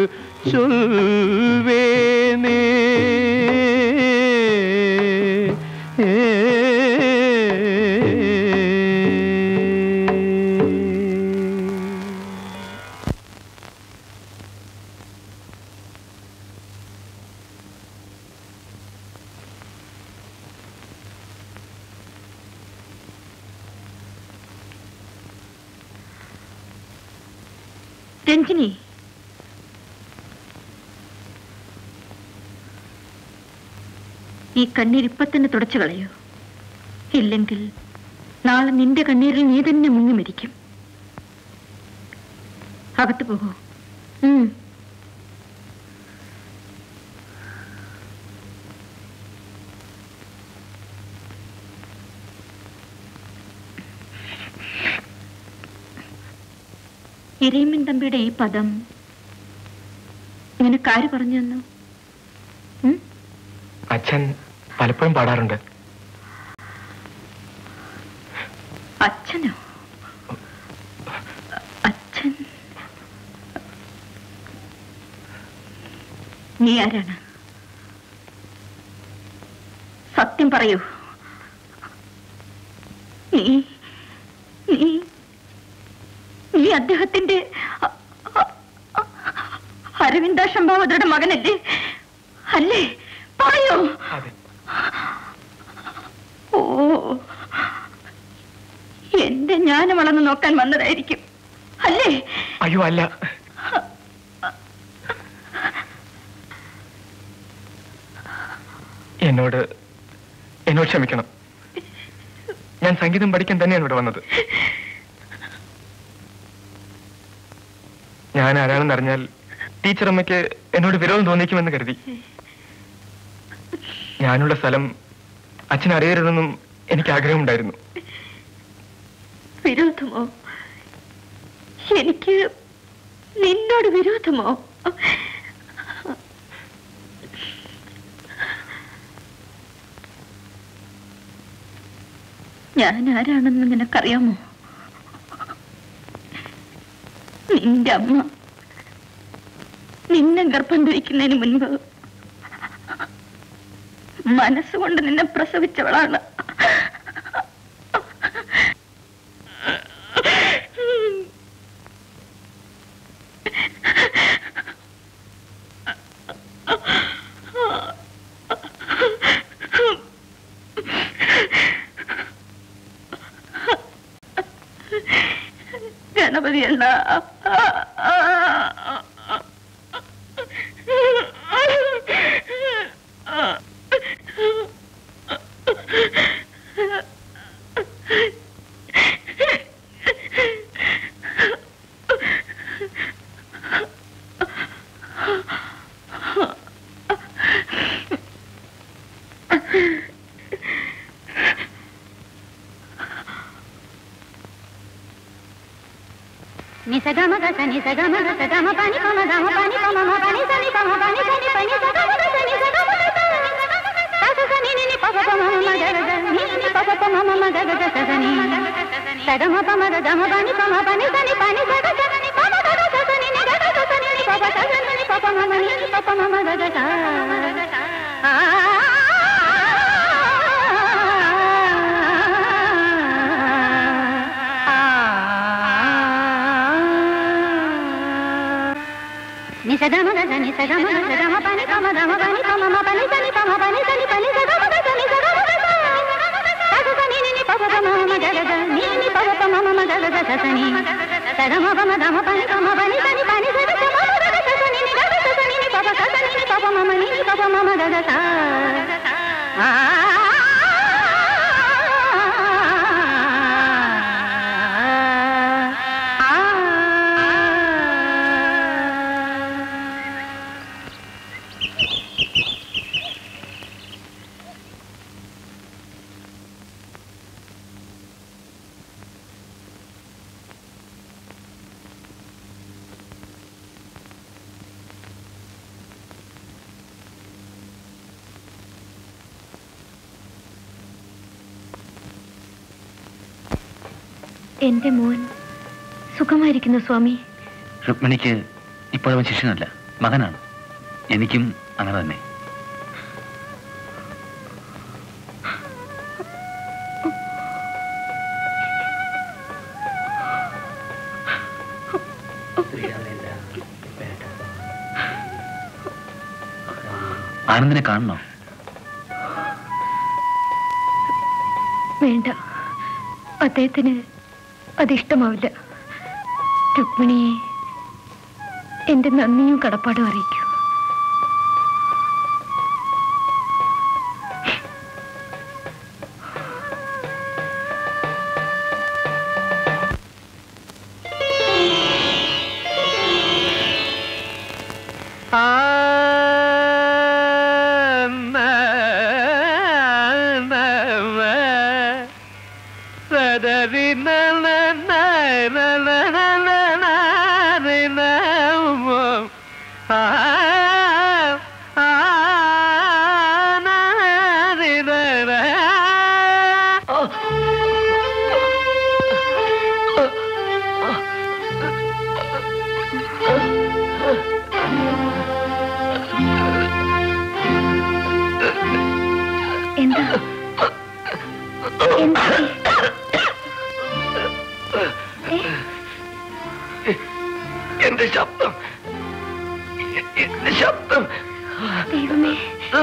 ചൊൽവേനേ രഞ്ജിനി ഈ കണ്ണീർ ഇപ്പൊ തന്നെ തുടച്ചു കളയൂ ഇല്ലെങ്കിൽ നാളെ നിന്റെ കണ്ണീരിൽ നീ തന്നെ മുങ്ങി മരിക്കും അകത്ത് പോകൂ ഉം. ഇരയിമ്മൻ തമ്പിയുടെ ഈ പദം നിനക്കാര് പറഞ്ഞു തന്നു അച്ഛൻ പലപ്പോഴും പാടാറുണ്ട് അച്ഛനോ അച്ഛൻ നീ ആരാണ് സത്യം പറയൂ നീ നീ നീ അദ്ദേഹത്തിന്റെ അ- അ- അരവിന്ദ ശംഭാവതരുടെ മകനല്ലേ അല്ലേ പറയൂ ഓ എന്റെ ജ്ഞാനം വളർന്നു നോക്കാൻ വന്നതായിരിക്കും അല്ലേ അയ്യോ അല്ല എന്നോട് എന്നോട് ക്ഷമിക്കണം ഞാൻ സംഗീതം പഠിക്കാൻ തന്നെയാണ് ഇവിടെ വന്നത് ഞാൻ ആരാണെന്ന് അറിഞ്ഞാൽ ടീച്ചർ അമ്മയ്ക്ക് എന്നോട് വിരോധം തോന്നിക്കുമെന്ന് കരുതി ഞാനുള്ള സ്ഥലം അച്ഛൻ അറിയരുതെന്നും എനിക്ക് ആഗ്രഹമുണ്ടായിരുന്നു വിരോധമോ എനിക്ക് നിന്നോട് വിരോധമോ ഞാൻ ആരാണെന്ന് നിനക്കറിയാമോ നിന്റെ അമ്മ നിന്നെ ഗർഭം ധരിക്കുന്നതിന് മുൻപ് മനസ്സുകൊണ്ട് നിന്നെ പ്രസവിച്ചവളാണ് ഗണപതി അല്ല ని సగ మగ సని సగ మగ సగ మ పని పమ గ మ పని పమ మ పని సని పమ పని సని పని సగ మగ సని సగ మగ స స ని ని ని ప ప మ మ గ గ గ ని ని ప ప మ మ మ గ గ గ స స ని సగ మ ప మ గ గ మ పని పమ పని సని పని సగ స ని ప మ గ గ స స ని ని గ గ స స ని ని ప పప సగ ని పప మమ ని పప మమ గగ సా ఆ ని సగ మ గగ ని సగ మ గ సగ మ పని పమ గ మ పని పమ మ పని సని పమ పని సని పని సగ మ గ సని సగ మ గ సా సగ సని ని ని పప పమ మ గ గ ని ని పప పమ మ మ గ గ స సని సగ మ పమ గ మ పని పమ పని సని పని సగ స మ మ గ గ స సని ని గ గ స సని ని పప స సని ని పప మమ ని ని పప మమ గ గ సా ఆ എന്റെ മോൻ സുഖമായിരിക്കുന്നു സ്വാമി രുക്മിണിക്ക് ഇപ്പോഴവൻ ശിഷ്യനല്ല മകനാണ് എനിക്കും അങ്ങനെ തന്നെ ആനന്ദിനെ കാണണോ വേണ്ട അദ്ദേഹത്തിന് അതിഷ്ടമാവില്ല രുക്മിണിയെ എന്റെ നന്ദിയും കടപ്പാടും അറിയിക്കൂ എന്താ എന്താ എന്റെ ശബ്ദം എന്റെ ശബ്ദം ദൈവമേ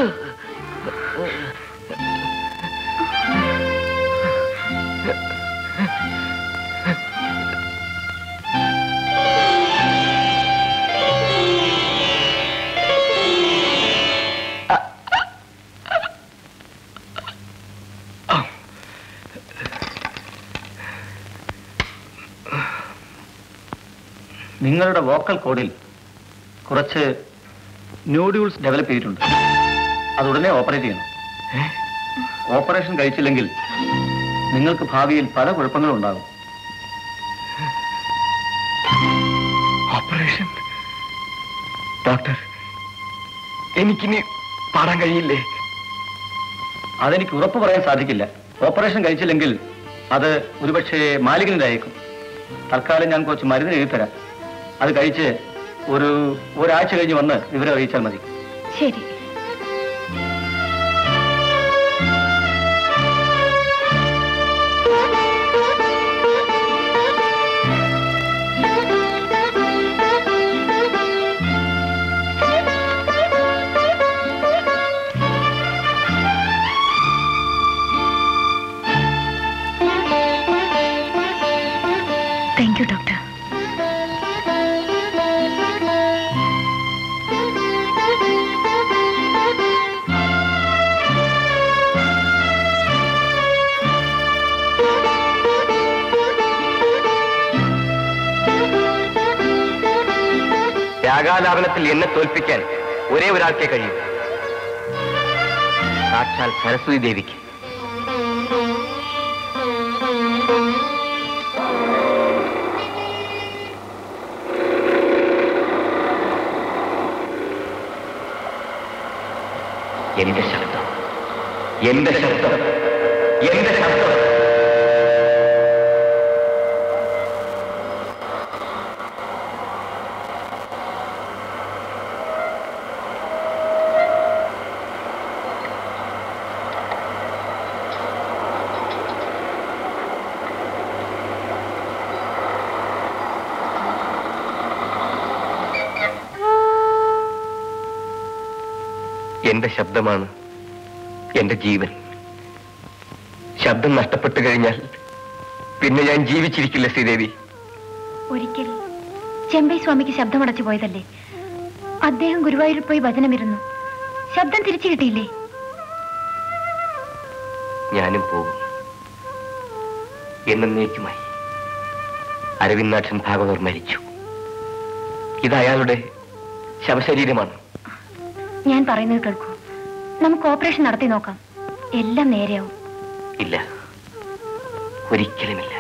നിങ്ങളുടെ വോക്കൽ കോഡിൽ കുറച്ച് ന്യൂഡ്യൂൾസ് ഡെവലപ്പ് ചെയ്തിട്ടുണ്ട് അത് ഉടനെ ഓപ്പറേറ്റ് ചെയ്യണം ഓപ്പറേഷൻ കഴിച്ചില്ലെങ്കിൽ നിങ്ങൾക്ക് ഭാവിയിൽ പല കുഴപ്പങ്ങളും ഉണ്ടാകും ഓപ്പറേഷൻ ഡോക്ടർ എനിക്കിനി പാടാൻ കഴിയില്ലേ അതെനിക്ക് ഉറപ്പ് പറയാൻ സാധിക്കില്ല ഓപ്പറേഷൻ കഴിച്ചില്ലെങ്കിൽ അത് ഒരുപക്ഷെ മാലിന്യതായേക്കും തൽക്കാലം ഞാൻ കുറച്ച് മരുന്ന് എഴുതി തരാം അത് കഴിച്ച് ഒരു ഒരാഴ്ച കഴിഞ്ഞ് വന്ന് വിവരം അറിയിച്ചാൽ മതി ശരി താങ്ക് യു ഡോക്ടർ രാഗാലാപനത്തിൽ എന്നെ തോൽപ്പിക്കാൻ ഒരേ ഒരാൾക്കേ കഴിയൂ സാക്ഷാൽ സരസ്വതി ദേവിക്ക് എന്റെ ശബ്ദം എന്റെ ശബ്ദം എന്റെ ശബ്ദം എന്റെ ശബ്ദമാണ് എന്റെ ജീവൻ ശബ്ദം നഷ്ടപ്പെട്ടു കഴിഞ്ഞാൽ പിന്നെ ഞാൻ ജീവിച്ചിരിക്കില്ല ശ്രീദേവി ഒരിക്കൽ ചെമ്പൈ സ്വാമിക്ക് ശബ്ദമടച്ചു പോയതല്ലേ അദ്ദേഹം ഗുരുവായൂരിൽ പോയി ഭജനമിരുന്നു ശബ്ദം തിരിച്ചു കിട്ടിയില്ലേ ഞാനും പോകും എന്നേക്കുമായി അരവിന്ദാക്ഷൻ ഭാഗവതർ മരിച്ചു ഇത് അയാളുടെ ശവശരീരമാണ് ഞാൻ പറയുന്നത് കേൾക്കൂ നമുക്ക് ഓപ്പറേഷൻ നടത്തി നോക്കാം എല്ലാം നേരെയാവും ഇല്ല ഒരിക്കലുമില്ല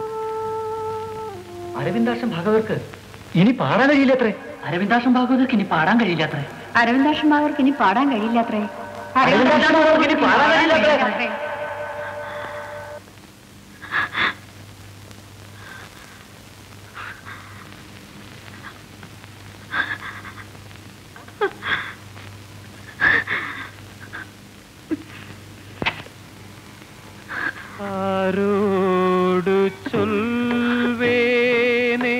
അരവിന്ദാക്ഷൻ ഭാഗവർക്ക് ഇനി പാടാൻ കഴിയില്ലത്രേ അരവിന്ദാക്ഷൻ ഭാഗവതർക്ക് ഇനി പാടാൻ കഴിയില്ലത്രേ അരവിന്ദാക്ഷന്മാർക്ക് ഇനി പാടാൻ കഴിയില്ലത്രേ അരവിന്ദാക്ഷന്മാർക്ക് ഇനി പാടാൻ കഴിയില്ലത്രേ ആരോടു ചൊൽവേനേ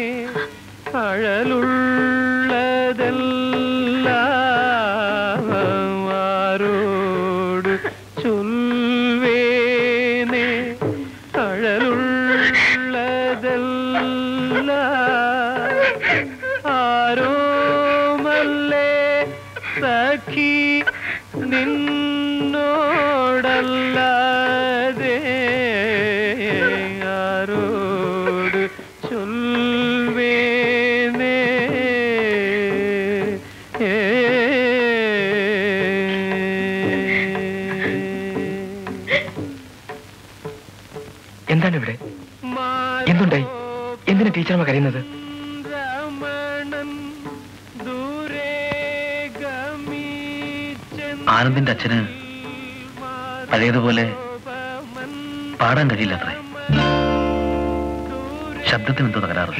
അഴലുള്ളതെല്ലാം ആരോടു ചൊൽവേനേ അഴലുള്ളതെല്ലാം ആരോമല്ലേ സഖി നിന്നോടല്ലാതെ ആരോട് ചൊൽവേനേ എന്താണ് ഇവിടെ എന്തുണ്ടായി എന്തിനാ ടീച്ചർമ്മ കരയുന്നത് ആനന്ദിന്റെ അച്ഛന് പഴയതുപോലെ പാടാൻ കഴിയില്ല അത്രേ ശബ്ദത്തിന് എന്തോ തകരാറ്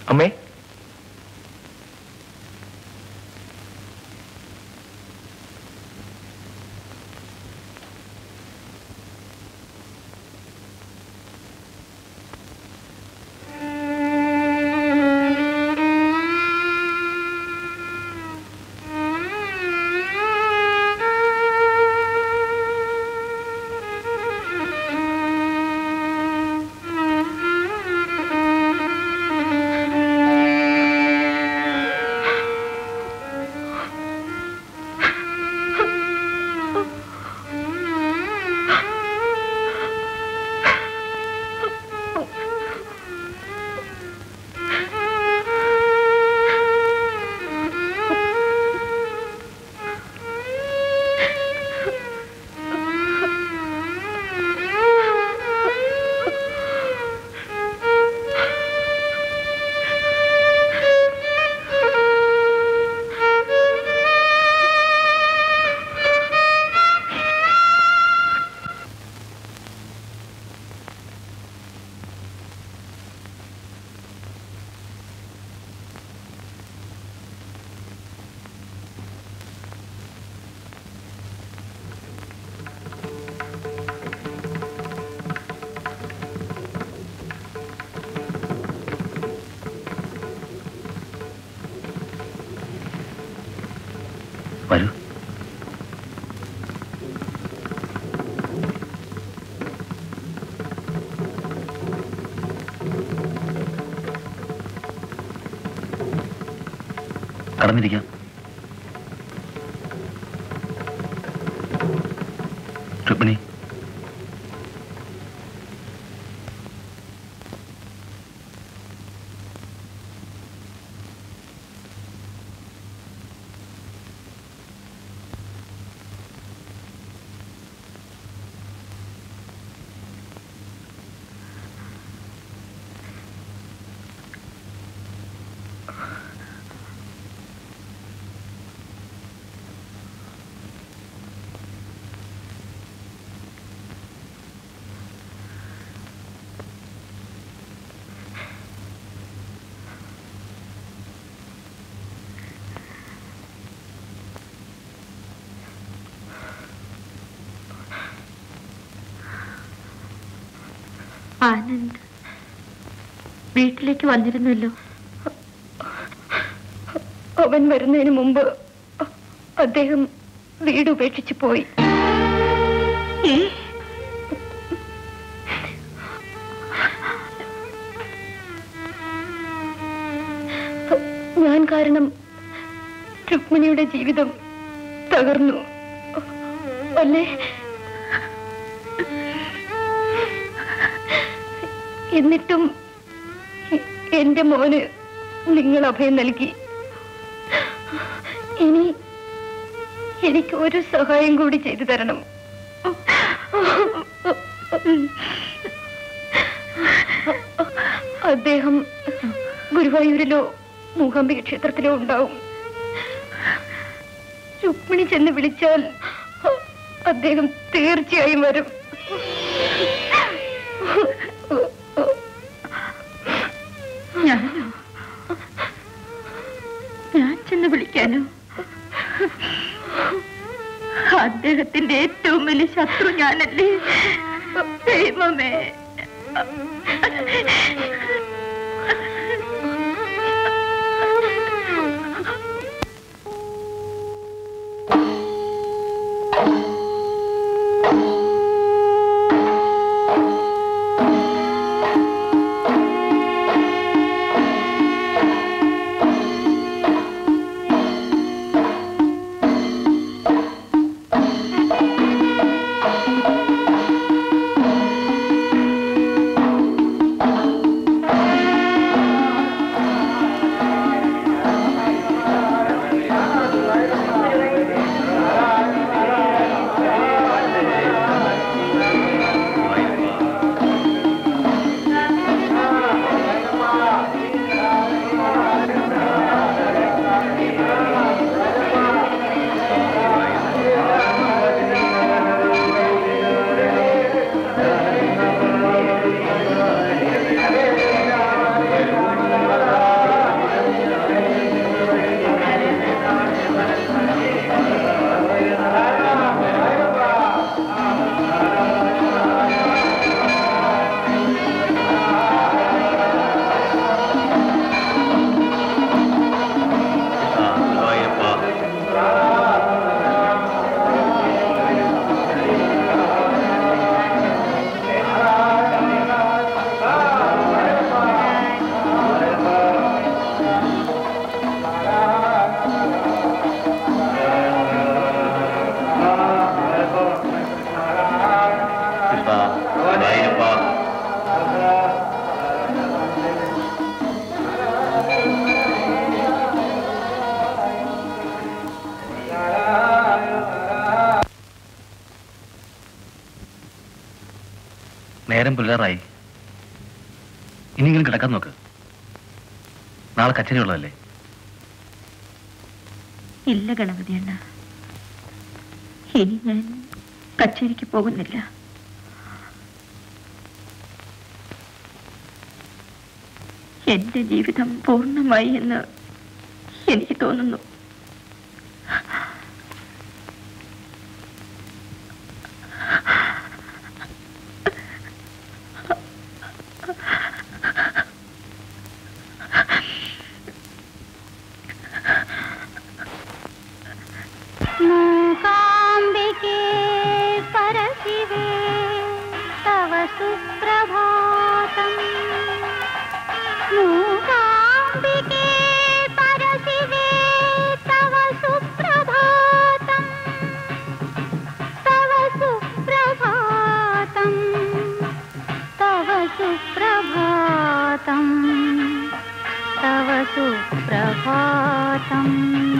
അമ്മേ വരൂ കടന്നിരിക്കാം രുക്മിണി ആനന്ദ് വീട്ടിലേക്ക് വന്നിരുന്നല്ലോ അവൻ വരുന്നതിന് മുമ്പ് അദ്ദേഹം വീട് ഉപേക്ഷിച്ചു പോയി ഞാൻ കാരണം രുക്മിണിയുടെ ജീവിതം തകർന്നു അല്ലേ എന്നിട്ടും എ- എന്റെ മോന് നിങ്ങൾ അഭയം നൽകി ഇനി എനിക്ക് ഒരു സഹായം കൂടി ചെയ്തു തരണം അദ്ദേഹം ഗുരുവായൂരിലോ മൂകാംബിക ക്ഷേത്രത്തിലോ ഉണ്ടാവും രുക്മിണി ചെന്ന് വിളിച്ചാൽ അദ്ദേഹം തീർച്ചയായും വരും ഞാനോ ഞാൻ ചെന്ന് വിളിക്കാനോ അദ്ദേഹത്തിന്റെ ഏറ്റവും വലിയ ശത്രു ഞാനല്ലേ ദൈവമേ ആ നേരം പുലരാറായി ഇനിയെങ്കിലും കിടക്കാൻ നോക്ക് നാളെ കച്ചേരി ഉള്ളതല്ലേ ഇല്ല ഗണപതി അണ്ണ ഇനി ഞാൻ കച്ചേരിക്ക് പോകുന്നില്ല എന്റെ ജീവിതം പൂർണ്ണമായി എന്ന് എനിക്ക് തോന്നുന്നു മൂകാംബികേ പരശിവേ തവ സുപ്രഭാതം മൂകാംബികേ പരശിവേ തവ സുപ്രഭാതം തവ സുപ്രഭാതം തവ സുപ്രഭാതം തവ സുപ്രഭാതം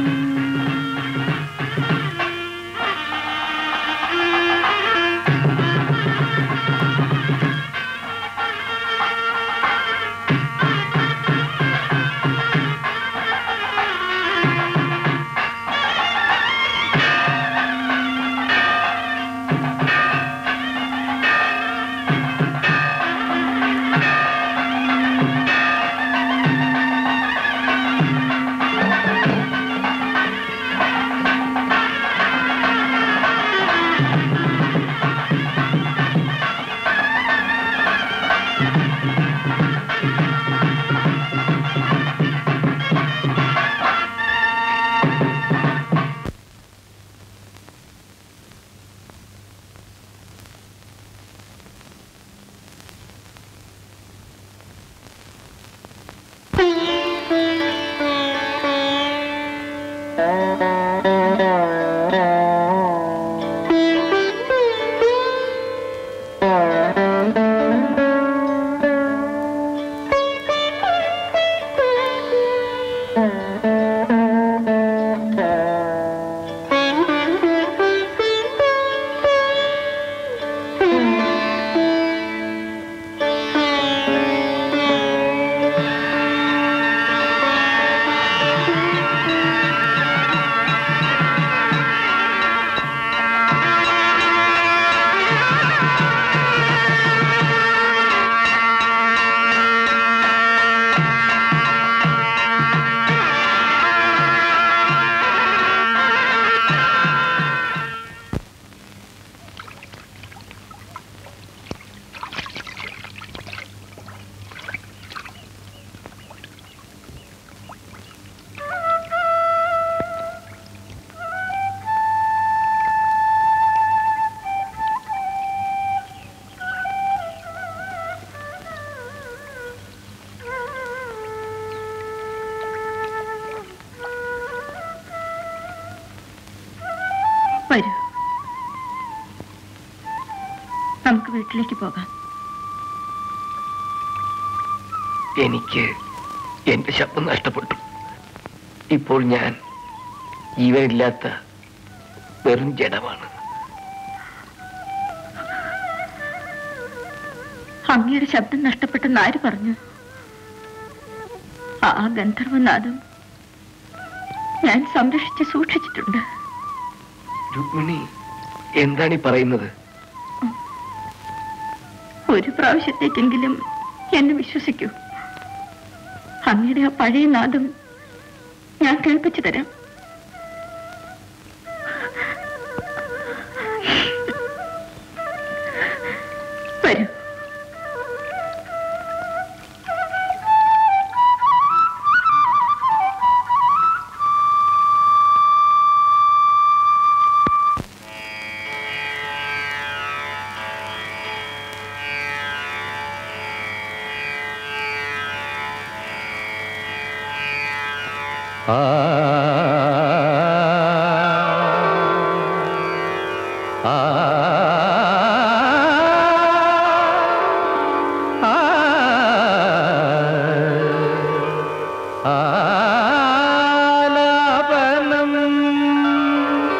വരൂ നമുക്ക് വീട്ടിലേക്ക് പോകാം എനിക്ക് എന്റെ ശബ്ദം നഷ്ടപ്പെട്ടു ഇപ്പോൾ ഞാൻ ജീവനില്ലാത്ത വെറും ജഡമാണ് അങ്ങയുടെ ശബ്ദം നഷ്ടപ്പെട്ടെന്ന് ആര് പറഞ്ഞു ആ ഗന്ധർവനാദം ഞാൻ സംരക്ഷിച്ച് സൂക്ഷിച്ചിട്ടുണ്ട് രുക്മിണി എന്താണ് ഈ പറയുന്നത് ഒരു പ്രാവശ്യത്തേക്കെങ്കിലും എന്നെ വിശ്വസിക്കൂ അങ്ങയുടെ ആ പഴയ നാദം ഞാൻ കേൾപ്പിച്ചു തരാം വരൂ ആലാപനം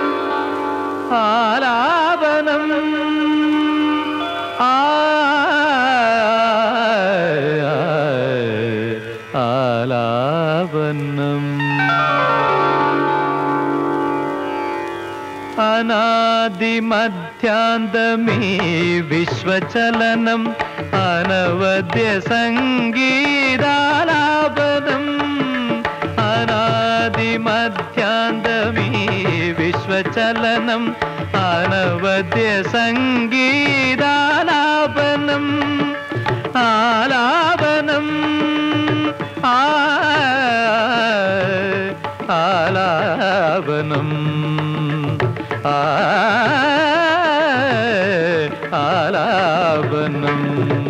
ആലാപനം ആ അനാദിമധ്യാന്തമീ വിശ്വചലനം അനവദ്യ സംഗീതാലാപനം അനാദിമധ്യാന്തമീ വിശ്വചലനം അനവദ്യ സംഗീതാലാപനം ആലാപനം ആ ആലാപനം ആ ആലാപനം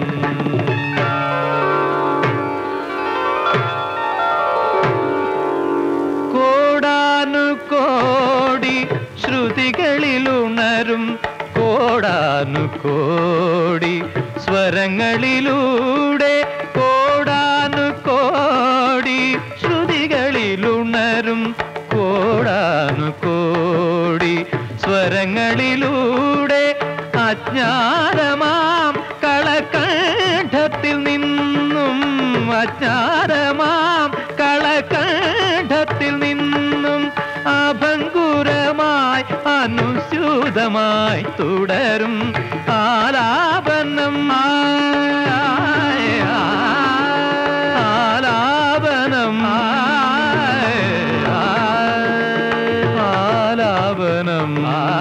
കോടാനു കോടി ശ്രുതികളിലുണരും കോടാനു കോടി സ്വരങ്ങളിലൂടെ കോടാനു കോടി ശ്രുതികളിലുണരും കോടാനു കോടി സ്വരങ്ങളിലൂടെ അജ്ഞാനമാം കളകണ്ഠത്തിൽ നിന്നും അജ്ഞാനമാം കളകണ്ഠത്തിൽ നിന്നും അഭങ്കുരമായി അനുസ്യൂതമായി തുടരും ആലാപനം ആലാപനം ആലാപനം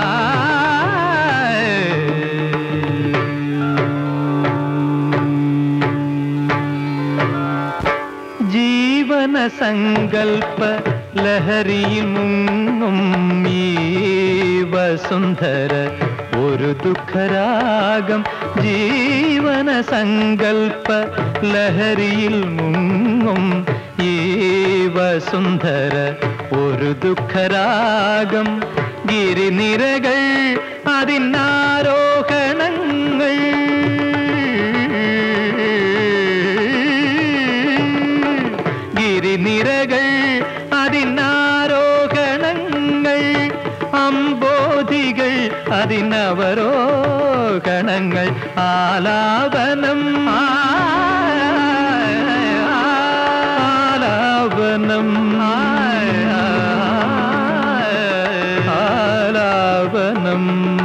ജീവന സങ്കൽപ്പ ലഹരിയിൽ മുങ്ങും ഈ വസുന്ധര ഒരു ദുഃഖരാഗം ജീവന സങ്കൽപ്പ ലഹരിയിൽ മുങ്ങും ഈ വസുന്ധര ഒരു ദുഃഖരാഗം ഗിരിനിരകൾ അതിനാരോഹണങ്ങൾ ഗിരിനിരകൾ അതിനാരോഹണങ്ങൾ അമ്പോധികൾ അതിനവരോഹണങ്ങൾ ആലാപനം ആലാപനം ആലാപനം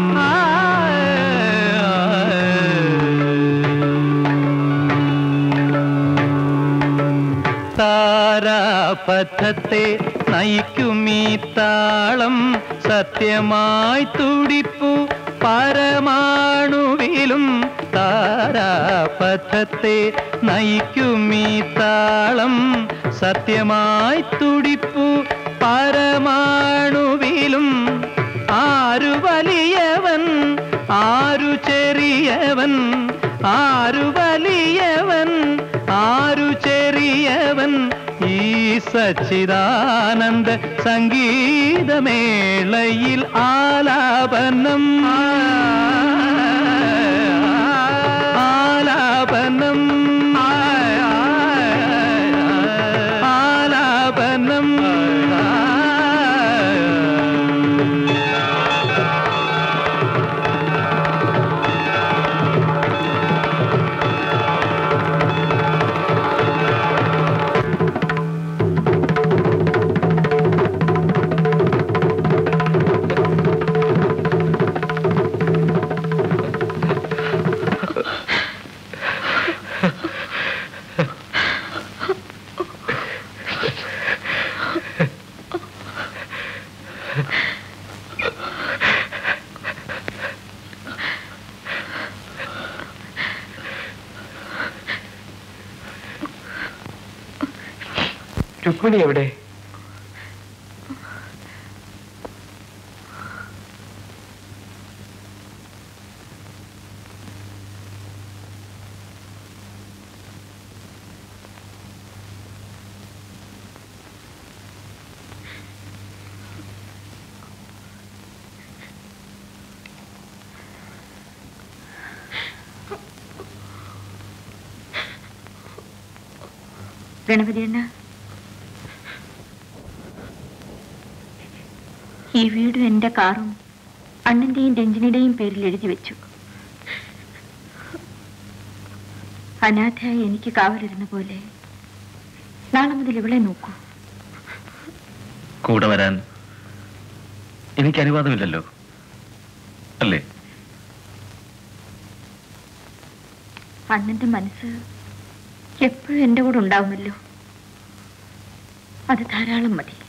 താരാപഥത്തെ നയിക്കുമീ താളം സത്യമായി തുടിപ്പു പരമാണുവിലും താരാപഥത്തെ നയിക്കുമീ താളം സത്യമായി തുടിപ്പു പരമാണുവിലും ആരു വലിയവൻ ആരു ചെറിയവൻ ആരു വലിയവൻ ആരു ചെറിയവൻ ഈ സച്ചിദാനന്ദ സംഗീതമേളയിൽ ആലാപനം ആലാപനം ആലാപനം രുക്മിണി എവിടെ ഗണപതി അണ്ണ ഈ വീടും എന്റെ കാറും അണ്ണന്റെയും രഞ്ജനിയുടെയും പേരിൽ എഴുതി വെച്ചു അനാഥയായി എനിക്ക് കാവലിരുന്ന പോലെ നാളെ മുതൽ ഇവളെ നോക്കൂ കൂടെ വരാൻ എനിക്ക് അനുവാദമില്ലല്ലോ അല്ലേ അണ്ണന്റെ മനസ്സ് എപ്പോഴും എന്റെ കൂടെ ഉണ്ടാവുമല്ലോ അത് ധാരാളം മതി